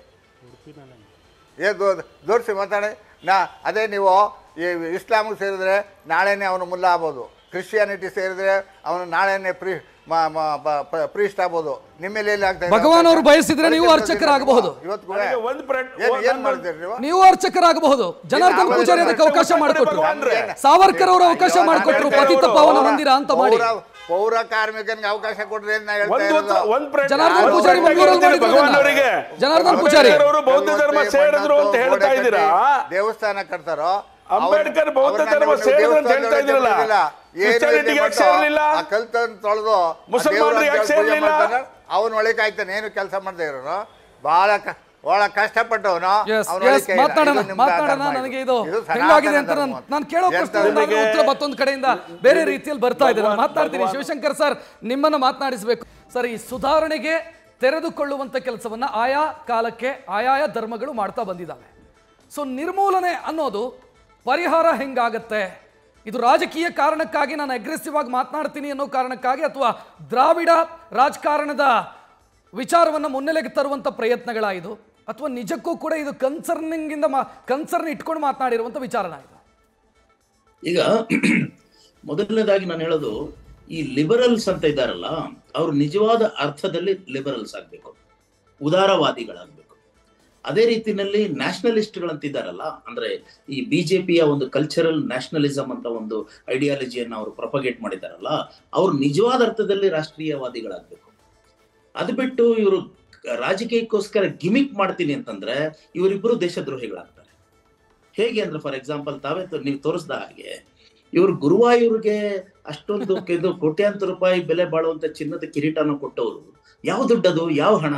ಏ ದೋರಿಸಿ ಮಾತಾಡಿ ನಾ ಅದೇ ನೀವು ಈ ಇಸ್ಲಾಮಿಗೆ ಸೇರಿದ್ರೆ ನಾಳೆನೇ ಅವನು ಮುಲ್ಲ ಆಗ್ಬೋದು ಕ್ರಿಶ್ಚಿಯಾನಿಟಿ ಸೇರಿದ್ರೆ ಅವನು ನಾಳೆನೇ ಪ್ರೀ ಪ್ರೀಸ್ಟ್ ಆಗ್ಬೋದು ನಿಮ್ಮೇಲೆ ಎಲ್ಲಿ ಆಗ್ತಾ ಇದೆ? ಭಗವಾನ್ ಅವರು ಬಯಸಿದ್ರೆ ನೀವು ಅರ್ಚಕರಾಗಬಹುದು ಇವತ್ತು ಕೂಡ ಏನ್- ಏನ್ ಮಾಡ್ತೀರಿ ನೀವು ನೀವು ಅರ್ಚಕರಾಗಬಹುದು ಜನಾರ್ದನ್ ಪೂಜಾರಿ ಅದಕ್ಕೆ ಅವಕಾಶ ಮಾಡಿಕೊಟ್ರು ಸಾವರ್ಕರ್ ಅವರು ಅವಕಾಶ ಮಾಡಿಕೊಟ್ರು ಪತಿತ ಪಾವನ ಮಂದಿರ ಅಂತ ಮಾಡಿ ಪೌರ ಪೌರ ಕಾರ್ಮಿಕನಿಗೆ ಅವಕಾಶ ಕೊಡ್ರಿ ಅಂತ ನಾ ಹೇಳ್ತಾ ಒಂದು ಇರೋದು. ಉತ್ತರ- ಒಂದು ಪ್ರಶ್ನೆ- ಜನಾರ್ದನ್ ಪೂಜಾರಿ ಒಂದು ಮಂಗಳೂರಲ್ಲಿ ಪ್ರಶ್ನೆ ಮಾಡಿದ್ರು ಭಗವಾನ್ ಅದನ್ನ. ಅವರಿಗೆ. ಜನಾರ್ದನ್ ಪೂಜಾರಿ ಅವರು ಬೌದ್ಧ ಧರ್ಮ ಸೇರಿದ್ರು ಅಂತ ಹೇಳ್ತಾ ಇದ್ದೀರಾ ದೇವಸ್ಥಾನ ಕಟ್ತಾರೋ ಅಂಬೇಡ್ಕರ್ ಬೌದ್ಧ ಧರ್ಮ ಸೇರಿದ್ರು ಅಂತ ಹೇಳ್ತಾ ಇದ್ದೀರಲ್ಲ ಕ್ರಿಶ್ಚಿಯಾನಿಟಿಗೆ ಯಾಕೆ ಸೇರ್ಲಿಲ್ಲ ಕಲ್ತನ್ ತೊಳೆದು ಮುಸಲ್ಮಾನರು ಯಾಕೆ ಸೇರ್ಲಿಲ್ಲ? ಅವನ ಒಳಗೆ ಆಯ್ತಾನೆ ಏನು ಕೆಲಸ ಮಾಡದೆ ಇರೋನು ಬಹಳ ಕ- ಬಹಳ ಕಷ್ಟಪಟ್ಟವನು Yes, ಅವ್ನ yes, ಒಳಿಕೆ ಇಲ್ಲ. ಮಾತಾಡೋಣ ಇದು ನಿಮ್ದು ಮಾತಾಡೋಣ ಧರ್ಮ ಇದು. ನನಗೆ ಇದು ಇದು ಸನಾತನ ಹೆಂಗಾಗಿದೆ ಅಂತ ಧರ್ಮ. ನಾನು ನಾನು ಕೇಳೋ ಎಂತ ಪ್ರಶ್ನೆ ನಿಮಗೆ- ಉತ್ತರ ಮತ್ತೊಂದು ಕಡೆಯಿಂದ ಬೇರೆ ರೀತಿಯಲ್ಲಿ ಬರ್ತಾ ಇದೆ ನಾನು ಭಗವಾನ್- ಮಾತಾಡ್ತೀನಿ ಭಗವಾನ್- ಶಿವಶಂಕರ್ ಸರ್ ನಿಮ್ಮನ್ನ ಮಾತನಾಡಿಸಬೇಕು ಸರ್ ಈ ಸುಧಾರಣೆಗೆ ತೆರೆದುಕೊಳ್ಳುವಂತ ಕೆಲಸವನ್ನ ಆಯಾ ಕಾಲಕ್ಕೆ ಆಯಾಯ ಧರ್ಮಗಳು ಮಾಡ್ತಾ ಬಂದಿದ್ದಾವೆ ಸೊ ನಿರ್ಮೂಲನೆ ಅನ್ನೋದು ಪರಿಹಾರ ಹೆಂಗಾಗತ್ತೆ ಇದು ರಾಜಕೀಯ ಕಾರಣಕ್ಕಾಗಿ ನಾನು ಅಗ್ರೆಸಿವ್ ಆಗಿ ಮಾತನಾಡ್ತೀನಿ ಅನ್ನೋ ಕಾರಣಕ್ಕಾಗಿ ಅಥವಾ ದ್ರಾವಿಡ ರಾಜಕಾರಣದ ವಿಚಾರವನ್ನು ಮುನ್ನೆಲೆಗೆ ತರುವಂಥ ಪ್ರಯತ್ನಗಳ ಇದು ಅಥವಾ ನಿಜಕ್ಕೂ ಕೂಡ ಇದು ಕನ್ಸರ್ನಿಂಗ್ ಇಂದ ಮಾ ಕನ್ಸರ್ನ್ ಇಟ್ಕೊಂಡು ಮಾತನಾಡಿರುವಂಥ ವಿಚಾರನ ಇದು ಈಗ ಮೊದಲನೇದಾಗಿ ನಾನು ಹೇಳೋದು ಈ ಲಿಬರಲ್ಸ್ ಅಂತ ಇದ್ದಾರಲ್ಲ ಅವ್ರು ನಿಜವಾದ ಅರ್ಥದಲ್ಲಿ ಲಿಬರಲ್ಸ್ ಆಗ್ಬೇಕು ಉದಾರವಾದಿಗಳಾಗ್ಬೇಕು ಅದೇ ರೀತಿನಲ್ಲಿ ನ್ಯಾಷನಲಿಸ್ಟ್ಗಳಂತಿದ್ದಾರಲ್ಲ ಅಂದ್ರೆ ಈ ಬಿಜೆಪಿಯ ಒಂದು ಕಲ್ಚರಲ್ ನ್ಯಾಷನಲಿಸಂ ಅಂತ ಒಂದು ಐಡಿಯಾಲಜಿಯನ್ನು ಅವರು ಪ್ರೊಪಗೇಟ್ ಮಾಡಿದಾರಲ್ಲ ಅವ್ರು ನಿಜವಾದ ಅರ್ಥದಲ್ಲಿ ರಾಷ್ಟ್ರೀಯವಾದಿಗಳಾಗ್ಬೇಕು ಅದು ಬಿಟ್ಟು ಇವರು ರಾಜಕೀಯಕ್ಕೋಸ್ಕರ ಗಿಮಿಕ್ ಮಾಡ್ತೀನಿ ಅಂತಂದ್ರೆ ಇವರಿಬ್ಬರು ದೇಶದ್ರೋಹಿಗಳಾಗ್ತಾರೆ ಹೇಗೆ ಅಂದ್ರೆ ಫಾರ್ ಎಕ್ಸಾಂಪಲ್ ತಾವೇ ತೋ- ನೀವು ತೋರಿಸ್ದ ಹಾಗೆ ಇವರು ಗುರುವಾಯೂರ್ಗೆ ಅಷ್ಟೊಂದು ಇದು ಕೋಟ್ಯಾಂತರ ರೂಪಾಯಿ ಬೆಲೆ ಬಾಳುವಂತ ಚಿನ್ನದ ಕಿರೀಟನ ಕೊಟ್ಟವರು ಯಾವ ದುಡ್ಡದು ಯಾವ ಹಣ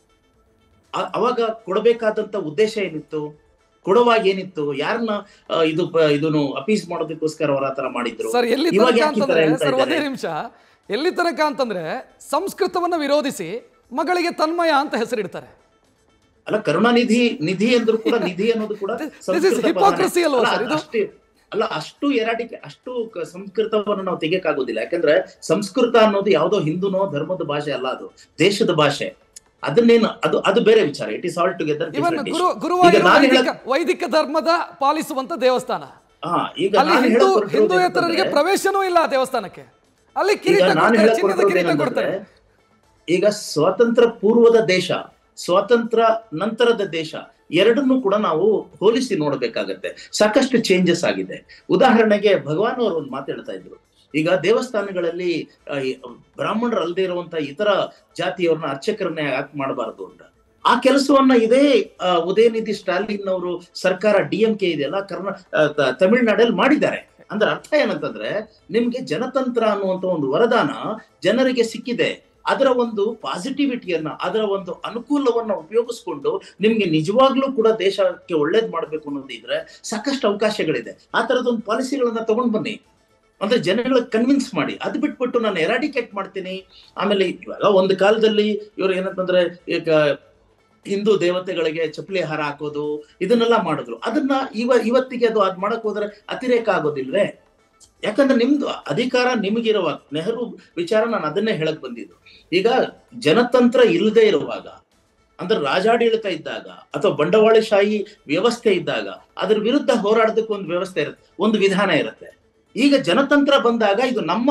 ಆ- ಅವಾಗ ಕೊಡಬೇಕಾದಂತ ಉದ್ದೇಶ ಏನಿತ್ತು ಕೊಡುವಾಗ ಏನಿತ್ತು ಯಾರನ್ನ ಆ, ಇದು ಪ- ಇದನ್ನು ಅಪೀಸ್ ಮಾಡೋದಕ್ಕೋಸ್ಕರ ಅವ್ರ ಆತರ ಮಾಡಿದ್ರು ಸರ್ ಎಲ್ಲಿ ಇವಾಗ ತನಕ ಯಾಕೆ ಈ ತರ ಅಂತಂದ್ರೆ ಹೇಳ್ತಾ ಸರ್ ಒಂದೇ ಇದ್ದಾರೆ? ನಿಮಿಷ ಎಲ್ಲಿ ತನಕ ಅಂತಂದ್ರೆ ಸಂಸ್ಕೃತವನ್ನ ವಿರೋಧಿಸಿ ಮಗಳಿಗೆ ತನ್ಮಯ ಅಂತ ಹೆಸರಿಡ್ತಾರೆ ಅಲ್ಲ ಕರುಣಾನಿಧಿ ನಿಧಿ ಅಂದ್ರೂ ಕೂಡ ನಿಧಿ ಅನ್ನೋದು ಕೂಡ ಸಂಸ್ಕೃತ ಪದನೇ. hypocrisy ಅಲ್ವಾ ಅಲ್ಲ, ಸರ್ ಇದು? ಅಷ್ಟೇ ಅಲ್ಲ ಅಷ್ಟು ಎರಾಟಿಕೆ ಅಷ್ಟು ಕ- ಸಂಸ್ಕೃತವನ್ನು ನಾವು ತೆಗಿಯಕ್ಕಾಗೋದಿಲ್ಲ ಯಾಕಂದ್ರೆ ಸಂಸ್ಕೃತ ಅನ್ನೋದು ಯಾವುದೋ ಹಿಂದೂನೋ ಧರ್ಮದ ಭಾಷೆ ಅಲ್ಲ ಅದು ದೇಶದ ಭಾಷೆ ಅದನ್ನೇನು ಅದು ಅದು ಬೇರೆ ವಿಚಾರ it is altogether even ಗುರು ಗುರುವಾಯೂರು ವೈದಿಕ ವೈದಿಕ ಧರ್ಮದ ಪಾಲಿಸುವಂತ ದೇವಸ್ಥಾನ ಈಗ ಅಲ್ಲಿ ನಾನು ಹಿಂದೂ ಹೇಳಕ್ ಹೊರಟಿರೋದು ಹಿಂದೂಯೇತರರಿಗೆ ಏನಂತಂದ್ರೆ- ಪ್ರವೇಶನೂ ಇಲ್ಲ ಆ ದೇವಸ್ಥಾನಕ್ಕೆ ಅಲ್ಲಿ ಈಗ ಕಿರೀಟ ನಾನು ಕೊಡ್ತಾರೆ ಹೇಳಕ್ ಚಿನ್ನದ ಹೊರಟಿರೋದು ಕಿರೀಟ ಏನಂತಂದ್ರೆ, ಕೊಡ್ತಾರೆ ಈಗ ಸ್ವಾತಂತ್ರ್ಯ ಪೂರ್ವದ ದೇಶ ಸ್ವಾತಂತ್ರ್ಯ ನಂತರದ ದೇಶ ಎರಡನ್ನೂ ಕೂಡ ನಾವು ಹೋಲಿಸಿ ನೋಡಬೇಕಾಗತ್ತೆ ಸಾಕಷ್ಟು ಚೇಂಜಸ್ ಆಗಿದೆ ಉದಾಹರಣೆಗೆ ಭಗವಾನ್ ಅವರು ಒಂದು ಮಾತಾಡ್ತಾ ಇದ್ರು ಈಗ ದೇವಸ್ಥಾನಗಳಲ್ಲಿ ಆ, ಈ ಬ್ರಾಹ್ಮಣರು ಅಲ್ಲದೆ ಇರುವಂತ ಇತರ ಜಾತಿಯವ್ರನ್ನ ಅರ್ಚಕರನ್ನ ಯಾಕೆ ಮಾಡಬಾರದು ಅಂತ ಆ ಕೆಲಸವನ್ನ ಇದೇ ಆ, ಉದಯನಿಧಿ ಸ್ಟಾಲಿನ್ ಅವರು ಸರ್ಕಾರ ಡಿ ಎಂ ಕೆ ಇದೆಯಲ್ಲ ಕರ್ನಾ ಆ, ತ- ತಮಿಳ್ನಾಡಲ್ಲಿ ಮಾಡಿದ್ದಾರೆ ಅಂದ್ರೆ ಅರ್ಥ ಏನಂತಂದ್ರೆ ನಿಮ್ಗೆ ಜನತಂತ್ರ ಅನ್ನುವಂತ ಒಂದು ವರದಾನ ಜನರಿಗೆ ಸಿಕ್ಕಿದೆ ಅದರ ಒಂದು ಪಾಸಿಟಿವಿಟಿಯನ್ನ ಅದರ ಒಂದು ಅನುಕೂಲವನ್ನ ಉಪಯೋಗಿಸ್ಕೊಂಡು ನಿಮ್ಗೆ ನಿಜವಾಗ್ಲೂ ಕೂಡ ದೇಶಕ್ಕೆ ಒಳ್ಳೇದ್ ಮಾಡ್ಬೇಕು ಅನ್ನೋದಿದ್ರೆ ಸಾಕಷ್ಟು ಅವಕಾಶಗಳಿದೆ ಆ ತರದೊಂದು ಪಾಲಿಸಿಗಳನ್ನ ತಗೊಂಡ್ ಬನ್ನಿ ಅಂದ್ರೆ ಜನಗಳಿಗೆ ಕನ್ವಿನ್ಸ್ ಮಾಡಿ ಅದು ಬಿಟ್ಬಿಟ್ಟು ನಾನು ಎರಾಡಿಕೇಟ್ ಮಾಡ್ತೀನಿ ಆಮೇಲೆ ಇವಾಗ ಒಂದು ಕಾಲದಲ್ಲಿ ಇವ್ರು ಏನಂತಂದ್ರೆ ಈಗ ಹಿಂದೂ ದೇವತೆಗಳಿಗೆ ಚಪ್ಪಲಿ ಹಾರ ಹಾಕೋದು ಇದನ್ನೆಲ್ಲ ಮಾಡಿದ್ರು ಅದನ್ನ ಇವ ಇವತ್ತಿಗೆ ಅದು ಅದ್ ಮಾಡಕ್ ಹೋದ್ರೆ ಅತಿರೇಕ ಆಗೋದಿಲ್ವೇ ಯಾಕಂದ್ರೆ ನಿಮ್ದು ಅಧಿಕಾರ ನಿಮಗಿರುವಾಗ ನೆಹರು ವಿಚಾರ ನಾನು ಅದನ್ನೇ ಹೇಳಕ್ ಬಂದಿದ್ದು ಈಗ ಜನತಂತ್ರ ಇಲ್ಲದೆ ಇರುವಾಗ ಅಂದ್ರೆ ರಾಜಾಡಳಿತ ಇದ್ದಾಗ ಅಥವಾ ಬಂಡವಾಳಶಾಹಿ ವ್ಯವಸ್ಥೆ ಇದ್ದಾಗ ಅದ್ರ ವಿರುದ್ಧ ಹೋರಾಡೋದಕ್ಕೆ ಒಂದು ವ್ಯವಸ್ಥೆ ಇರುತ್ತೆ ಒಂದು ವಿಧಾನ ಇರುತ್ತೆ ಈಗ ಜನತಂತ್ರ ಬಂದಾಗ ಇದು ನಮ್ಮ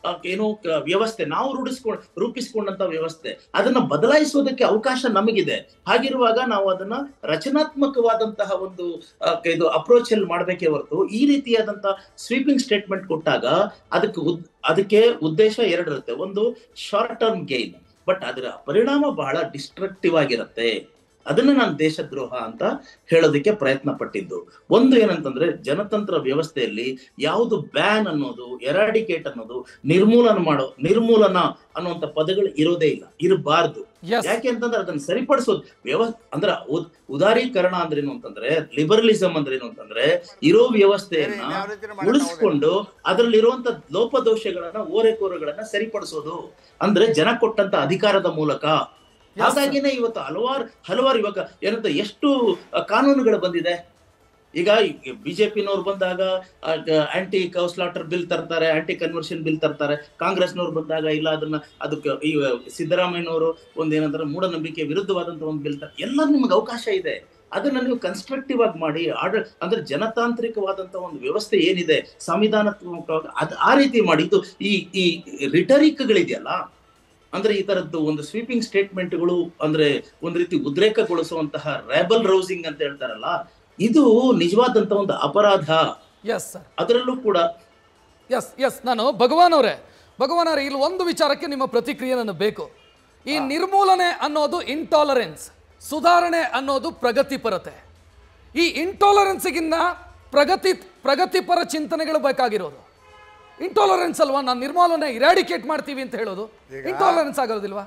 ಆ, ಏನು ಕ- ವ್ಯವಸ್ಥೆ ನಾವು ರೂಢಿಸ್ಕೊಂಡ್ ರೂಪಿಸ್ಕೊಂಡಂತ ವ್ಯವಸ್ಥೆ ಅದನ್ನ ಬದಲಾಯಿಸೋದಕ್ಕೆ ಅವಕಾಶ ನಮಗಿದೆ ಹಾಗಿರುವಾಗ ನಾವು ಅದನ್ನ ರಚನಾತ್ಮಕವಾದಂತಹ ಒಂದು ಆ, ಕ- ಇದು ಅಪ್ರೋಚ್ ಅಲ್ಲಿ ಮಾಡ್ಬೇಕೇ ಹೊರತು ಈ ರೀತಿಯಾದಂತಹ ಸ್ವೀಪಿಂಗ್ ಸ್ಟೇಟ್ಮೆಂಟ್ ಕೊಟ್ಟಾಗ ಅದಕ್ಕೆ ಉದ್- ಅದಕ್ಕೆ ಉದ್ದೇಶ ಎರಡಿರುತ್ತೆ ಒಂದು ಶಾರ್ಟ್ ಟರ್ಮ್ ಗೈನ್ ಬಟ್ ಅದರ ಪರಿಣಾಮ ಬಹಳ ಡಿಸ್ಟ್ರಕ್ಟಿವ್ ಆಗಿರುತ್ತೆ ಅದನ್ನ ನಾನು ದೇಶದ್ರೋಹ ಅಂತ ಹೇಳೋದಕ್ಕೆ ಪ್ರಯತ್ನ ಪಟ್ಟಿದ್ದು ಒಂದು ಏನಂತಂದ್ರೆ ಜನತಂತ್ರ ವ್ಯವಸ್ಥೆಯಲ್ಲಿ ಯಾವುದು ಬ್ಯಾನ್ ಅನ್ನೋದು ಎರಾಡಿಕೇಟ್ ಅನ್ನೋದು ನಿರ್ಮೂಲನ ಮಾಡೋ ನಿರ್ಮೂಲನ ಅನ್ನುವಂತ ಪದಗಳು ಇರೋದೇ ಇಲ್ಲ ಇರಬಾರ್ದು ಯಾಕೆ ಅಂತಂದ್ರೆ ಅದನ್ನ ಸರಿಪಡಿಸೋದು ವ್ಯವ ಅಂದ್ರ ಉದ್- ಉದಾರೀಕರಣ ಅಂದ್ರೇನು ಅಂತಂದ್ರೆ ಲಿಬರಲಿಸಂ ಅಂದ್ರೇನು ಅಂತಂದ್ರೆ ಇರೋ ವ್ಯವಸ್ಥೆಯನ್ನ ಉಳಿಸ್ಕೊಂಡು ಅದರಲ್ಲಿರುವಂತ ಲೋಪದೋಷಗಳನ್ನ ಓರೆಕೋರೆಗಳನ್ನ ಸರಿಪಡಿಸೋದು ಅಂದ್ರೆ ಜನ ಕೊಟ್ಟಂತ ಅಧಿಕಾರದ ಮೂಲಕ ಹಾಗಾಗಿನೇ ಇವತ್ತು ಹಲವಾರು ಹಲವಾರು ಇವಾಗ ಏನಂತ ಎಷ್ಟು ಆ, ಕಾನೂನುಗಳು ಬಂದಿದೆ ಈಗ ಬಿಜೆಪಿನವ್ರು ಬಂದಾಗ ಆಂಟಿ ಕೌಸ್ಲಾಟರ್ ಬಿಲ್ ತರ್ತಾರೆ ಆಂಟಿ ಕನ್ವರ್ಷನ್ ಬಿಲ್ ತರ್ತಾರೆ ಕಾಂಗ್ರೆಸ್ನವ್ರು ಬಂದಾಗ ಇಲ್ಲ ಅದನ್ನ ಅದಕ್ಕೆ ಈ ಸಿದ್ದರಾಮಯ್ಯನವರು ಒಂದೇನಂತಾರೆ ಮೂಢನಂಬಿಕೆ ವಿರುದ್ಧವಾದಂತ ಒಂದು ಬಿಲ್ ತರ ಎಲ್ಲ ನಿಮ್ಗೆ ಅವಕಾಶ ಇದೆ ಅದನ್ನ ನೀವು ಕನ್ಸ್ಟ್ರಕ್ಟಿವ್ ಆಗಿ ಮಾಡಿ ಆಡ ಅಂದ್ರೆ ಜನತಾಂತ್ರಿಕವಾದಂತ ಒಂದು ವ್ಯವಸ್ಥೆ ಏನಿದೆ ಸಂವಿಧಾನಾತ್ಮಕವಾಗಿ ಅದ್ ಆ ರೀತಿ ಮಾಡಿ ಇದು ಈ ಈ ರಿಟರಿಕ್ಗಳಿದೆಯಲ್ಲ ಅಂದ್ರೆ ಈ ತರದ್ದು ಒಂದು ಸ್ವೀಪಿಂಗ್ ಸ್ಟೇಟ್ಮೆಂಟ್ಗಳು ಅಂದ್ರೆ ಒಂದು ರೀತಿ ಉದ್ರೇಕಗೊಳಿಸುವಂತಹ ರ್ಯಾಬಲ್ ರೌಸಿಂಗ್ ಅಂತ ಹೇಳ್ತಾರಲ್ಲ ಇದು ನಿಜವಾದಂತ ಒಂದು ಅಪರಾಧ ಎಸ್ ಸರ್ ಅದರಲ್ಲೂ ಕೂಡ ಎಸ್ ಎಸ್ ನಾನು ಭಗವಾನ್ ಅವರೇ ಭಗವಾನ್ ಅವರೇ ಇಲ್ಲಿ ಒಂದು ವಿಚಾರಕ್ಕೆ ನಿಮ್ಮ ಪ್ರತಿಕ್ರಿಯೆ ನನಗೆ ಬೇಕು ಈ ನಿರ್ಮೂಲನೆ ಅನ್ನೋದು ಇಂಟಾಲರೆನ್ಸ್ ಸುಧಾರಣೆ ಅನ್ನೋದು ಪ್ರಗತಿಪರತೆ ಈ ಇಂಟಾಲರೆನ್ಸ್ಗಿನ್ನ ಪ್ರಗತಿ ಪ್ರಗತಿಪರ ಚಿಂತನೆಗಳು ಬೇಕಾಗಿರೋದು ಇಂಟಾಲರೆನ್ಸ್ ಅಲ್ವಾ ನಾನು ನಿರ್ಮೂಲನೆ ಇರಾಡಿಕೇಟ್ ಮಾಡ್ತೀವಿ ಅಂತ ಹೇಳೋದು ಇಂಟಾಲರೆನ್ಸ್ ಆಗೋದಿಲ್ವಾ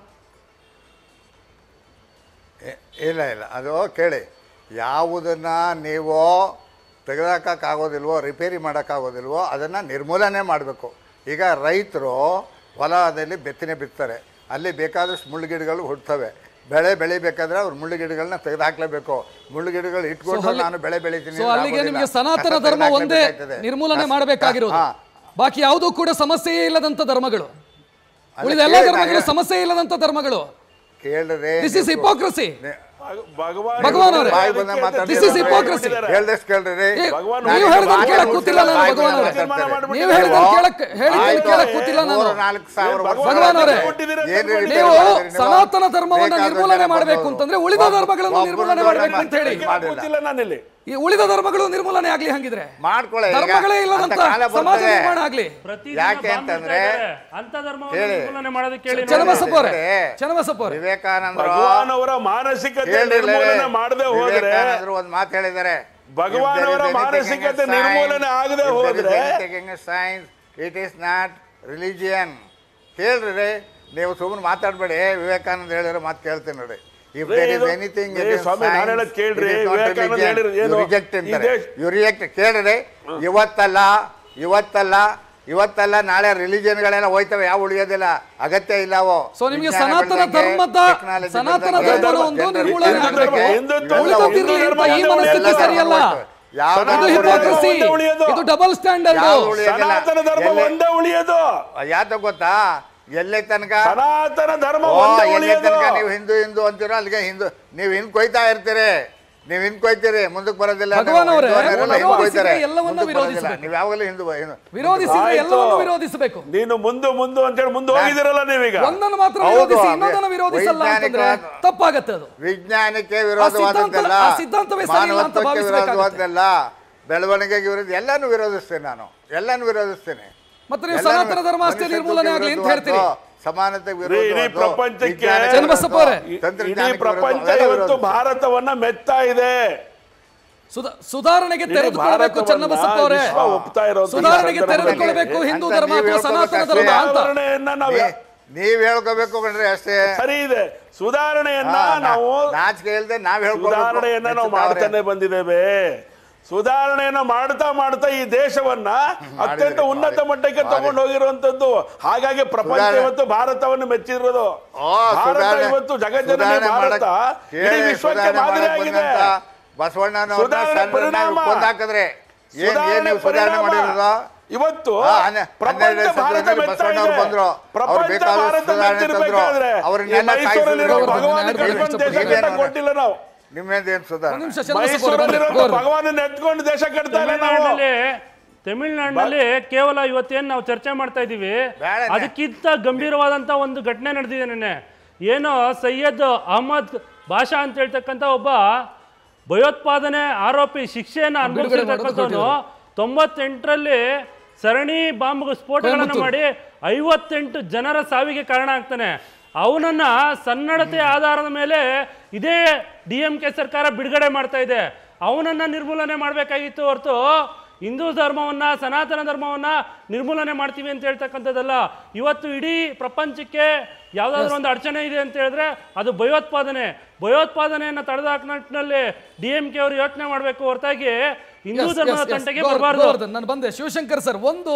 ಇ- ಇಲ್ಲ ಇಲ್ಲ ಅದು ಕೇಳಿ ಯಾವುದನ್ನು ನೀವು ತೆಗೆದಾಕೋಕ್ಕಾಗೋದಿಲ್ವೋ ರಿಪೇರಿ ಮಾಡೋಕ್ಕಾಗೋದಿಲ್ವೋ ಅದನ್ನು ನಿರ್ಮೂಲನೆ ಮಾಡಬೇಕು ಈಗ ರೈತರು ಹೊಲದಲ್ಲಿ ಬೆತ್ತನೆ ಬಿತ್ತಾರೆ ಅಲ್ಲಿ ಬೇಕಾದಷ್ಟು ಮುಳ್ಳುಗಿಡಗಳು ಹುಡ್ತವೆ ಬೆಳೆ ಬೆಳಿಬೇಕಾದ್ರೆ ಅವ್ರು ಮುಳ್ಳುಗಿಡಗಳನ್ನ ತೆಗೆದುಹಾಕ್ಲೇಬೇಕು ಮುಳ್ಳುಗಿಡಗಳು ಇಟ್ಕೊಂಡು ಅಲ್ಲಿ- ನಾನು ಬೆಳೆ ಬೆಳಿತೀನಿ ಸೊ ಅಂತ ಅಲ್ಲಿಗೆ ಆಗೋದಿಲ್ಲ. ನಿಮಗೆ ಸನಾತನ ಕಸ ಧರ್ಮ ಒಂದೇ ತೆಗೆದುಹಾಕ್ಲೇಬೇಕಾಗ್ತದೆ. ನಿರ್ಮೂಲನೆ ಕಸ- ಮಾಡಬೇಕಾಗಿರೋದು ಹಾ. ಬಾಕಿ ಯಾವುದೂ ಕೂಡ ಸಮಸ್ಯೆಯೇ ಇಲ್ಲದಂತ ಧರ್ಮಗಳು ಅಲ್ಲ, ಉಳಿದ ಎಲ್ಲ ಕೇಳಿ ಧರ್ಮಗಳು ನಾನು- ಸಮಸ್ಯೆ ಇಲ್ಲದಂತ ಧರ್ಮಗಳು ಕೇಳಿದ್ರೆ this is hypocrisy Bhagwan Bhagwan ಅವರೇ, ಬಾಯಿ ಬಂದ this is hypocrisy. ಹೇಳ್ದಷ್ಟು ಕೇಳ್ರಿ ಏ, ನಾನು ನೀವು ಈಗ ಹೇಳಿದ್ದನ್ನು ಬಾಯಿ ಕೇಳಕ್ ಮುಚ್ಚಿಲ್ಲ, ಕೂತಿಲ್ಲ ನಾನು ಬಾಯಿ ಭಗವಾನ್ ಬಂದ ಅವರೇ. ಮಾತಾಡ್ತಾರೆ. ನೀವು ಹೇಳಿದ್ದನ್ನು ಕೇಳಕ್ ಹೇಳಿದ್ದನ್ನು ಆಯ್ತು. ಕೇಳಕ್ ಕೂತಿಲ್ಲ ನಾನು ಮೂರು ನಾಲ್ಕು ಸಾವಿರ ವರ್ಷ ಭಗವಾನ್ ಅವರೇ ಏನ್ ರೀತಿ ನೀವು ಮಾಡಿದ್ರಿ ನೀವು? ಸನಾತನ ಧರ್ಮವನ್ನ ಬೇಕಾದ್ರೆ ನಿರ್ಮೂಲನೆ ಜನ ಮಾಡಬೇಕು ಬಂದವರು. ಅಂತಂದ್ರೆ ಉಳಿದ ಒಬ್ಬ- ಧರ್ಮಗಳನ್ನು ಒಬ್ಬರು ನಿರ್ಮೂಲನೆ ಮಾಡಬೇಕು ಅಂತ ಹೇಳಿ ಮಾಡಿಲ್ಲ. ಗೊತ್ತಿಲ್ಲ ನಾನಿಲ್ಲಿ ಈ ಉಳಿದ ಧರ್ಮಗಳು ನಿರ್ಮೂಲನೆ ಆಗ್ಲಿ ಹಂಗಿದ್ರೆ ಮಾಡ್ಕೊಳ್ಳಿ ಈಗ. ಧರ್ಮಗಳೇ ಅಂತ ಇಲ್ಲದಂತ ಕಾಲ ಸಮಾಜ ಬರ್ತದೆ. ನಿರ್ಮಾಣ ಆಗ್ಲಿ ಯಾಕೆ ಅಂತಂದ್ರೆ ಅಂತ ಧರ್ಮವನ್ನು ಹೇಳಿ. ನಿರ್ಮೂಲನೆ ಮಾಡೋದಕ್ಕೆ ಕೇಳಿ ನೋಡಿ. ಚನ್ನಬಸಪ್ಪ ಅವರೇ ಇದೆ. ಚನ್ನಬಸಪ್ಪ ಅವರೇ ವಿವೇಕಾನಂದ ಭಗವಾನ್ ಅವರ ಮಾನಸಿಕತೆ ನಿರ್ಮೂಲನೆ ಮಾಡದೆ ಹೋದ್ರೆ ವಿವೇಕಾನಂದರು ಒಂದು ಮಾತು ಹೇಳಿದ್ದಾರೆ ಭಗವಾನ್ ಅವರ ಮಾನಸಿಕತೆ ನಿರ್ಮೂಲನೆ ಆಗದೆ ಹೋದ್ರೆ science it is not religion ಕೇಳ್ರಿ ನೀವು ಸುಮ್ಮನೆ ಮಾತಾಡಬೇಡಿ ವಿವೇಕಾನಂದ ಹೇಳಿರೋ ಮಾತು ಕೇಳ್ತೀನಿ ನೋಡಿ ಇಫ್ ರೇ, ದೇರ್ ಇಸ್ ಇದು- ಎನಿಥಿಂಗ್ ರೇ, ಸ್ವಾಮಿ, ನಾನು ಹೇಳೋದ್ ಕೇಳ್ರಿ, ವಿವೇಕಾನಂದ ಹೇಳಿರೋದು ಏನು? ರಿಜೆಕ್ಟ್ ಈ ಅಂತಾರೆ ದೇಶ- ಯು ರಿಜೆಕ್ಟ್ ಕೇಳ್ರಿ ಇವತ್ತಲ್ಲ ಇವತ್ತಲ್ಲ ಇವತ್ತಲ್ಲ ನಾಳೆ ರಿಲಿಜಿಯನ್ಗಳೆಲ್ಲ ಹೋಯ್ತವೆ ಯಾವ ಉಳಿಯೋದಿಲ್ಲ ಅಗತ್ಯ ಇಲ್ಲ ಅವು ಸೊ ನಿಮಗೆ ವಿಜ್ಞಾನ ಸನಾತನ ಬೆಳ್ದಂಗೆ, ಧರ್ಮದ technology ಸನಾತನ ಬೆಳ್ದಂಗೆ, ಧರ್ಮದ ಒಂದು ಜನರು ನಿರ್ಮೂಲನೆ ಹಿಂದೂ ಆಗಬೇಕು ಧರ್ಮ, ಹಿಂದುತ್ವ ಉಳಿದದ್ದಿರ್ಲಿ ಅಂತ ಈ ಹಿಂದೂ ಮನಸ್ಥಿತಿ ಧರ್ಮ ಸರಿಯಲ್ಲ ಯಾವ್ದು ಇದು ಸನಾತನ ಧರ್ಮ ಹಿಪೋಕ್ರಸಿ ಒಂದೇ ಉಳಿಯೋದು. ಇದು ಡಬಲ್ ಸ್ಟ್ಯಾಂಡರ್ಡ್ ಯಾವ್ದು ಉಳಿಯೋದಿಲ್ಲ. ಸನಾತನ ಧರ್ಮ ಎಲ್ಲಿ- ಒಂದೇ ಉಳಿಯೋದು ಯಾತ ಗೊತ್ತಾ ಎಲ್ಲೇ ತನಕ ಸನಾತನ ಧರ್ಮ ಓ, ಒಂದೇ ಎಲ್ಲೇ ಉಳಿಯೋದು ತನಕ ನೀವು ಹಿಂದೂ ಹಿಂದೂ ಅಂತೀರೋ ಅಲ್ಲಿಗೆ ಹಿಂದೂ ನೀವು ಹಿಂದ್ ಕೊಯ್ತಾ ಇರ್ತೀರಿ ನೀವು ಹಿಂದ್ ಕೊಯ್ತೀರಿ ಮುಂದಕ್ಕೆ ಬರೋದಿಲ್ಲ ನೀವು ಭಗವಾನ್ ಅವರೇ, ಹಿಂದೂ ಅನ್ನೋರೆಲ್ಲ ಹಿಂದ್ ವಿರೋಧಿಸಿದ್ರೆ ಕೊಯ್ತಾರೆ. ಎಲ್ಲವನ್ನೂ ಮುಂದಕ್ಕೆ ಬರೋದಿಲ್ಲ. ವಿರೋಧಿಸಬೇಕು. ನೀವು ಯಾವಾಗಲೂ ಹಿಂದೂ ಹಿಂದೂ- ವಿರೋಧಿಸಿದ್ರೆ ಆಯ್ತು. ಎಲ್ಲವನ್ನು ವಿರೋಧಿಸಬೇಕು ನೀನು ಮುಂದೆ ಮುಂದೆ ಅಂತೇಳಿ ಮುಂದೆ ಹೋಗಿದಿರಲ್ಲ ನೀವೀಗ ಒಂದನ್ನು ಮಾತ್ರ ಹೌದು, ವಿರೋಧಿಸಿ ಅದೇ. ಇನ್ನೊಂದನ್ನು ವಿರೋಧಿಸಲ್ಲ ಅಂತಂದ್ರೆ ವೈಜ್ಞಾನಿಕವಾದ- ತಪ್ಪಾಗತ್ತೆ ಅದು ವಿಜ್ಞಾನಕ್ಕೆ ವಿರೋಧವಾದದ್ದಲ್ಲ ಆ ಸಿದ್ಧಾಂತವೇ ಸರಿ ಇಲ್ಲ ಅಂತ ಮಾನವತ್ವಕ್ಕೆ ಭಾವಿಸ್ಬೇಕಾಗುತ್ತೆ. ವಿರೋಧವಾದದ್ದಲ್ಲ ಬೆಳವಣಿಗೆಗೆ ವಿರೋಧ ಎಲ್ಲಾನು ವಿರೋಧಿಸ್ತೇನೆ ನಾನು ಎಲ್ಲಾನು ವಿರೋಧಿಸ್ತೇನೆ ಮತ್ತೆ ನೀವು ಎಲ್ಲಾನು ಸನಾತನ ಧರ್ಮ ಅಷ್ಟೇ ಮನುಷ್ಯತ್ವಕ್ಕೆ ನಿರ್ಮೂಲನೆ ಆಗ್ಲಿ ಅಂತ ಹೇಳ್ತೀರಿ ವಿರೋಧವಾದ್ದು, ಸಮಾನತೆ ಇಡೀ ವಿರೋಧ ಪ್ರಪಂಚಕ್ಕೆ ಚನ್ನಬಸಪ್ಪ ಅವರೇ, ಇಡೀ ಪ್ರಪಂಚ ಇವತ್ತು ಭಾರತವನ್ನ ಮೆತ್ತಾ ಇದೆ ಸುಧಾ- ಸುಧಾರಣೆಗೆ ಇಡೀ ತೆರೆದುಕೊಳ್ಬೇಕು ಭಾರತವನ್ನ ಚನ್ನಬಸಪ್ಪ ಅವರೇ ವಿಶ್ವ ಒಪ್ತಾ ಇರೋದು ಈ ಸುಧಾರಣೆಗೆ ಸಂದರ್ಭದಲ್ಲಿ. ತೆರೆದುಕೊಳ್ಬೇಕು ಹಿಂದೂ ಅಂತ ಧರ್ಮ ನೀವು ಅಥವಾ ಸನಾತನ ಹೇಳ್ಕೊಬೇಕು ಧರ್ಮ ಅಷ್ಟೇ. ಅಂತ ಸುಧಾರಣೆಯನ್ನ ನಾವು ನೀ- ನೀವ್ ಹೇಳ್ಕೋಬೇಕು ಕಣ್ರಿ ಅಷ್ಟೇ ಸರಿ ಇದೆ ಸುಧಾರಣೆಯನ್ನ ಹಾ, ನಾ- ನಾವು ನಾಚಿಕೆ ಇಲ್ದೆ ನಾವ್ ಹೇಳ್ಕೊಬೇಕು ಸುಧಾರಣೆಯನ್ನ ನಾವು ಮಾಡ್ತಾನೆ ಬಂದಿದ್ದೇವೆ ಸುಧಾರಣೆಯನ್ನ ಮಾಡ್ತಾ ಮಾಡ್ತಾ ಈ ದೇಶವನ್ನ ಅತ್ಯಂತ ಉನ್ನತ ಮಟ್ಟಕ್ಕೆ ತಗೊಂಡು ಹೋಗಿರುವಂತದ್ದು ಹಾಗಾಗಿ ಪ್ರಪಂಚ ಸುಧಾರಣೆ- ಇವತ್ತು ಭಾರತವನ್ನ ಮೆಚ್ಚಿರೋದು ಓ, ಭಾರತ ಸುಧಾರಣೆ- ಇವತ್ತು ಜಗಜ್ಜನನಿ ಸುಧಾರಣೆ ಭಾರತ ಮಾಡಕ್- ಇಡೀ ಕೇಳಿ, ವಿಶ್ವಕ್ಕೆ ಸುಧಾರಣೆ ಮಾದರಿ ಮಾಡಕ್ ಆಗಿದೆ ಬಂದಂತ ಬಸವಣ್ಣನವ್ರನ್ನ ಸುಧಾರಣೆ ಸಣ್ಣವ್ರನ್ನ ಪರಿಣಾಮ. ಕೊಂದ್ ಹಾಕಿದ್ರೆ ಏನ್ ಏನ್ ಸುಧಾರಣೆ ನೀವು ಸುಧಾರಣೆ ಪರಿಣಾಮ. ಮಾಡಿರೋದು ಇವತ್ತು ಹಾ, ಹನ್ನೆ- ಪ್ರಪಂಚ ಹನ್ನೆರಡನೇ ಭಾರತ ಶತಮಾನದಲ್ಲಿ ಮೆಚ್ತಾ ಬಸವಣ್ಣವ್ರು ಇದೆ. ಬಂದ್ರು. ಅವ್ರು ಪ್ರಪಂಚ ಬೇಕಾದಷ್ಟು ಭಾರತ ಸುಧಾರಣೆ ತಂದ್ರು. ಮೆಚ್ಚಿರ್ಬೇಕಾದ್ರೆ ಈ ಅವ್ರನ್ನೆಲ್ಲ ಮೈಸೂರಲ್ಲಿರೋ ಕಾಯ್ಸಿದ್ರು. ಭಗವಾನ್ ಅವ್ರನ್ನ ಕಟ್ಕೊಂಡು ದೇಶ ನೀವೇನು ಕಟ್ಟಕ್ ಕೊಟ್ಟಿಲ್ಲ ನಾವು ನಿಮ್ಮೇದೇನ್ ಸುಧಾರಣೆ ಒಂದ್ ನಿಮಿಷ ಚನ್ನಬಸಪ್ಪ ಅವರೇ, ಮೈಸೂರಲ್ಲಿರೋ ಗೌರವ. ಭಗವಾನ್ ಎತ್ಕೊಂಡು ದೇಶ ಕಟ್ತಾ ಇಲ್ಲ ನಾವು ತಮಿಳ್ನಾಡಿನಲ್ಲಿ ತಮಿಳುನಾಡಿನಲ್ಲಿ ಕೇವಲ ಇವತ್ತೇನು ನಾವು ಚರ್ಚೆ ಮಾಡ್ತಾ ಇದ್ದೀವಿ ಅದಕ್ಕಿಂತ ಗಂಭೀರವಾದಂಥ ಒಂದು ಘಟನೆ ನಡೆದಿದೆ ನೆನ್ನೆ ಏನೋ ಸೈಯದ್ ಅಹಮದ್ ಬಾಷಾ ಅಂತ ಹೇಳ್ತಕ್ಕಂಥ ಒಬ್ಬ ಭಯೋತ್ಪಾದನೆ ಆರೋಪಿ ಶಿಕ್ಷೆಯನ್ನು ಬಿಡುಗಡೆ ಮಾಡೋದು ಅನುಭವಿಸಿರ್ತಕ್ಕಂಥವನು ತೊಂಬತ್ತೆಂಟರಲ್ಲಿ ಸರಣಿ ಬಾಂಬ್ ಸ್ಫೋಟಗಳನ್ನು ಕೊಯಂಬತ್ತೂರು. ಮಾಡಿ ಐವತ್ತೆಂಟು ಜನರ ಸಾವಿಗೆ ಕಾರಣ ಆಗ್ತಾನೆ ಅವನನ್ನ ಸನ್ನಡತೆ ಆಧಾರದ ಮೇಲೆ ಇದೇ ಡಿ ಎಂ ಕೆ ಸರ್ಕಾರ ಬಿಡುಗಡೆ ಮಾಡ್ತಾ ಇದೆ ಅವನನ್ನ ನಿರ್ಮೂಲನೆ ಮಾಡಬೇಕಾಗಿತ್ತು ಹೊರತು ಹಿಂದೂ ಧರ್ಮವನ್ನ ಸನಾತನ ಧರ್ಮವನ್ನ ನಿರ್ಮೂಲನೆ ಮಾಡ್ತೀವಿ ಅಂತ ಹೇಳ್ತಕ್ಕಂಥದ್ದಲ್ಲ ಇವತ್ತು ಇಡೀ ಪ್ರಪಂಚಕ್ಕೆ ಯಾವುದಾದ್ರೂ ಒಂದು ಅಡಚಣೆ ಇದೆ ಅಂತ ಹೇಳಿದ್ರೆ ಅದು ಭಯೋತ್ಪಾದನೆ ಭಯೋತ್ಪಾದನೆಯನ್ನು ತಡೆದಾಕ ನಿಟ್ಟಿನಲ್ಲಿ ಡಿ ಎಂ ಕೆ ಅವರು ಯೋಚನೆ ಮಾಡಬೇಕು ಹೊರತಾಗಿ ಹಿಂದೂ Yes, ಧರ್ಮದ yes, yes. ತಂಟೆಗೆ ಗೌರ್- ಬರಬಾರ್ದು ಗೋವರ್ಧನ್, ನಾನು ಬಂದೆ ಶಿವಶಂಕರ್ ಸರ್ ಒಂದು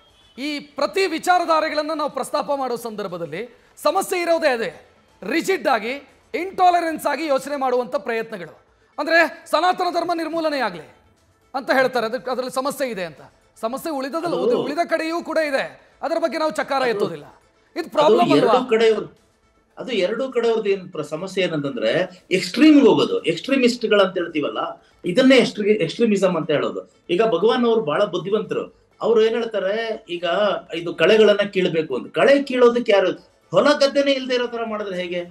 ಈ ಪ್ರತಿ ವಿಚಾರಧಾರೆಗಳನ್ನು ನಾವು ಪ್ರಸ್ತಾಪ ಮಾಡೋ ಸಂದರ್ಭದಲ್ಲಿ ಸಮಸ್ಯೆ ಇರೋದೇ ಅದೇ ರಿಜಿಡ್ ಆಗಿ ಇಂಟಾಲರೆನ್ಸ್ ಆಗಿ ಯೋಚನೆ ಮಾಡುವಂಥ ಪ್ರಯತ್ನಗಳು ಅಂದ್ರೆ ಸನಾತನ ಧರ್ಮ ನಿರ್ಮೂಲನೆ ಆಗಲಿ ಅಂತ ಹೇಳ್ತಾರೆ ಅದಕ್ಕೆ ಅದರಲ್ಲಿ ಸಮಸ್ಯೆ ಇದೆ ಅಂತ ಸಮಸ್ಯೆ ಉಳಿದದಲ್ಲಿ ಉಳಿದ- ಉಳಿದ ಕಡೆಯೂ ಕೂಡ ಇದೆ ಅದರ ಬಗ್ಗೆ ನಾವು ಚಕಾರ ಎತ್ತೋದಿಲ್ಲ ಇದು ಪ್ರಾಬ್ಲಮ್ ಅದು ಅಲ್ವಾ ಎರಡೂ ಕಡೆಯವ್ರು ಅದು ಎರಡೂ ಕಡೆಯವ್ರದ್ದು ಏನ್ ಪ್ರ- ಸಮಸ್ಯೆ ಏನಂತಂದ್ರೆ ಎಕ್ಸ್ಟ್ರೀಮ್ ಹೋಗೋದು ಎಕ್ಸ್ಟ್ರೀಮಿಸ್ಟ್ಗಳು ಅಂತ ಹೇಳ್ತೀವಲ್ಲ ಇದನ್ನೇ ಎಕ್ಸ್ಟ್ರೀ ಎಕ್ಸ್ಟ್ರೀಮಿಸಮ್ ಅಂತ ಹೇಳೋದು ಈಗ ಭಗವಾನ್ ಅವರು ಬಹಳ ಬುದ್ಧಿವಂತರು ಅವ್ರು ಏನ್ ಹೇಳ್ತಾರೆ ಈಗ ಇದು ಕಳೆಗಳನ್ನ ಕೀಳ್ಬೇಕು ಅಂತ ಕಳೆ ಕೀಳೋದಕ್ಕೆ ಯಾರು ಹೊಲ ಗದ್ದೆನೇ ಇಲ್ದೇ ಇರೋ ತರ ಮಾಡಿದ್ರೆ ಹೇಗೆ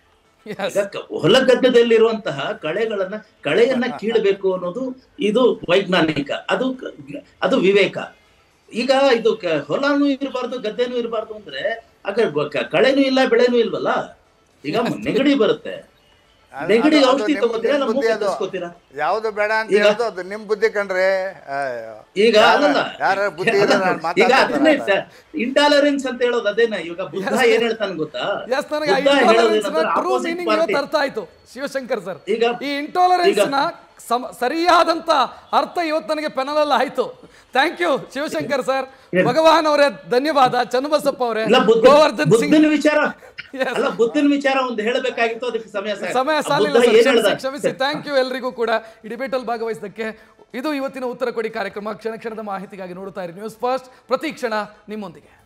ಈಗ ಕ- ಹೊಲ ಗದ್ದೆದಲ್ಲಿರುವಂತಹ ಕಳೆಗಳನ್ನ ಕಳೆಯನ್ನ ಕೀಳಬೇಕು ಅನ್ನೋದು ಇದು ವೈಜ್ಞಾನಿಕ ಅದು ಕ- ಅದು ವಿವೇಕ ಈಗ ಇದು ಕ- ಹೊಲನೂ ಇರಬಾರ್ದು ಗದ್ದೆನೂ ಇರಬಾರ್ದು ಅಂದ್ರೆ ಆಗ ಗ- ಕ- ಕಳೆನೂ ಇಲ್ಲ ಬೆಳೆನೂ ಇಲ್ವಲ್ಲ ಈಗ ನೆಗಡಿ ಬರುತ್ತೆ ಅದು- ನೆಗಡಿ ಅದು- ಅದು ಔಷಧಿ ನಿಮ್- ತಗೋತೀರಾ ನಿಮ್ ಇಲ್ಲ ಬುದ್ಧಿ ಮೂಗು ಅದು. ಕಚ್ಕೋತೀರಾ ಯಾವ್ದು ಬೇಡ ಅಂತ ಈಗ- ಹೇಳೋದು ಅದು ನಿಮ್ ಬುದ್ಧಿ ಕಣ್ರಿ ಅಯ್ಯೋ. ಈಗ ಯಾರ- ಅಲ್ಲಲ್ಲ ಯಾರ ಬುದ್ಧಿ ಇಲ್ಲ ನಾನು ಈಗ ಅದನ್ನೇ ಮಾತಾಡ್ತಾರೆ ಇಂಟಾಲರೆನ್ಸ್ ಅಂತ ಹೇಳೋದು ಅದೇನ ಇವಾಗ ಬುದ್ಧ ಏನ್ ಹೇಳ್ತಾನೆ ಗೊತ್ತಾ ಎಸ್ ನನಗೆ ಬುದ್ಧ ಹೇಳೋದೇನಂದ್ರೆ ಟ್ರೂ opposite ಮೀನಿಂಗ್ party. ಇವತ್ತು ಅರ್ಥ ಆಯ್ತು ಶಿವಶಂಕರ್ ಸರ್ ಈಗ ಈ ಇಂಟಾಲರೆನ್ಸ್ ಈಗ- ನ ಸಮ- ಸರಿಯಾದಂತ ಅರ್ಥ ಇವತ್ತು ನನಗೆ ಪೆನಲ್ ಆಯ್ತು thank you Shivashankar sir Bhagwan ಅವರೇ ಧನ್ಯವಾದ ಚನ್ನಬಸಪ್ಪ ಅವರೇ ಇಲ್ಲ ಬುದ್ಧ ಗೋವರ್ಧನ್ ಸಿಂಗ್ ಬುದ್ಧನ ವಿಚಾರ ಅಲ್ಲ ಬುದ್ಧನ ವಿಚಾರ ಒಂದು ಹೇಳಬೇಕಾಗಿತ್ತು ಅದಕ್ಕೆ ಸಮಯ ಸಾಕು. ಸಮಯ ಆ ಸಾಲಿಲ್ಲ ಬುದ್ಧ ಸರ್, ಏನ್ ಕ್ಷಮಿಸಿ ಹೇಳ್ದ? ಕ್ಷಮಿಸಿ ಥ್ಯಾಂಕ್ ಯು ಎಲ್ರಿಗೂ ಕೂಡ ಈ ಡಿಬೇಟ್ ಅಲ್ಲಿ ಭಾಗವಹಿಸಿದ್ದಕ್ಕೆ ಇದು ಇವತ್ತಿನ ಉತ್ತರ ಕೊಡಿ ಕಾರ್ಯಕ್ರಮ ಕ್ಷಣ ಕ್ಷಣದ ಮಾಹಿತಿಗಾಗಿ ನೋಡ್ತಾ ಇರಿ ನ್ಯೂಸ್ ಫಸ್ಟ್ ಪ್ರತಿ ಕ್ಷಣ ನಿಮ್ಮೊಂದಿಗೆ